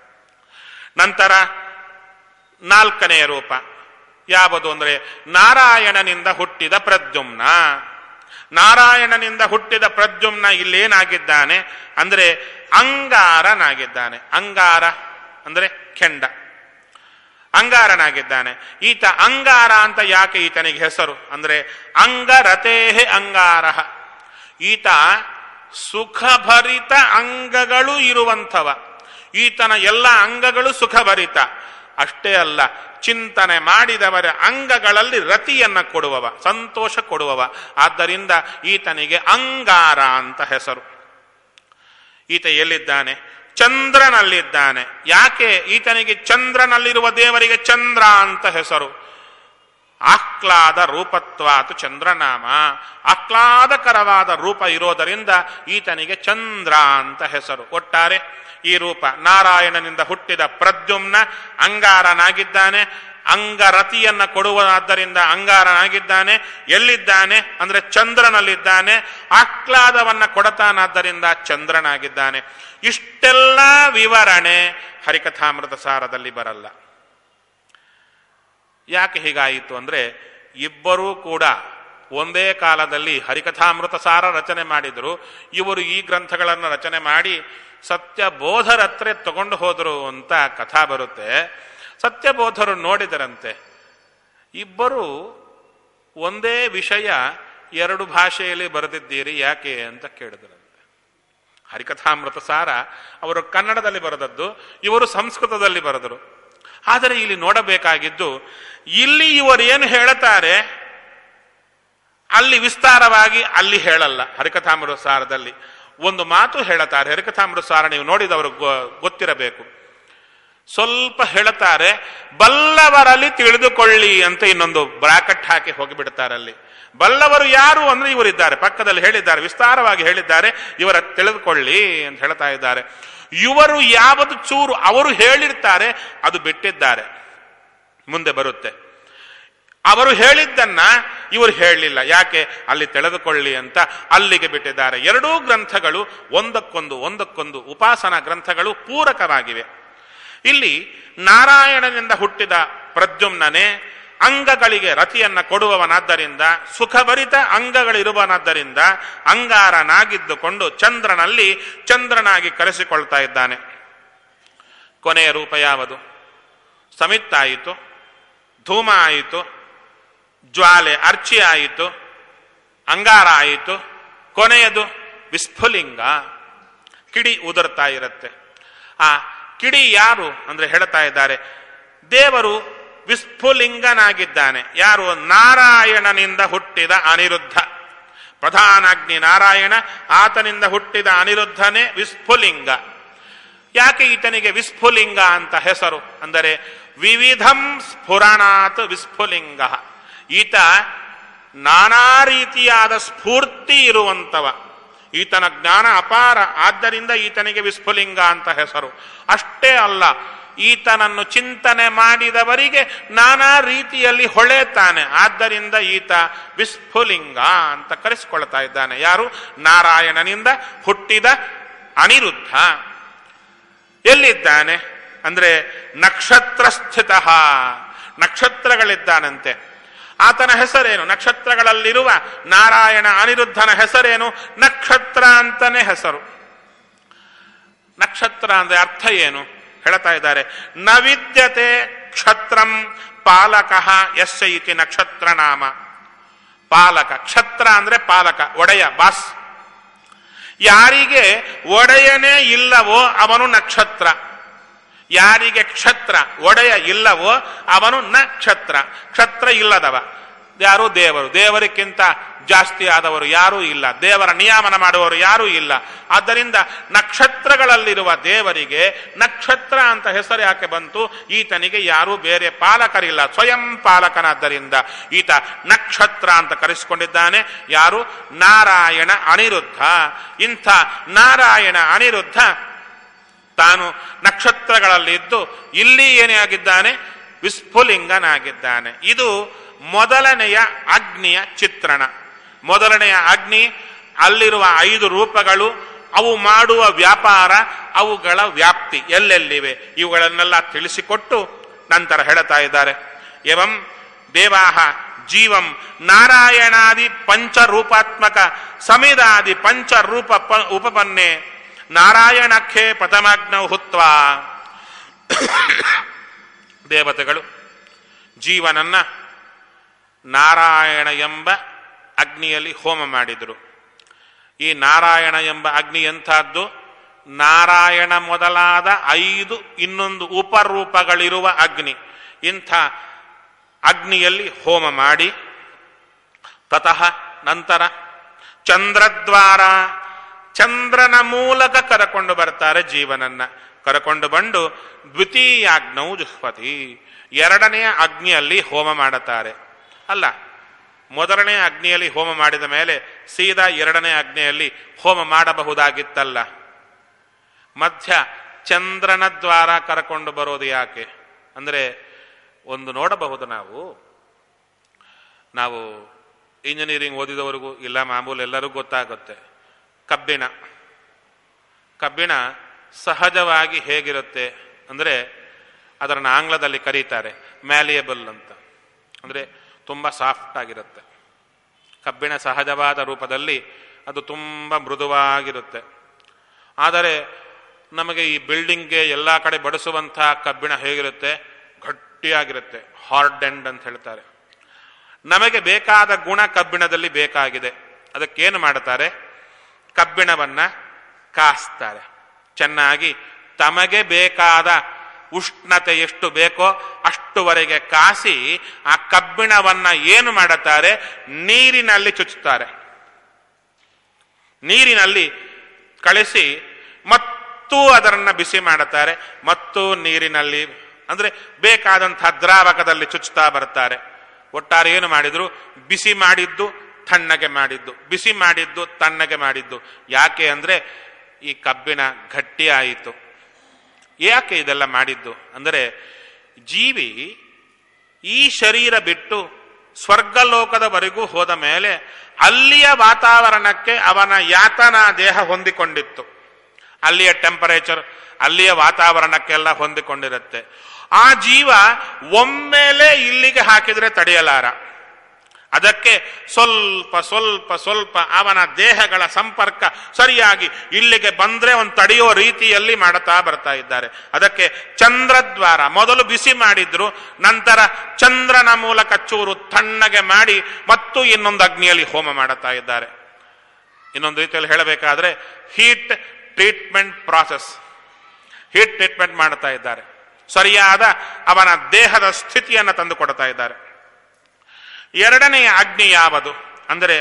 ನಂತರ ನಾಲ್ಕನೆಯ ರೂಪ ಯಾವುದು ಅಂದ್ರೆ ನಾರಾಯಣನಿಂದ ಹುಟ್ಟಿದ ಪ್ರದ್ಯುಮ್ನ ನಾರಾಯಣನಿಂದ ಹುಟ್ಟಿದ ಪ್ರದ್ಯುಮ್ನ ಇಲ್ಲೇನಾಗಿದ್ದಾನೆ ಅಂದ್ರೆ ಅಂಗಾರನಾಗಿದ್ದಾನೆ ಅಂಗಾರ ಅಂದ್ರೆ ಕೆಂಡ ಅಂಗಾರನಾಗಿದ್ದಾನೆ ಈತ ಅಂಗಾರ ಅಂತ ಯಾಕೆ ಈತನಿಗೆ ಹೆಸರು ಅಂದ್ರೆ ಅಂಗರತೇಹೆ ಅಂಗಾರ ಈತ ಸುಖಭರಿತ ಅಂಗಗಳು ಇರುವಂಥವ ಈತನ ಎಲ್ಲ ಅಂಗಗಳು ಸುಖಭರಿತ ಅಷ್ಟೇ ಅಲ್ಲ ಚಿಂತನೆ ಮಾಡಿದವರ ಅಂಗಗಳಲ್ಲಿ ರತಿಯನ್ನ ಕೊಡುವವ ಸಂತೋಷ ಕೊಡುವವ ಆದ್ದರಿಂದ ಈತನಿಗೆ ಅಂಗಾರ ಅಂತ ಹೆಸರು ಈತ ಎಲ್ಲಿದ್ದಾನೆ ಚಂದ್ರನಲ್ಲಿದ್ದಾನೆ ಯಾಕೆ ಈತನಿಗೆ ಚಂದ್ರನಲ್ಲಿರುವ ದೇವರಿಗೆ ಚಂದ್ರ ಅಂತ ಹೆಸರು ಆಹ್ಲಾದ ರೂಪತ್ವಾತು ಚಂದ್ರನಾಮ ಆಹ್ಲಾದಕರವಾದ ರೂಪ ಇರೋದರಿಂದ ಈತನಿಗೆ ಚಂದ್ರ ಅಂತ ಹೆಸರು ಒಟ್ಟಾರೆ ಈ ರೂಪ ನಾರಾಯಣನಿಂದ ಹುಟ್ಟಿದ ಪ್ರದ್ಯುಮ್ನ ಅಂಗಾರನಾಗಿದ್ದಾನೆ ಅಂಗರತಿಯನ್ನ ಕೊಡುವುದಾದ್ದರಿಂದ ಅಂಗಾರನಾಗಿದ್ದಾನೆ ಎಲ್ಲಿದ್ದಾನೆ ಅಂದ್ರೆ ಚಂದ್ರನಲ್ಲಿದ್ದಾನೆ ಆಹ್ಲಾದವನ್ನ ಕೊಡತಾನಾದ್ದರಿಂದ ಚಂದ್ರನಾಗಿದ್ದಾನೆ ಇಷ್ಟೆಲ್ಲ ವಿವರಣೆ ಹರಿಕಥಾಮೃತ ಸಾರದಲ್ಲಿ ಬರಲ್ಲ ಯಾಕೆ ಹೀಗಾಯಿತು ಅಂದ್ರೆ ಇಬ್ಬರೂ ಕೂಡ ಒಂದೇ ಕಾಲದಲ್ಲಿ ಹರಿಕಥಾಮೃತ ಸಾರ ರಚನೆ ಮಾಡಿದ್ರು ಇವರು ಈ ಗ್ರಂಥಗಳನ್ನು ರಚನೆ ಮಾಡಿ ಸತ್ಯಬೋಧರ ಹತ್ರ ತಗೊಂಡು ಹೋದರು ಅಂತ ಕಥಾ ಬರುತ್ತೆ ಸತ್ಯಬೋಧರು ನೋಡಿದರಂತೆ ಇಬ್ಬರು ಒಂದೇ ವಿಷಯ ಎರಡು ಭಾಷೆಯಲ್ಲಿ ಬರೆದಿದ್ದೀರಿ ಯಾಕೆ ಅಂತ ಕೇಳಿದರಂತೆ ಹರಿಕಥಾಮೃತ ಸಾರ ಅವರು ಕನ್ನಡದಲ್ಲಿ ಬರೆದದ್ದು ಇವರು ಸಂಸ್ಕೃತದಲ್ಲಿ ಬರೆದರು ಆದರೆ ಇಲ್ಲಿ ನೋಡಬೇಕಾಗಿದ್ದು ಇಲ್ಲಿ ಇವರು ಏನು ಹೇಳುತ್ತಾರೆ ಅಲ್ಲಿ ವಿಸ್ತಾರವಾಗಿ ಅಲ್ಲಿ ಹೇಳಲ್ಲ ಹರಿಕಥಾಮೃತ ಸಾರದಲ್ಲಿ ಒಂದು ಮಾತು ಹೇಳುತ್ತಾರೆ ಹರಿಕಥಾಮೃತ ಸಾರ ನೀವು ನೋಡಿದವರು ಗೊತ್ತಿರಬೇಕು ಸ್ವಲ್ಪ ಹೇಳುತ್ತಾರೆ ಬಲ್ಲವರಲ್ಲಿ ತಿಳಿದುಕೊಳ್ಳಿ ಅಂತ ಇನ್ನೊಂದು ಬ್ರಾಕೆಟ್ ಹಾಕಿ ಹೋಗಿಬಿಡ್ತಾರೆ ಅಲ್ಲಿ ಬಲ್ಲವರು ಯಾರು ಅಂದ್ರೆ ಇವರಿದ್ದಾರೆ ಪಕ್ಕದಲ್ಲಿ ಹೇಳಿದ್ದಾರೆ ವಿಸ್ತಾರವಾಗಿ ಹೇಳಿದ್ದಾರೆ ಇವರ ತಿಳಿದುಕೊಳ್ಳಿ ಅಂತ ಹೇಳ್ತಾ ಇದ್ದಾರೆ ಇವರು ಯಾವುದು ಚೂರು ಅವರು ಹೇಳಿರ್ತಾರೆ ಅದು ಬಿಟ್ಟಿದ್ದಾರೆ ಮುಂದೆ ಬರುತ್ತೆ ಅವರು ಹೇಳಿದ್ದನ್ನ ಇವರು ಹೇಳಲಿಲ್ಲ ಯಾಕೆ ಅಲ್ಲಿ ತಿಳಿದುಕೊಳ್ಳಿ ಅಂತ ಅಲ್ಲಿಗೆ ಬಿಟ್ಟಿದ್ದಾರೆ ಎರಡೂ ಗ್ರಂಥಗಳು ಒಂದಕ್ಕೊಂದು ಒಂದಕ್ಕೊಂದು ಉಪಾಸನಾ ಗ್ರಂಥಗಳು ಪೂರಕವಾಗಿವೆ ಇಲ್ಲಿ ನಾರಾಯಣನಿಂದ ಹುಟ್ಟಿದ ಪ್ರದ್ಯುಮ್ನನೇ ಅಂಗಗಳಿಗೆ ರತಿಯನ್ನ ಕೊಡುವವನಾದ್ದರಿಂದ ಸುಖಭರಿತ ಅಂಗಗಳಿರುವನಾದ್ದರಿಂದ ಅಂಗಾರನಾಗಿದ್ದುಕೊಂಡು ಚಂದ್ರನಲ್ಲಿ ಚಂದ್ರನಾಗಿ ಕರೆಸಿಕೊಳ್ತಾ ಇದ್ದಾನೆ ಕೊನೆಯ ರೂಪ ಯಾವುದು ಸಮಿತ್ತಾಯಿತು ಧೂಮ ಆಯಿತು ಜ್ವಾಲೆ ಅರ್ಚಿ ಆಯಿತು ಅಂಗಾರ ಆಯಿತು ಕೊನೆಯದು ವಿಸ್ಫುಲಿಂಗ ಕಿಡಿ ಉದುರ್ತಾ ಇರುತ್ತೆ ಆ ಕಿಡಿ ಯಾರು ಅಂದ್ರೆ ಹೇಳ್ತಾ ಇದ್ದಾರೆ ದೇವರು ವಿಸ್ಫುಲಿಂಗನಾಗಿದ್ದಾನೆ ಯಾರು ನಾರಾಯಣನಿಂದ ಹುಟ್ಟಿದ ಅನಿರುದ್ಧ ಪ್ರಧಾನಾಗ್ನಿ ನಾರಾಯಣ ಆತನಿಂದ ಹುಟ್ಟಿದ ಅನಿರುದ್ಧನೇ ವಿಸ್ಫುಲಿಂಗ ಯಾಕೆ ಈತನಿಗೆ ವಿಸ್ಫುಲಿಂಗ ಅಂತ ಹೆಸರು ಅಂದರೆ ವಿವಿಧಂ ಸ್ಫುರಣಾತ್ ವಿಸ್ಫುಲಿಂಗ ಈತ ನಾನಾ ರೀತಿಯಾದ ಸ್ಫೂರ್ತಿ ಇರುವಂತವ ಈತನ ಜ್ಞಾನ ಅಪಾರ ಆದ್ದರಿಂದ ಈತನಿಗೆ ವಿಸ್ಫುಲಿಂಗ ಅಂತ ಹೆಸರು ಅಷ್ಟೇ ಅಲ್ಲ ಈತನನ್ನು ಚಿಂತನೆ ಮಾಡಿದವರಿಗೆ ನಾನಾ ರೀತಿಯಲ್ಲಿ ಹೊಳೆತಾನೆ ಆದ್ದರಿಂದ ಈತ ವಿಸ್ಫುಲಿಂಗ ಅಂತ ಕರೆಸಿಕೊಳ್ತಾ ಇದ್ದಾನೆ ಯಾರು ನಾರಾಯಣನಿಂದ ಹುಟ್ಟಿದ ಅನಿರುದ್ಧ ಎಲ್ಲಿದ್ದಾನೆ ಅಂದ್ರೆ ನಕ್ಷತ್ರ ಸ್ಥಿತ ನಕ್ಷತ್ರಗಳಿದ್ದಾನಂತೆ ಆತನ ಹೆಸರೇನು ನಕ್ಷತ್ರಗಳಲ್ಲಿರುವ ನಾರಾಯಣ ಅನಿರುದ್ಧನ ಹೆಸರೇನು ನಕ್ಷತ್ರ ಅಂತಾನೆ ಹೆಸರು ನಕ್ಷತ್ರ ಅಂದ್ರೆ ಅರ್ಥ ಏನು ಹೇಳ್ತಾ ಇದ್ದಾರೆ ನ ವಿದ್ಯತೆ ಕ್ಷತ್ರಂ ಪಾಲಕ ಯಸ್ಯ ಇತಿ ನಕ್ಷತ್ರ ನಾಮ ಪಾಲಕ ಕ್ಷತ್ರ ಅಂದ್ರೆ ಪಾಲಕ ಒಡೆಯ ಬಾಸ್ ಯಾರಿಗೆ ಒಡೆಯನೇ ಇಲ್ಲವೋ ಅವನು ನಕ್ಷತ್ರ ಯಾರಿಗೆ ಕ್ಷತ್ರ ಒಡೆಯ ಇಲ್ಲವೋ ಅವನು ನಕ್ಷತ್ರ ಕ್ಷತ್ರ ಇಲ್ಲದವ ಯಾರು ದೇವರು ದೇವರಿಗಿಂತ ಜಾಸ್ತಿ ಆದವರು ಯಾರೂ ಇಲ್ಲ ದೇವರ ನಿಯಾಮನ ಮಾಡುವವರು ಯಾರೂ ಇಲ್ಲ ಆದ್ದರಿಂದ ನಕ್ಷತ್ರಗಳಲ್ಲಿರುವ ದೇವರಿಗೆ ನಕ್ಷತ್ರ ಅಂತ ಹೆಸರು ಯಾಕೆ ಬಂತು ಈತನಿಗೆ ಯಾರೂ ಬೇರೆ ಪಾಲಕರಿಲ್ಲ ಸ್ವಯಂ ಪಾಲಕನಾದ್ದರಿಂದ ಈತ ನಕ್ಷತ್ರ ಅಂತ ಕರೆಸಿಕೊಂಡಿದ್ದಾನೆ ಯಾರು ನಾರಾಯಣ ಅನಿರುದ್ಧ ಇಂಥ ನಾರಾಯಣ ಅನಿರುದ್ಧ ತಾನು ನಕ್ಷತ್ರಗಳಲ್ಲಿದ್ದು ಇಲ್ಲಿ ಏನೇ ಆಗಿದ್ದಾನೆ ವಿಸ್ಫುಲಿಂಗನಾಗಿದ್ದಾನೆ ಇದು ಮೊದಲನೆಯ ಅಗ್ನಿಯ ಚಿತ್ರಣ ಮೊದಲನೆಯ ಅಗ್ನಿ ಅಲ್ಲಿರುವ ಐದು ರೂಪಗಳು ಅವು ಮಾಡುವ ವ್ಯಾಪಾರ ಅವುಗಳ ವ್ಯಾಪ್ತಿ ಎಲ್ಲೆಲ್ಲಿವೆ ಇವುಗಳನ್ನೆಲ್ಲ ತಿಳಿಸಿಕೊಟ್ಟು ನಂತರ ಹೇಳ್ತಾ ಇದ್ದಾರೆ ಎವಂ ದೇವಾಹ ಜೀವಂ ನಾರಾಯಣಾದಿ ಪಂಚರೂಪಾತ್ಮಕ ಸಮಿದಾದಿ ಪಂಚರೂಪ ಪ- ಉಪಪನ್ನೆ ನಾರಾಯಣಕ್ಕೆ ಪ್ರಥಮಾಗ್ನೌ ಹುತ್ವ ದೇವತೆಗಳು ಜೀವನನ್ನ ನಾರಾಯಣ ಎಂಬ ಅಗ್ನಿಯಲ್ಲಿ ಹೋಮ ಮಾಡಿದರು ಈ ನಾರಾಯಣ ಎಂಬ ಅಗ್ನಿ ಎಂಥದ್ದು ನಾರಾಯಣ ಮೊದಲಾದ ಐದು ಇನ್ನೊಂದು ಉಪರೂಪಗಳಿರುವ ಅಗ್ನಿ ಇಂಥ ಅಗ್ನಿಯಲ್ಲಿ ಹೋಮ ಮಾಡಿ ತತಃ ನಂತರ ಚಂದ್ರದ್ವಾರ ಚಂದ್ರನ ಮೂಲಕ ಕರಕೊಂಡು ಬರ್ತಾರೆ ಜೀವನನ್ನ ಕರಕೊಂಡು ಬಂದು ದ್ವಿತೀಯಾಗ್ನವು ಜುಹ್ವತಿ ಎರಡನೆಯ ಅಗ್ನಿಯಲ್ಲಿ ಹೋಮ ಮಾಡುತ್ತಾರೆ ಅಲ್ಲ ಮೊದಲನೇ ಅಗ್ನಿಯಲ್ಲಿ ಹೋಮ ಮಾಡಿದ ಮೇಲೆ ಸೀದಾ ಎರಡನೇ ಅಗ್ನಿಯಲ್ಲಿ ಹೋಮ ಮಾಡಬಹುದಾಗಿತ್ತಲ್ಲ ಮಧ್ಯ ಚಂದ್ರನ ದ್ವಾರ ಕರಕೊಂಡು ಬರೋದು ಯಾಕೆ ಅಂದರೆ ಒಂದು ನೋಡಬಹುದು ನಾವು ನಾವು ಇಂಜಿನಿಯರಿಂಗ್ ಓದಿದವರಿಗೂ ಇಲ್ಲ ಮಾಮೂಲು ಎಲ್ಲರಿಗೂ ಗೊತ್ತಾಗುತ್ತೆ ಕಬ್ಬಿಣ ಕಬ್ಬಿಣ ಸಹಜವಾಗಿ ಹೇಗಿರುತ್ತೆ ಅಂದರೆ ಅದನ್ನು ಆಂಗ್ಲದಲ್ಲಿ ಕರೀತಾರೆ ಮ್ಯಾಲಿಯಬಲ್ ಅಂತ ಅಂದರೆ ತುಂಬ ಸಾಫ್ಟ್ ಆಗಿರುತ್ತೆ ಕಬ್ಬಿಣ ಸಹಜವಾದ ರೂಪದಲ್ಲಿ ಅದು ತುಂಬ ಮೃದುವಾಗಿರುತ್ತೆ ಆದರೆ ನಮಗೆ ಈ ಬಿಲ್ಡಿಂಗ್ಗೆ ಎಲ್ಲ ಕಡೆ ಬಡಿಸುವಂಥ ಕಬ್ಬಿಣ ಹೇಗಿರುತ್ತೆ ಗಟ್ಟಿಯಾಗಿರುತ್ತೆ ಹಾರ್ಡ್ ಎಂಡ್ ಅಂತ ಹೇಳ್ತಾರೆ ನಮಗೆ ಬೇಕಾದ ಗುಣ ಕಬ್ಬಿಣದಲ್ಲಿ ಬೇಕಾಗಿದೆ ಅದಕ್ಕೇನು ಮಾಡ್ತಾರೆ ಕಬ್ಬಿಣವನ್ನ ಕಾಸ್ತಾರೆ ಚೆನ್ನಾಗಿ ತಮಗೆ ಬೇಕಾದ ಉಷ್ಣತೆ ಎಷ್ಟು ಬೇಕೋ ಅಷ್ಟುವರೆಗೆ ಕಾಸಿ ಆ ಕಬ್ಬಿಣವನ್ನ ಏನು ಮಾಡುತ್ತಾರೆ ನೀರಿನಲ್ಲಿ ಚುಚ್ಚುತ್ತಾರೆ ನೀರಿನಲ್ಲಿ ಕಳಿಸಿ ಮತ್ತು ಅದರನ್ನ ಬಿಸಿ ಮಾಡುತ್ತಾರೆ ಮತ್ತು ನೀರಿನಲ್ಲಿ ಅಂದ್ರೆ ಬೇಕಾದಂತಹ ದ್ರಾವಕದಲ್ಲಿ ಚುಚ್ಚುತ್ತಾ ಬರ್ತಾರೆ ಒಟ್ಟಾರೆ ಏನು ಮಾಡಿದ್ರು ಬಿಸಿ ಮಾಡಿದ್ದು ತಣ್ಣಗೆ ಮಾಡಿದ್ದು ಬಿಸಿ ಮಾಡಿದ್ದು ತಣ್ಣಗೆ ಮಾಡಿದ್ದು ಯಾಕೆ ಅಂದ್ರೆ ಈ ಕಬ್ಬಿಣ ಗಟ್ಟಿಯಾಯಿತು ಯಾಕೆ ಇದೆಲ್ಲ ಮಾಡಿದ್ದು ಅಂದರೆ ಜೀವಿ ಈ ಶರೀರ ಬಿಟ್ಟು ಸ್ವರ್ಗಲೋಕದವರೆಗೂ ಹೋದ ಮೇಲೆ ಅಲ್ಲಿಯ ವಾತಾವರಣಕ್ಕೆ ಅವನ ಯಾತನಾ ದೇಹ ಹೊಂದಿಕೊಂಡಿತ್ತು ಅಲ್ಲಿಯ ಟೆಂಪರೇಚರ್ ಅಲ್ಲಿಯ ವಾತಾವರಣಕ್ಕೆಲ್ಲ ಹೊಂದಿಕೊಂಡಿರುತ್ತೆ ಆ ಜೀವ ಒಮ್ಮೆಲೆ ಇಲ್ಲಿಗೆ ಹಾಕಿದ್ರೆ ತಡೆಯಲಾರ ಅದಕ್ಕೆ ಸ್ವಲ್ಪ ಸ್ವಲ್ಪ ಸ್ವಲ್ಪ ಅವನ ದೇಹಗಳ ಸಂಪರ್ಕ ಸರಿಯಾಗಿ ಇಲ್ಲಿಗೆ ಬಂದ್ರೆ ಒಂದು ತಡೆಯೋ ರೀತಿಯಲ್ಲಿ ಮಾಡುತ್ತಾ ಬರ್ತಾ ಇದ್ದಾರೆ ಅದಕ್ಕೆ ಚಂದ್ರದ್ವಾರ ಮೊದಲು ಬಿಸಿ ಮಾಡಿದ್ರು ನಂತರ ಚಂದ್ರನ ಮೂಲಕ ಚೂರು ತಣ್ಣಗೆ ಮಾಡಿ ಮತ್ತು ಇನ್ನೊಂದು ಅಗ್ನಿಯಲ್ಲಿ ಹೋಮ ಮಾಡುತ್ತಾ ಇದ್ದಾರೆ ಇನ್ನೊಂದು ರೀತಿಯಲ್ಲಿ ಹೇಳಬೇಕಾದ್ರೆ heat treatment process heat treatment ಮಾಡುತ್ತಾ ಇದ್ದಾರೆ ಸರಿಯಾದ ಅವನ ದೇಹದ ಸ್ಥಿತಿಯನ್ನು ತಂದು ಕೊಡ್ತಾ ಇದ್ದಾರೆ ಎರಡನೆಯ ಅಗ್ನಿ ಯಾವುದು ಅಂದರೆ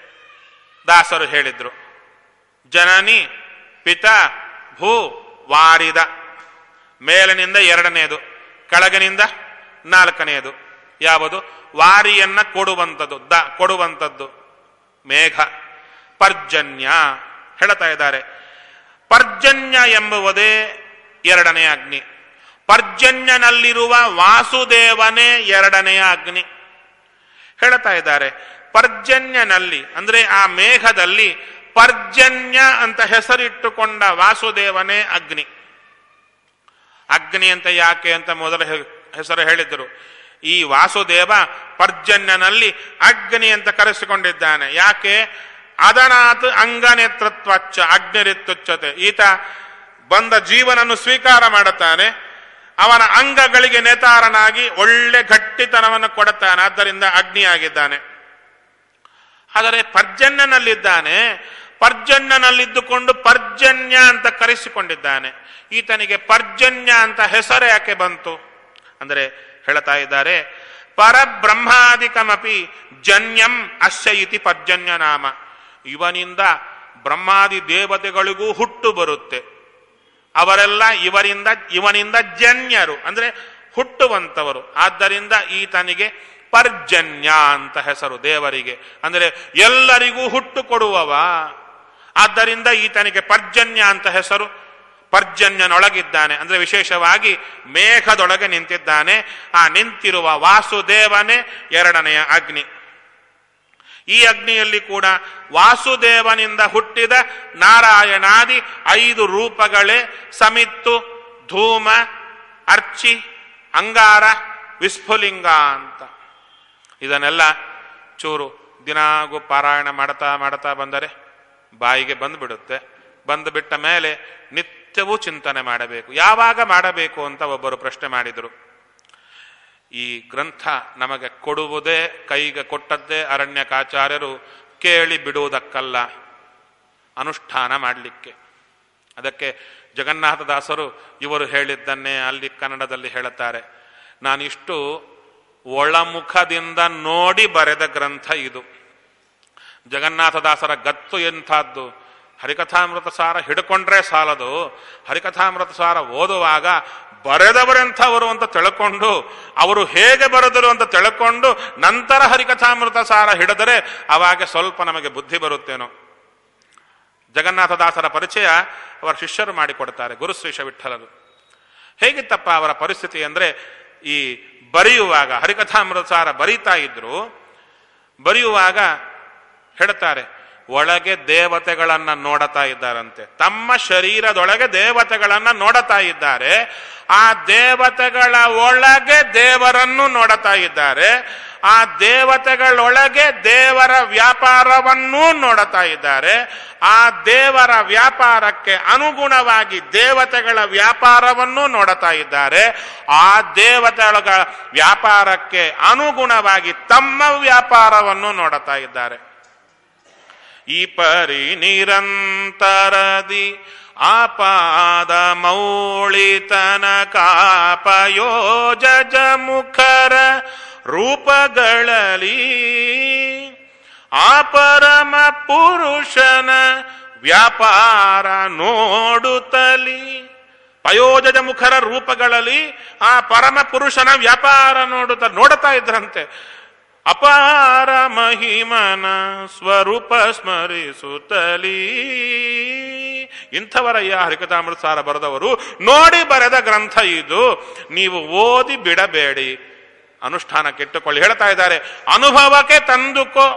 ದಾಸರು ಹೇಳಿದ್ರು ಜನನಿ ಪಿತ ಭೂ ವಾರಿದ ಮೇಲಿನಿಂದ ಎರಡನೆಯದು ಕೆಳಗಿನಿಂದ ನಾಲ್ಕನೆಯದು ಯಾವುದು ವಾರಿಯನ್ನ ಕೊಡುವಂಥದ್ದು ದ ಕೊಡುವಂಥದ್ದು ಮೇಘ ಪರ್ಜನ್ಯ ಹೇಳ್ತಾ ಇದ್ದಾರೆ ಪರ್ಜನ್ಯ ಎಂಬುವುದೇ ಎರಡನೆಯ ಅಗ್ನಿ ಪರ್ಜನ್ಯನಲ್ಲಿರುವ ವಾಸುದೇವನೇ ಎರಡನೆಯ ಅಗ್ನಿ ಹೇಳ್ತಾ ಇದ್ದಾರೆ ಪರ್ಜನ್ಯನಲ್ಲಿ ಅಂದ್ರೆ ಆ ಮೇಘದಲ್ಲಿ ಪರ್ಜನ್ಯ ಅಂತ ಹೆಸರಿಟ್ಟುಕೊಂಡ ವಾಸುದೇವನೇ ಅಗ್ನಿ ಅಗ್ನಿ ಅಂತ ಯಾಕೆ ಅಂತ ಮೊದಲ ಹೆ- ಹೆಸರು ಹೇಳಿದ್ರು ಈ ವಾಸುದೇವ ಪರ್ಜನ್ಯನಲ್ಲಿ ಅಗ್ನಿ ಅಂತ ಕರೆಸಿಕೊಂಡಿದ್ದಾನೆ ಯಾಕೆ ಅದನಾತ್ ಅಂಗನೇತೃತ್ವಚ್ಚ ಅಗ್ನಿರಿತ್ಯುಚ್ಚತೆ ಈತ ಬಂದ ಜೀವನನ್ನು ಸ್ವೀಕಾರ ಮಾಡುತ್ತಾನೆ ಅವನ ಅಂಗಗಳಿಗೆ ನೇತಾರನಾಗಿ ಒಳ್ಳೆ ಗಟ್ಟಿತನವನ್ನು ಕೊಡುತ್ತಾನೆ ಆದ್ದರಿಂದ ಅಗ್ನಿಯಾಗಿದ್ದಾನೆ ಆದರೆ ಪರ್ಜನ್ಯನಲ್ಲಿದ್ದಾನೆ ಪರ್ಜನ್ಯನಲ್ಲಿದ್ದುಕೊಂಡು ಪರ್ಜನ್ಯ ಅಂತ ಕರೆಸಿಕೊಂಡಿದ್ದಾನೆ ಈತನಿಗೆ ಪರ್ಜನ್ಯ ಅಂತ ಹೆಸರು ಯಾಕೆ ಬಂತು ಅಂದರೆ ಹೇಳ್ತಾ ಇದ್ದಾರೆ ಪರಬ್ರಹ್ಮಾದಿಕಮಪಿ ಜನ್ಯಂ ಅಸ್ಯ ಇತಿ ಪರ್ಜನ್ಯ ನಾಮ ಇವನಿಂದ ಬ್ರಹ್ಮಾದಿ ದೇವತೆಗಳಿಗೂ ಹುಟ್ಟು ಬರುತ್ತೆ ಅವರೆಲ್ಲ ಇವರಿಂದ ಇವನಿಂದ ಜನ್ಯರು ಅಂದ್ರೆ ಹುಟ್ಟುವಂತವರು ಆದ್ದರಿಂದ ಈತನಿಗೆ ಪರ್ಜನ್ಯ ಅಂತ ಹೆಸರು ದೇವರಿಗೆ ಅಂದರೆ ಎಲ್ಲರಿಗೂ ಹುಟ್ಟು ಕೊಡುವವ ಆದ್ದರಿಂದ ಈತನಿಗೆ ಪರ್ಜನ್ಯ ಅಂತ ಹೆಸರು ಪರ್ಜನ್ಯನೊಳಗಿದ್ದಾನೆ ಅಂದ್ರೆ ವಿಶೇಷವಾಗಿ ಮೇಘದೊಳಗೆ ನಿಂತಿದ್ದಾನೆ ಆ ನಿಂತಿರುವ ವಾಸುದೇವನೇ ಎರಡನೆಯ ಅಗ್ನಿ ಈ ಅಗ್ನಿಯಲ್ಲಿ ಕೂಡ ವಾಸುದೇವನಿಂದ ಹುಟ್ಟಿದ ನಾರಾಯಣಾದಿ ಐದು ರೂಪಗಳೇ ಸಮಿತ್ತು ಧೂಮ ಅರ್ಚಿ ಅಂಗಾರ ವಿಸ್ಫುಲಿಂಗ ಅಂತ ಇದನ್ನೆಲ್ಲ ಚೂರು ದಿನಾಗೂ ಪಾರಾಯಣ ಮಾಡ್ತಾ ಮಾಡ್ತಾ ಬಂದರೆ ಬಾಯಿಗೆ ಬಂದ್ಬಿಡುತ್ತೆ ಬಂದು ಬಿಟ್ಟ ಮೇಲೆ ನಿತ್ಯವೂ ಚಿಂತನೆ ಮಾಡಬೇಕು ಯಾವಾಗ ಮಾಡಬೇಕು ಅಂತ ಒಬ್ಬರು ಪ್ರಶ್ನೆ ಮಾಡಿದರು ಈ ಗ್ರಂಥ ನಮಗೆ ಕೊಡುವುದೇ ಕೈಗೆ ಕೊಟ್ಟದ್ದೇ ಅರಣ್ಯಕಾಚಾರ್ಯರು ಕೇಳಿ ಬಿಡುವುದಕ್ಕಲ್ಲ ಅನುಷ್ಠಾನ ಮಾಡಲಿಕ್ಕೆ ಅದಕ್ಕೆ ಜಗನ್ನಾಥದಾಸರು ಇವರು ಹೇಳಿದ್ದನ್ನೇ ಅಲ್ಲಿ ಕನ್ನಡದಲ್ಲಿ ಹೇಳುತ್ತಾರೆ ನಾನಿಷ್ಟು ಒಳಮುಖದಿಂದ ನೋಡಿ ಬರೆದ ಗ್ರಂಥ ಇದು ಜಗನ್ನಾಥದಾಸರ ಗತ್ತು ಎಂಥದ್ದು ಹರಿಕಥಾಮೃತ ಸಾರ ಹಿಡ್ಕೊಂಡ್ರೆ ಸಾಲದು ಹರಿಕಥಾಮೃತ ಸಾರ ಓದುವಾಗ ಬರೆದವರೆಂಥವರು ಅಂತ ತಿಳ್ಕೊಂಡು ಅವರು ಹೇಗೆ ಬರೆದರು ಅಂತ ತಿಳ್ಕೊಂಡು ನಂತರ ಹರಿಕಥಾಮೃತ ಸಾರ ಹಿಡಿದರೆ ಅವಾಗ ಸ್ವಲ್ಪ ನಮಗೆ ಬುದ್ಧಿ ಬರುತ್ತೇನೋ ಜಗನ್ನಾಥದಾಸರ ಪರಿಚಯ ಅವರ ಶಿಷ್ಯರು ಮಾಡಿಕೊಡ್ತಾರೆ ಗುರುಶ್ರೀಷ ವಿಠಲರು ಹೇಗಿತ್ತಪ್ಪ ಅವರ ಪರಿಸ್ಥಿತಿ ಅಂದ್ರೆ ಈ ಬರೆಯುವಾಗ ಹರಿಕಥಾಮೃತ ಸಾರ ಬರೀತಾ ಇದ್ರು ಬರೆಯುವಾಗ ಹೇಳ್ತಾರೆ ಒಳಗೆ ದೇವತೆಗಳನ್ನ ನೋಡತಾ ಇದ್ದಾರಂತೆ ತಮ್ಮ ಶರೀರದೊಳಗೆ ದೇವತೆಗಳನ್ನ ನೋಡತಾ ಇದ್ದಾರೆ ಆ ದೇವತೆಗಳ ಒಳಗೆ ದೇವರನ್ನು ನೋಡತಾ ಇದ್ದಾರೆ ಆ ದೇವತೆಗಳೊಳಗೆ ದೇವರ ವ್ಯಾಪಾರವನ್ನೂ ನೋಡುತ್ತಾ ಇದ್ದಾರೆ ಆ ದೇವರ ವ್ಯಾಪಾರಕ್ಕೆ ಅನುಗುಣವಾಗಿ ದೇವತೆಗಳ ವ್ಯಾಪಾರವನ್ನು ನೋಡುತ್ತಾ ಇದ್ದಾರೆ ಆ ದೇವತೆಗಳ ವ್ಯಾಪಾರಕ್ಕೆ ಅನುಗುಣವಾಗಿ ತಮ್ಮ ವ್ಯಾಪಾರವನ್ನು ನೋಡುತ್ತಾ ಇದ್ದಾರೆ ಈ ಪರಿ ನಿರಂತರದಿ ಆಪಾದ ಮೌಳಿತನ ಕಾಪಯೋಜ ಮುಖರ ರೂಪಗಳಲ್ಲಿ ಆ ಪರಮ ಪುರುಷನ ವ್ಯಾಪಾರ ನೋಡುತ್ತಲಿ ಪಯೋಜದ ಮುಖರ ರೂಪಗಳಲ್ಲಿ ಆ ಪರಮ ಪುರುಷನ ವ್ಯಾಪಾರ ನೋಡುತ್ತ ನೋಡುತ್ತಾ ಇದ್ರಂತೆ ಅಪಾರ ಮಹಿಮನ ಸ್ವರೂಪ ಸ್ಮರಿಸುತ್ತಲೀ ಇಂಥವರಯ್ಯ ಹರಿಕಥಾಮೃತ ಸಾರ ಬರೆದವರು ನೋಡಿ ಬರೆದ ಗ್ರಂಥ ಇದು ನೀವು ಓದಿ ಬಿಡಬೇಡಿ ಅನುಷ್ಠಾನಕ್ಕೆ ಇಟ್ಟುಕೊಳ್ಳಿ ಹೇಳ್ತಾ ಇದ್ದಾರೆ ಅನುಭವಕ್ಕೆ ತಂದುಕೋ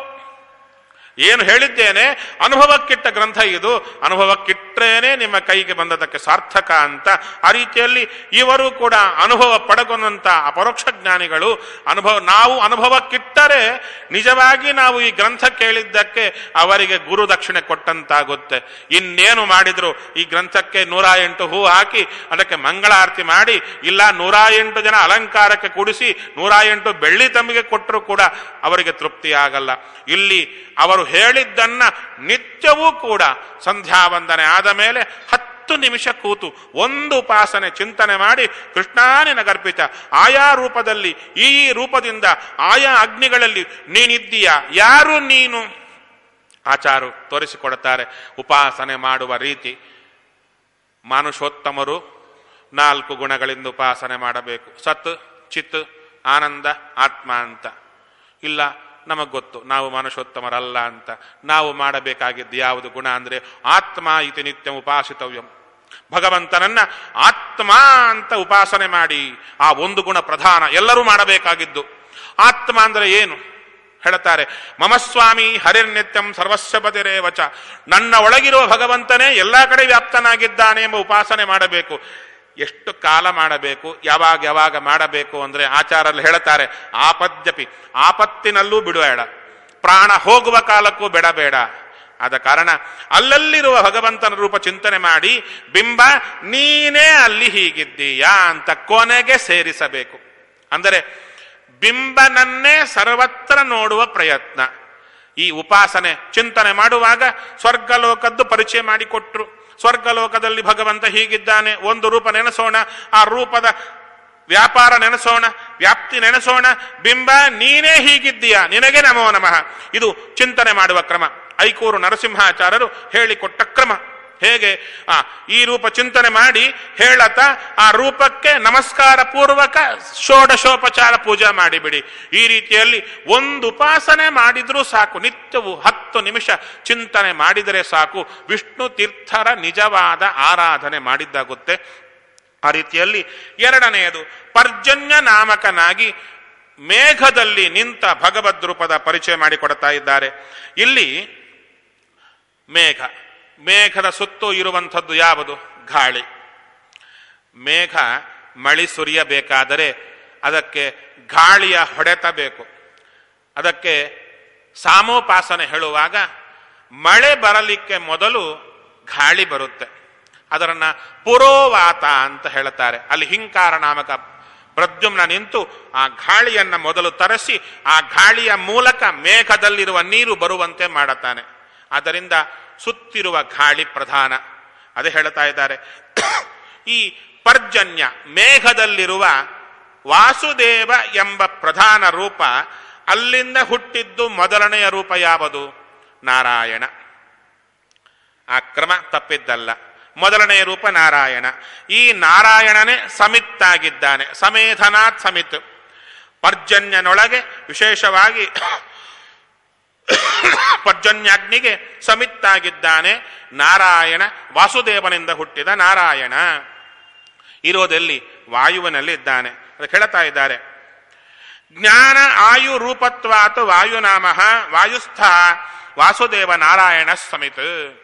ಏನು ಹೇಳಿದ್ದೇನೆ ಅನುಭವಕ್ಕಿಟ್ಟ ಗ್ರಂಥ ಇದು ಅನುಭವಕ್ಕಿಟ್ರೇನೆ ನಿಮ್ಮ ಕೈಗೆ ಬಂದದಕ್ಕೆ ಸಾರ್ಥಕ ಅಂತ ಆ ರೀತಿಯಲ್ಲಿ ಇವರು ಕೂಡ ಅನುಭವ ಪಡಗೊಂಡಂತ ಅಪರೋಕ್ಷ ಜ್ಞಾನಿಗಳು ಅನುಭವ ನಾವು ಅನುಭವಕ್ಕಿಟ್ಟರೆ ನಿಜವಾಗಿ ನಾವು ಈ ಗ್ರಂಥ ಕೇಳಿದ್ದಕ್ಕೆ ಅವರಿಗೆ ಗುರು ದಕ್ಷಿಣೆ ಕೊಟ್ಟಂತಾಗುತ್ತೆ ಇನ್ನೇನು ಮಾಡಿದ್ರು ಈ ಗ್ರಂಥಕ್ಕೆ ನೂರ ಎಂಟು ಹೂ ಹಾಕಿ ಅದಕ್ಕೆ ಮಂಗಳಾರತಿ ಮಾಡಿ ಇಲ್ಲ ನೂರ ಎಂಟು ಜನ ಅಲಂಕಾರಕ್ಕೆ ಕೂಡಿಸಿ ನೂರ ಎಂಟು ಬೆಳ್ಳಿ ತಮ್ಮಿಗೆ ಕೊಟ್ಟರು ಕೂಡ ಅವರಿಗೆ ತೃಪ್ತಿ ಆಗಲ್ಲ ಇಲ್ಲಿ ಅವರು ಹೇಳಿದ್ದನ್ನ ನಿತ್ಯವೂ ಕೂಡ ಸಂಧ್ಯಾ ವಂದನೆ ಆದ ಮೇಲೆ ಹತ್ತು ನಿಮಿಷ ಕೂತು ಒಂದು ಉಪಾಸನೆ ಚಿಂತನೆ ಮಾಡಿ ಕೃಷ್ಣಾನಿನ ಗರ್ಭಿತ ಆಯಾ ರೂಪದಲ್ಲಿ ಈ ರೂಪದಿಂದ ಆಯಾ ಅಗ್ನಿಗಳಲ್ಲಿ ನೀನಿದ್ದೀಯಾ ಯಾರು ನೀನು ಆಚಾರು ತೋರಿಸಿಕೊಡುತ್ತಾರೆ ಉಪಾಸನೆ ಮಾಡುವ ರೀತಿ ಮಾನುಷೋತ್ತಮರು ನಾಲ್ಕು ಗುಣಗಳಿಂದ ಉಪಾಸನೆ ಮಾಡಬೇಕು ಸತ್ ಚಿತ್ ಆನಂದ ಆತ್ಮ ಅಂತ ಇಲ್ಲ ನಮಗ್ ಗೊತ್ತು ನಾವು ಮನುಷ್ಯೋತ್ತಮರಲ್ಲ ಅಂತ ನಾವು ಮಾಡಬೇಕಾಗಿದ್ದು ಯಾವುದು ಗುಣ ಅಂದ್ರೆ ಆತ್ಮ ಇತಿ ನಿತ್ಯ ಉಪಾಸಿತವ್ಯಂ ಭಗವಂತನನ್ನ ಆತ್ಮ ಅಂತ ಉಪಾಸನೆ ಮಾಡಿ ಆ ಒಂದು ಗುಣ ಪ್ರಧಾನ ಎಲ್ಲರೂ ಮಾಡಬೇಕಾಗಿದ್ದು ಆತ್ಮ ಅಂದ್ರೆ ಏನು ಹೇಳ್ತಾರೆ ಮಮಸ್ವಾಮಿ ಹರಿರ್ನಿತ್ಯಂ ಸರ್ವಸ್ವ ಪತಿರೇವಚ ನನ್ನ ಒಳಗಿರುವ ಭಗವಂತನೇ ಎಲ್ಲಾ ಕಡೆ ವ್ಯಾಪ್ತನಾಗಿದ್ದಾನೆ ಎಂಬ ಉಪಾಸನೆ ಮಾಡಬೇಕು ಎಷ್ಟು ಕಾಲ ಮಾಡಬೇಕು ಯಾವಾಗ ಯಾವಾಗ ಮಾಡಬೇಕು ಅಂದ್ರೆ ಆಚಾರಲ್ಲಿ ಹೇಳ್ತಾರೆ ಆಪದ್ಯಪಿ ಆಪತ್ತಿನಲ್ಲೂ ಬಿಡಬೇಡ ಪ್ರಾಣ ಹೋಗುವ ಕಾಲಕ್ಕೂ ಬಿಡಬೇಡ ಆದ ಕಾರಣ ಅಲ್ಲಲ್ಲಿರುವ ಭಗವಂತನ ರೂಪ ಚಿಂತನೆ ಮಾಡಿ ಬಿಂಬ ನೀನೇ ಅಲ್ಲಿ ಹೀಗಿದ್ದೀಯಾ ಅಂತ ಕೊನೆಗೆ ಸೇರಿಸಬೇಕು ಅಂದರೆ ಬಿಂಬನನ್ನೇ ಸರ್ವತ್ರ ನೋಡುವ ಪ್ರಯತ್ನ ಈ ಉಪಾಸನೆ ಚಿಂತನೆ ಮಾಡುವಾಗ ಸ್ವರ್ಗಲೋಕದ್ದು ಪರಿಚಯ ಮಾಡಿಕೊಟ್ರು ಸ್ವರ್ಗಲೋಕದಲ್ಲಿ ಭಗವಂತ ಹೀಗಿದ್ದಾನೆ ಒಂದು ರೂಪ ನೆನೆಸೋಣ ಆ ರೂಪದ ವ್ಯಾಪಾರ ನೆನೆಸೋಣ ವ್ಯಾಪ್ತಿ ನೆನೆಸೋಣ ಬಿಂಬ ನೀನೇ ಹೀಗಿದ್ದೀಯಾ ನಿನಗೆ ನಮೋ ನಮಃ ಇದು ಚಿಂತನೆ ಮಾಡುವ ಕ್ರಮ ಐಕೂರು ನರಸಿಂಹಾಚಾರ್ಯರು ಹೇಳಿಕೊಟ್ಟ ಕ್ರಮ ಹೇಗೆ ಆ ಈ ರೂಪ ಚಿಂತನೆ ಮಾಡಿ ಹೇಳತ ಆ ರೂಪಕ್ಕೆ ನಮಸ್ಕಾರ ಪೂರ್ವಕ ಷೋಡಶೋಪಚಾರ ಪೂಜೆ ಮಾಡಿಬಿಡಿ ಈ ರೀತಿಯಲ್ಲಿ ಒಂದು ಉಪಾಸನೆ ಮಾಡಿದ್ರೂ ಸಾಕು ನಿತ್ಯವೂ ಹತ್ತು ನಿಮಿಷ ಚಿಂತನೆ ಮಾಡಿದರೆ ಸಾಕು ವಿಷ್ಣು ತೀರ್ಥರ ನಿಜವಾದ ಆರಾಧನೆ ಮಾಡಿದ್ದಾಗುತ್ತೆ ಆ ರೀತಿಯಲ್ಲಿ ಎರಡನೆಯದು ಪರ್ಜನ್ಯ ನಾಮಕನಾಗಿ ಮೇಘದಲ್ಲಿ ನಿಂತ ಭಗವದ್ ರೂಪದ ಪರಿಚಯ ಮಾಡಿಕೊಡ್ತಾ ಇದ್ದಾರೆ ಇಲ್ಲಿ ಮೇಘ ಮೇಘದ ಸುತ್ತು ಇರುವಂಥದ್ದು ಯಾವುದು ಗಾಳಿ ಮೇಘ ಮಳಿ ಸುರಿಯಬೇಕಾದರೆ ಅದಕ್ಕೆ ಗಾಳಿಯ ಹೊಡೆತ ಬೇಕು ಅದಕ್ಕೆ ಸಾಮೋಪಾಸನೆ ಹೇಳುವಾಗ ಮಳೆ ಬರಲಿಕ್ಕೆ ಮೊದಲು ಗಾಳಿ ಬರುತ್ತೆ ಅದರನ್ನ ಪುರೋವಾತ ಅಂತ ಹೇಳ್ತಾರೆ ಅಲ್ಲಿ ಹಿಂಕಾರ ನಾಮಕ ಪ್ರದ್ಯುಮ್ನ ನಿಂತು ಆ ಗಾಳಿಯನ್ನ ಮೊದಲು ತರಿಸಿ ಆ ಗಾಳಿಯ ಮೂಲಕ ಮೇಘದಲ್ಲಿರುವ ನೀರು ಬರುವಂತೆ ಮಾಡುತ್ತಾನೆ ಆದ್ದರಿಂದ ಸುತ್ತಿರುವ ಗಾಳಿ ಪ್ರಧಾನ ಅದೇ ಹೇಳ್ತಾ ಇದ್ದಾರೆ ಈ ಪರ್ಜನ್ಯ ಮೇಘದಲ್ಲಿರುವ ವಾಸುದೇವ ಎಂಬ ಪ್ರಧಾನ ರೂಪ ಅಲ್ಲಿಂದ ಹುಟ್ಟಿದ್ದು ಮೊದಲನೆಯ ರೂಪ ಯಾವುದು ನಾರಾಯಣ ಆ ಕ್ರಮ ತಪ್ಪಿದ್ದಲ್ಲ ಮೊದಲನೆಯ ರೂಪ ನಾರಾಯಣ ಈ ನಾರಾಯಣನೇ ಸಮಿತ್ತಾಗಿದ್ದಾನೆ ಸಮೇಧನಾಥ್ ಸಮಿತ್ ಪರ್ಜನ್ಯನೊಳಗೆ ವಿಶೇಷವಾಗಿ ಪರ್ಜನ್ಯಾಗ್ನಿಗೆ ಸಮಿತ್ತಾಗಿದ್ದಾನೆ ನಾರಾಯಣ ವಾಸುದೇವನಿಂದ ಹುಟ್ಟಿದ ನಾರಾಯಣ ಇರೋದೆಲ್ಲಿ ವಾಯುವಿನಲ್ಲಿ ಇದ್ದಾನೆ ಅದಕ್ಕೆ ಹೇಳ್ತಾ ಇದ್ದಾರೆ ಜ್ಞಾನ ಆಯು ರೂಪತ್ವಾತ್ ವಾಯುನಾಮ ವಾಯುಸ್ಥ ವಾಸುದೇವ ನಾರಾಯಣ ಸಮಿತ್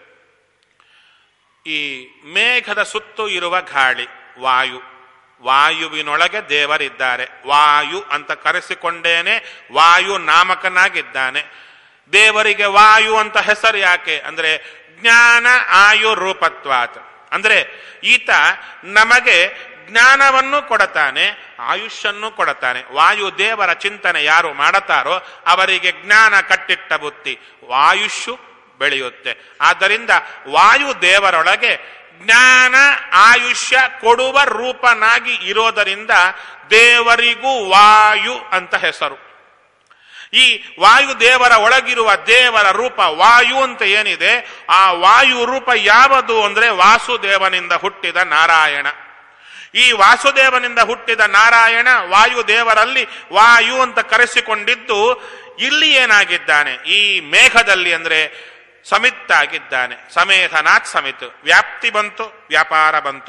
ಈ ಮೇಘದ ಸುತ್ತು ಇರುವ ಗಾಳಿ ವಾಯು ವಾಯುವಿನೊಳಗೆ ದೇವರಿದ್ದಾರೆ ವಾಯು ಅಂತ ಕರೆಸಿಕೊಂಡೇನೆ ವಾಯು ನಾಮಕನಾಗಿದ್ದಾನೆ ದೇವರಿಗೆ ವಾಯು ಅಂತ ಹೆಸರು ಯಾಕೆ ಅಂದ್ರೆ ಜ್ಞಾನ ಆಯು ರೂಪತ್ವಾತ್ ಅಂದ್ರೆ ಈತ ನಮಗೆ ಜ್ಞಾನವನ್ನು ಕೊಡತಾನೆ ಆಯುಷನ್ನು ಕೊಡತಾನೆ ವಾಯು ದೇವರ ಚಿಂತನೆ ಯಾರು ಮಾಡುತ್ತಾರೋ ಅವರಿಗೆ ಜ್ಞಾನ ಕಟ್ಟಿಟ್ಟ ಬುತ್ತಿ ವಾಯುಷು ಬೆಳೆಯುತ್ತೆ ಆದ್ದರಿಂದ ವಾಯು ದೇವರೊಳಗೆ ಜ್ಞಾನ ಆಯುಷ್ಯ ಕೊಡುವ ರೂಪನಾಗಿ ಇರೋದರಿಂದ ದೇವರಿಗೂ ವಾಯು ಅಂತ ಹೆಸರು ಈ ವಾಯು ದೇವರ ಒಳಗಿರುವ ದೇವರ ರೂಪ ವಾಯು ಅಂತ ಏನಿದೆ ಆ ವಾಯು ರೂಪ ಯಾವುದು ಅಂದ್ರೆ ವಾಸುದೇವನಿಂದ ಹುಟ್ಟಿದ ನಾರಾಯಣ ಈ ವಾಸುದೇವನಿಂದ ಹುಟ್ಟಿದ ನಾರಾಯಣ ವಾಯು ದೇವರಲ್ಲಿ ವಾಯು ಅಂತ ಕರೆಸಿಕೊಂಡಿದ್ದು ಇಲ್ಲಿ ಏನಾಗಿದ್ದಾನೆ ಈ ಮೇಘದಲ್ಲಿ ಅಂದ್ರೆ ಸಮಿತ್ತಾಗಿದ್ದಾನೆ ಸಮೇಧನಾಥ್ ಸಮಿತ್ ವ್ಯಾಪ್ತಿ ಬಂತು ವ್ಯಾಪಾರ ಬಂತು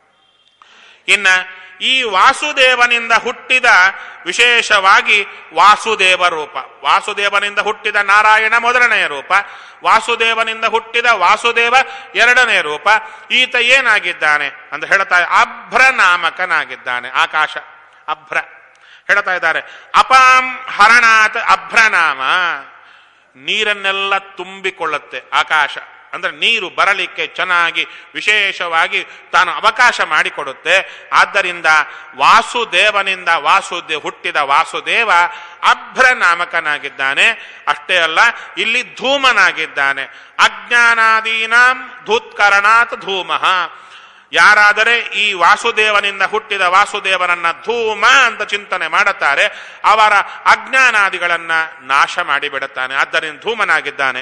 ಇನ್ನ ಈ ವಾಸುದೇವನಿಂದ ಹುಟ್ಟಿದ ವಿಶೇಷವಾಗಿ ವಾಸುದೇವ ರೂಪ ವಾಸುದೇವನಿಂದ ಹುಟ್ಟಿದ ನಾರಾಯಣ ಮೊದಲನೆಯ ರೂಪ ವಾಸುದೇವನಿಂದ ಹುಟ್ಟಿದ ವಾಸುದೇವ ಎರಡನೇ ರೂಪ ಈತ ಏನಾಗಿದ್ದಾನೆ ಅಂತ ಹೇಳ್ತಾ ಅಭ್ರ ನಾಮಕನಾಗಿದ್ದಾನೆ ಆಕಾಶ ಅಭ್ರ ಹೇಳ್ತಾ ಇದ್ದಾರೆ ಅಪಾಂ ಹರಣಾತ್ ಅಭ್ರನಾಮ ನೀರನ್ನೆಲ್ಲ ತುಂಬಿಕೊಳ್ಳುತ್ತೆ ಆಕಾಶ ಅಂದ್ರೆ ನೀರು ಬರಲಿಕ್ಕೆ ಚೆನ್ನಾಗಿ ವಿಶೇಷವಾಗಿ ತಾನು ಅವಕಾಶ ಮಾಡಿಕೊಡುತ್ತೆ ಆದ್ದರಿಂದ ವಾಸುದೇವನಿಂದ ವಾಸುದೇ ಹುಟ್ಟಿದ ವಾಸುದೇವ ಅಭ್ರ ನಾಮಕನಾಗಿದ್ದಾನೆ ಅಷ್ಟೇ ಅಲ್ಲ ಇಲ್ಲಿ ಧೂಮನಾಗಿದ್ದಾನೆ ಅಜ್ಞಾನಾದೀನಾಂ ಧೂತ್ಕರಣಾತ್ ಧೂಮಃ ಯಾರಾದರೆ ಈ ವಾಸುದೇವನಿಂದ ಹುಟ್ಟಿದ ವಾಸುದೇವನನ್ನ ಧೂಮ ಅಂತ ಚಿಂತನೆ ಮಾಡುತ್ತಾರೆ ಅವರ ಅಜ್ಞಾನಾದಿಗಳನ್ನ ನಾಶ ಮಾಡಿಬಿಡುತ್ತಾನೆ ಆದ್ದರಿಂದ ಧೂಮನಾಗಿದ್ದಾನೆ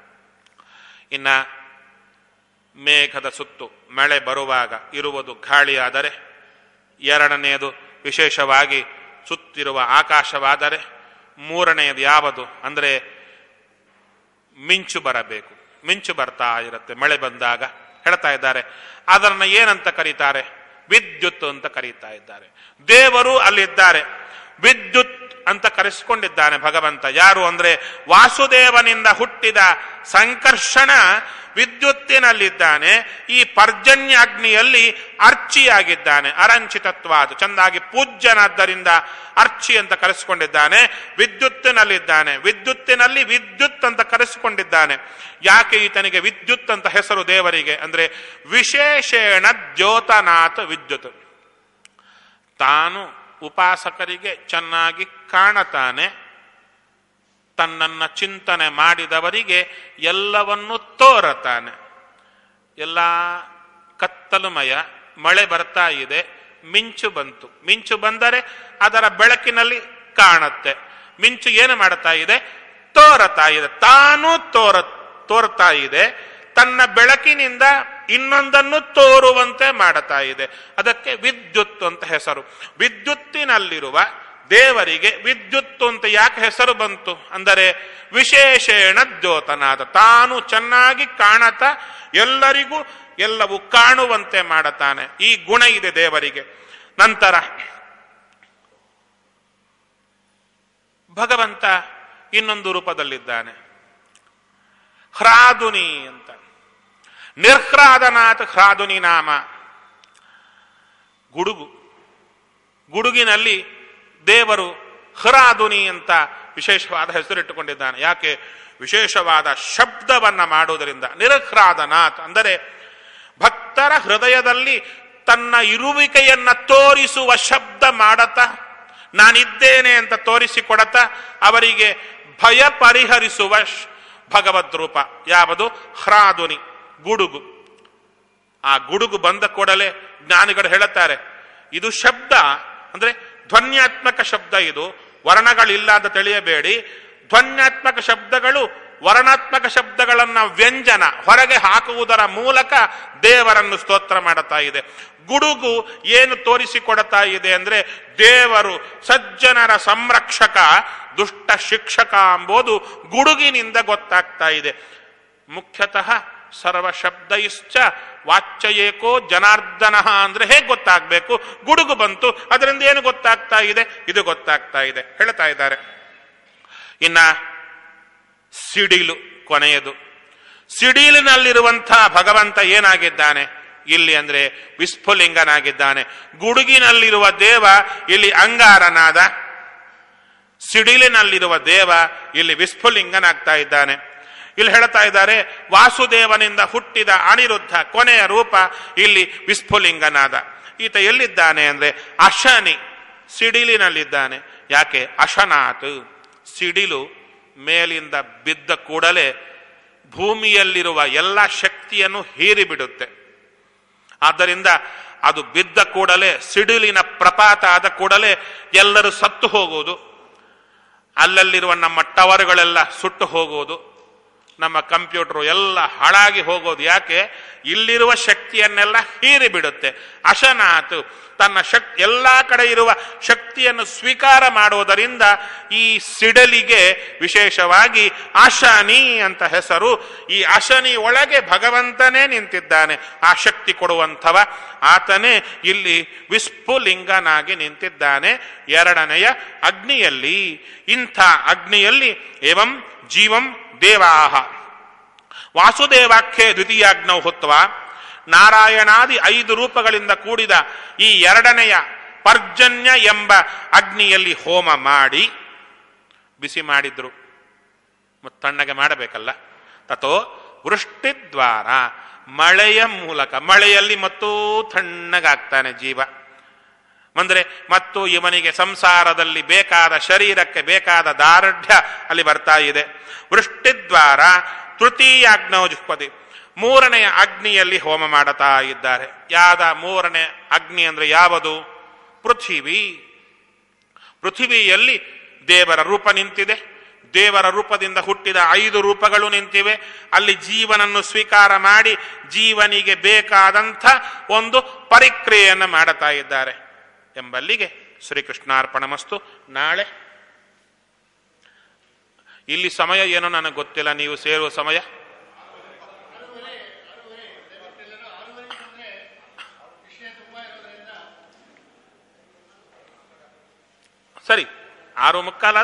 ಇನ್ನ ಮೇಘದ ಸುತ್ತು ಮಳೆ ಬರುವಾಗ ಇರುವುದು ಗಾಳಿಯಾದರೆ ಎರಡನೆಯದು ವಿಶೇಷವಾಗಿ ಸುತ್ತಿರುವ ಆಕಾಶವಾದರೆ ಮೂರನೆಯದು ಯಾವುದು ಅಂದರೆ ಮಿಂಚು ಬರಬೇಕು ಮಿಂಚು ಬರ್ತಾ ಇರುತ್ತೆ ಮಳೆ ಬಂದಾಗ ಹೇಳ್ತಾ ಇದ್ದಾರೆ ಅದನ್ನ ಏನಂತ ಕರೀತಾರೆ ವಿದ್ಯುತ್ ಅಂತ ಕರೀತಾ ಇದ್ದಾರೆ ದೇವರು ಅಲ್ಲಿದ್ದಾರೆ ವಿದ್ಯುತ್ ಅಂತ ಕರೆಸಿಕೊಂಡಿದ್ದಾನೆ ಭಗವಂತ ಯಾರು ಅಂದ್ರೆ ವಾಸುದೇವನಿಂದ ಹುಟ್ಟಿದ ಸಂಕರ್ಷಣ ವಿದ್ಯುತ್ತಿನಲ್ಲಿದ್ದಾನೆ ಈ ಪರ್ಜನ್ಯ ಅಗ್ನಿಯಲ್ಲಿ ಅರ್ಚಿಯಾಗಿದ್ದಾನೆ ಅರಂಚಿತತ್ವಾದ ಚಂದಾಗಿ ಪೂಜ್ಯನಾದ್ದರಿಂದ ಅರ್ಚಿ ಅಂತ ಕರೆಸಿಕೊಂಡಿದ್ದಾನೆ ವಿದ್ಯುತ್ತಿನಲ್ಲಿದ್ದಾನೆ ವಿದ್ಯುತ್ತಿನಲ್ಲಿ ವಿದ್ಯುತ್ ಅಂತ ಕರೆಸಿಕೊಂಡಿದ್ದಾನೆ ಯಾಕೆ ಈತನಿಗೆ ವಿದ್ಯುತ್ ಅಂತ ಹೆಸರು ದೇವರಿಗೆ ಅಂದ್ರೆ ವಿಶೇಷೇಣ ದ್ಯೋತನಾಥ ವಿದ್ಯುತ್ ತಾನು ಉಪಾಸಕರಿಗೆ ಚೆನ್ನಾಗಿ ಕಾಣತಾನೆ ತನ್ನನ್ನ ಚಿಂತನೆ ಮಾಡಿದವರಿಗೆ ಎಲ್ಲವನ್ನು ತೋರತಾನೆ ಎಲ್ಲ ಕತ್ತಲುಮಯ ಮಳೆ ಬರ್ತಾ ಇದೆ ಮಿಂಚು ಬಂತು ಮಿಂಚು ಬಂದರೆ ಅದರ ಬೆಳಕಿನಲ್ಲಿ ಕಾಣುತ್ತೆ ಮಿಂಚು ಏನು ಮಾಡ್ತಾ ಇದೆ ತೋರತಾ ಇದೆ ತಾನು ತೋರ ತೋರ್ತಾ ಇದೆ ತನ್ನ ಬೆಳಕಿನಿಂದ ಇನ್ನೊಂದನ್ನು ತೋರುವಂತೆ ಮಾಡುತ್ತಾ ಇದೆ ಅದಕ್ಕೆ ವಿದ್ಯುತ್ ಅಂತ ಹೆಸರು ವಿದ್ಯುತ್ತಿನಲ್ಲಿರುವ ದೇವರಿಗೆ ವಿದ್ಯುತ್ ಅಂತ ಯಾಕೆ ಹೆಸರು ಬಂತು ಅಂದರೆ ವಿಶೇಷೇಣ ದ್ಯೋತನಾದ ತಾನು ಚೆನ್ನಾಗಿ ಕಾಣತ ಎಲ್ಲರಿಗೂ ಎಲ್ಲವೂ ಕಾಣುವಂತೆ ಮಾಡುತ್ತಾನೆ ಈ ಗುಣ ಇದೆ ದೇವರಿಗೆ ನಂತರ ಭಗವಂತ ಇನ್ನೊಂದು ರೂಪದಲ್ಲಿದ್ದಾನೆ ಹ್ರಾದುನಿ ಅಂತ ನಿರ್ಹ್ರಾದನಾಥ್ ಹ್ರಾದುನಿ ನಾಮ ಗುಡುಗು ಗುಡುಗಿನಲ್ಲಿ ದೇವರು ಹ್ರಾದುನಿ ಅಂತ ವಿಶೇಷವಾದ ಹೆಸರಿಟ್ಟುಕೊಂಡಿದ್ದಾನೆ ಯಾಕೆ ವಿಶೇಷವಾದ ಶಬ್ದವನ್ನ ಮಾಡುವುದರಿಂದ ನಿರಹ್ರಾದನಾಥ್ ಅಂದರೆ ಭಕ್ತರ ಹೃದಯದಲ್ಲಿ ತನ್ನ ಇರುವಿಕೆಯನ್ನ ತೋರಿಸುವ ಶಬ್ದ ಮಾಡತ ನಾನಿದ್ದೇನೆ ಅಂತ ತೋರಿಸಿಕೊಡತ ಅವರಿಗೆ ಭಯ ಪರಿಹರಿಸುವ ಶ್- ಭಗವದ್ ರೂಪ ಯಾವುದು ಹ್ರಾದುನಿ ಗುಡುಗು ಆ ಗುಡುಗು ಬಂದ ಕೂಡಲೇ ಜ್ಞಾನಿಗಳು ಹೇಳುತ್ತಾರೆ ಇದು ಶಬ್ದ ಅಂದ್ರೆ ಧ್ವನ್ಯಾತ್ಮಕ ಶಬ್ದ ಇದು ವರ್ಣಗಳಿಲ್ಲ ಅಂತ ತಿಳಿಯಬೇಡಿ ಧ್ವನ್ಯಾತ್ಮಕ ಶಬ್ದಗಳು ವರ್ಣಾತ್ಮಕ ಶಬ್ದಗಳನ್ನ ವ್ಯಂಜನ ಹೊರಗೆ ಹಾಕುವುದರ ಮೂಲಕ ದೇವರನ್ನು ಸ್ತೋತ್ರ ಮಾಡುತ್ತಾ ಇದೆ ಗುಡುಗು ಏನು ತೋರಿಸಿಕೊಡ್ತಾ ಇದೆ ಅಂದ್ರೆ ದೇವರು ಸಜ್ಜನರ ಸಂರಕ್ಷಕ ದುಷ್ಟ ಶಿಕ್ಷಕ ಎಂಬುದು ಗುಡುಗಿನಿಂದ ಗೊತ್ತಾಗ್ತಾ ಇದೆ ಮುಖ್ಯತಃ ಸರ್ವ ಶಬ್ದೈಶ್ಚ ವಾಚ್ಯ ಏಕೋ ಜನಾರ್ದನ ಅಂದ್ರೆ ಹೇಗೆ ಗೊತ್ತಾಗಬೇಕು ಗುಡುಗು ಬಂತು ಅದರಿಂದ ಏನು ಗೊತ್ತಾಗ್ತಾ ಇದೆ ಇದು ಗೊತ್ತಾಗ್ತಾ ಇದೆ ಹೇಳ್ತಾ ಇದ್ದಾರೆ ಇನ್ನ ಸಿಡಿಲು ಕೊನೆಯದು ಸಿಡಿಲಿನಲ್ಲಿರುವಂತಹ ಭಗವಂತ ಏನಾಗಿದ್ದಾನೆ ಇಲ್ಲಿ ಅಂದ್ರೆ ವಿಸ್ಫುಲಿಂಗನಾಗಿದ್ದಾನೆ ಗುಡುಗಿನಲ್ಲಿರುವ ದೇವ ಇಲ್ಲಿ ಅಂಗಾರನಾದ ಸಿಡಿಲಿನಲ್ಲಿರುವ ದೇವ ಇಲ್ಲಿ ವಿಸ್ಫುಲಿಂಗನಾಗ್ತಾ ಇದ್ದಾನೆ ಇಲ್ಲಿ ಹೇಳ್ತಾ ಇದ್ದಾರೆ ವಾಸುದೇವನಿಂದ ಹುಟ್ಟಿದ ಅನಿರುದ್ಧ ಕೊನೆಯ ರೂಪ ಇಲ್ಲಿ ವಿಸ್ಫುಲಿಂಗನಾದ ಈತ ಎಲ್ಲಿದ್ದಾನೆ ಅಂದ್ರೆ ಅಶನಿ ಸಿಡಿಲಿನಲ್ಲಿದ್ದಾನೆ ಯಾಕೆ ಅಶನಾತ್ ಸಿಡಿಲು ಮೇಲಿಂದ ಬಿದ್ದ ಕೂಡಲೇ ಭೂಮಿಯಲ್ಲಿರುವ ಎಲ್ಲ ಶಕ್ತಿಯನ್ನು ಹೀರಿಬಿಡುತ್ತೆ ಆದ್ದರಿಂದ ಅದು ಬಿದ್ದ ಕೂಡಲೇ ಸಿಡಿಲಿನ ಪ್ರಪಾತ ಆದ ಕೂಡಲೇ ಎಲ್ಲರೂ ಸತ್ತು ಹೋಗುವುದು ಅಲ್ಲಲ್ಲಿರುವ ನಮ್ಮ ಟವರ್ಗಳೆಲ್ಲ ಸುಟ್ಟು ಹೋಗುವುದು ನಮ್ಮ ಕಂಪ್ಯೂಟರ್ ಎಲ್ಲ ಹಾಳಾಗಿ ಹೋಗೋದು ಯಾಕೆ ಇಲ್ಲಿರುವ ಶಕ್ತಿಯನ್ನೆಲ್ಲ ಹೀರಿ ಬಿಡುತ್ತೆ ಅಶನಾಥ್ ತನ್ನ ಶಕ್ತಿ ಎಲ್ಲಾ ಕಡೆ ಇರುವ ಶಕ್ತಿಯನ್ನು ಸ್ವೀಕಾರ ಮಾಡುವುದರಿಂದ ಈ ಸಿಡಲಿಗೆ ವಿಶೇಷವಾಗಿ ಅಶನಿ ಅಂತ ಹೆಸರು ಈ ಅಶನಿ ಒಳಗೆ ಭಗವಂತನೇ ನಿಂತಿದ್ದಾನೆ ಆ ಶಕ್ತಿ ಕೊಡುವಂಥವ ಆತನೇ ಇಲ್ಲಿ ವಿಸ್ಫುಲಿಂಗನಾಗಿ ನಿಂತಿದ್ದಾನೆ ಎರಡನೆಯ ಅಗ್ನಿಯಲ್ಲಿ ಇಂಥ ಅಗ್ನಿಯಲ್ಲಿ ಏವಂ ಜೀವಂ ದೇವಾಹ ವಾಸುದೇವಾಖ್ಯೆ ದ್ವಿತೀಯಾಗ್ನೌ ಹುತ್ವ ನಾರಾಯಣಾದಿ ಐದು ರೂಪಗಳಿಂದ ಕೂಡಿದ ಈ ಎರಡನೆಯ ಪರ್ಜನ್ಯ ಎಂಬ ಅಗ್ನಿಯಲ್ಲಿ ಹೋಮ ಮಾಡಿ ಬಿಸಿ ಮಾಡಿದ್ರು ಮತ್ತು ತಣ್ಣಗೆ ಮಾಡಬೇಕಲ್ಲ ತಥೋ ವೃಷ್ಟಿದ್ವಾರ ಮಳೆಯ ಮೂಲಕ ಮಳೆಯಲ್ಲಿ ಮತ್ತೂ ತಣ್ಣಗಾಗ್ತಾನೆ ಜೀವ ಅಂದ್ರೆ ಮತ್ತು ಇವನಿಗೆ ಸಂಸಾರದಲ್ಲಿ ಬೇಕಾದ ಶರೀರಕ್ಕೆ ಬೇಕಾದ ದಾರ್ಢ್ಯ ಅಲ್ಲಿ ಬರ್ತಾ ಇದೆ ವೃಷ್ಟಿದ್ವಾರ ತೃತೀಯ ಅಗ್ನೋಜುಪದಿ ಮೂರನೆಯ ಅಗ್ನಿಯಲ್ಲಿ ಹೋಮ ಮಾಡುತ್ತಾ ಇದ್ದಾರೆ ಯಾದ ಮೂರನೇ ಅಗ್ನಿ ಅಂದ್ರೆ ಯಾವುದು ಪೃಥಿವಿ ಪೃಥಿವಿಯಲ್ಲಿ ದೇವರ ರೂಪ ನಿಂತಿದೆ ದೇವರ ರೂಪದಿಂದ ಹುಟ್ಟಿದ ಐದು ರೂಪಗಳು ನಿಂತಿವೆ ಅಲ್ಲಿ ಜೀವನನ್ನು ಸ್ವೀಕಾರ ಮಾಡಿ ಜೀವನಿಗೆ ಬೇಕಾದಂಥ ಒಂದು ಪರಿಕ್ರಿಯೆಯನ್ನು ಮಾಡುತ್ತಾ ಇದ್ದಾರೆ ಎಂಬಲ್ಲಿಗೆ ಶ್ರೀಕೃಷ್ಣಾರ್ಪಣಮಸ್ತು ನಾಳೆ ಇಲ್ಲಿ ಸಮಯ ಏನೋ ನನಗೆ ಗೊತ್ತಿಲ್ಲ ನೀವು ಸೇರುವ ಸಮಯ ಸರಿ ಆರು ಮುಕ್ಕಾಲ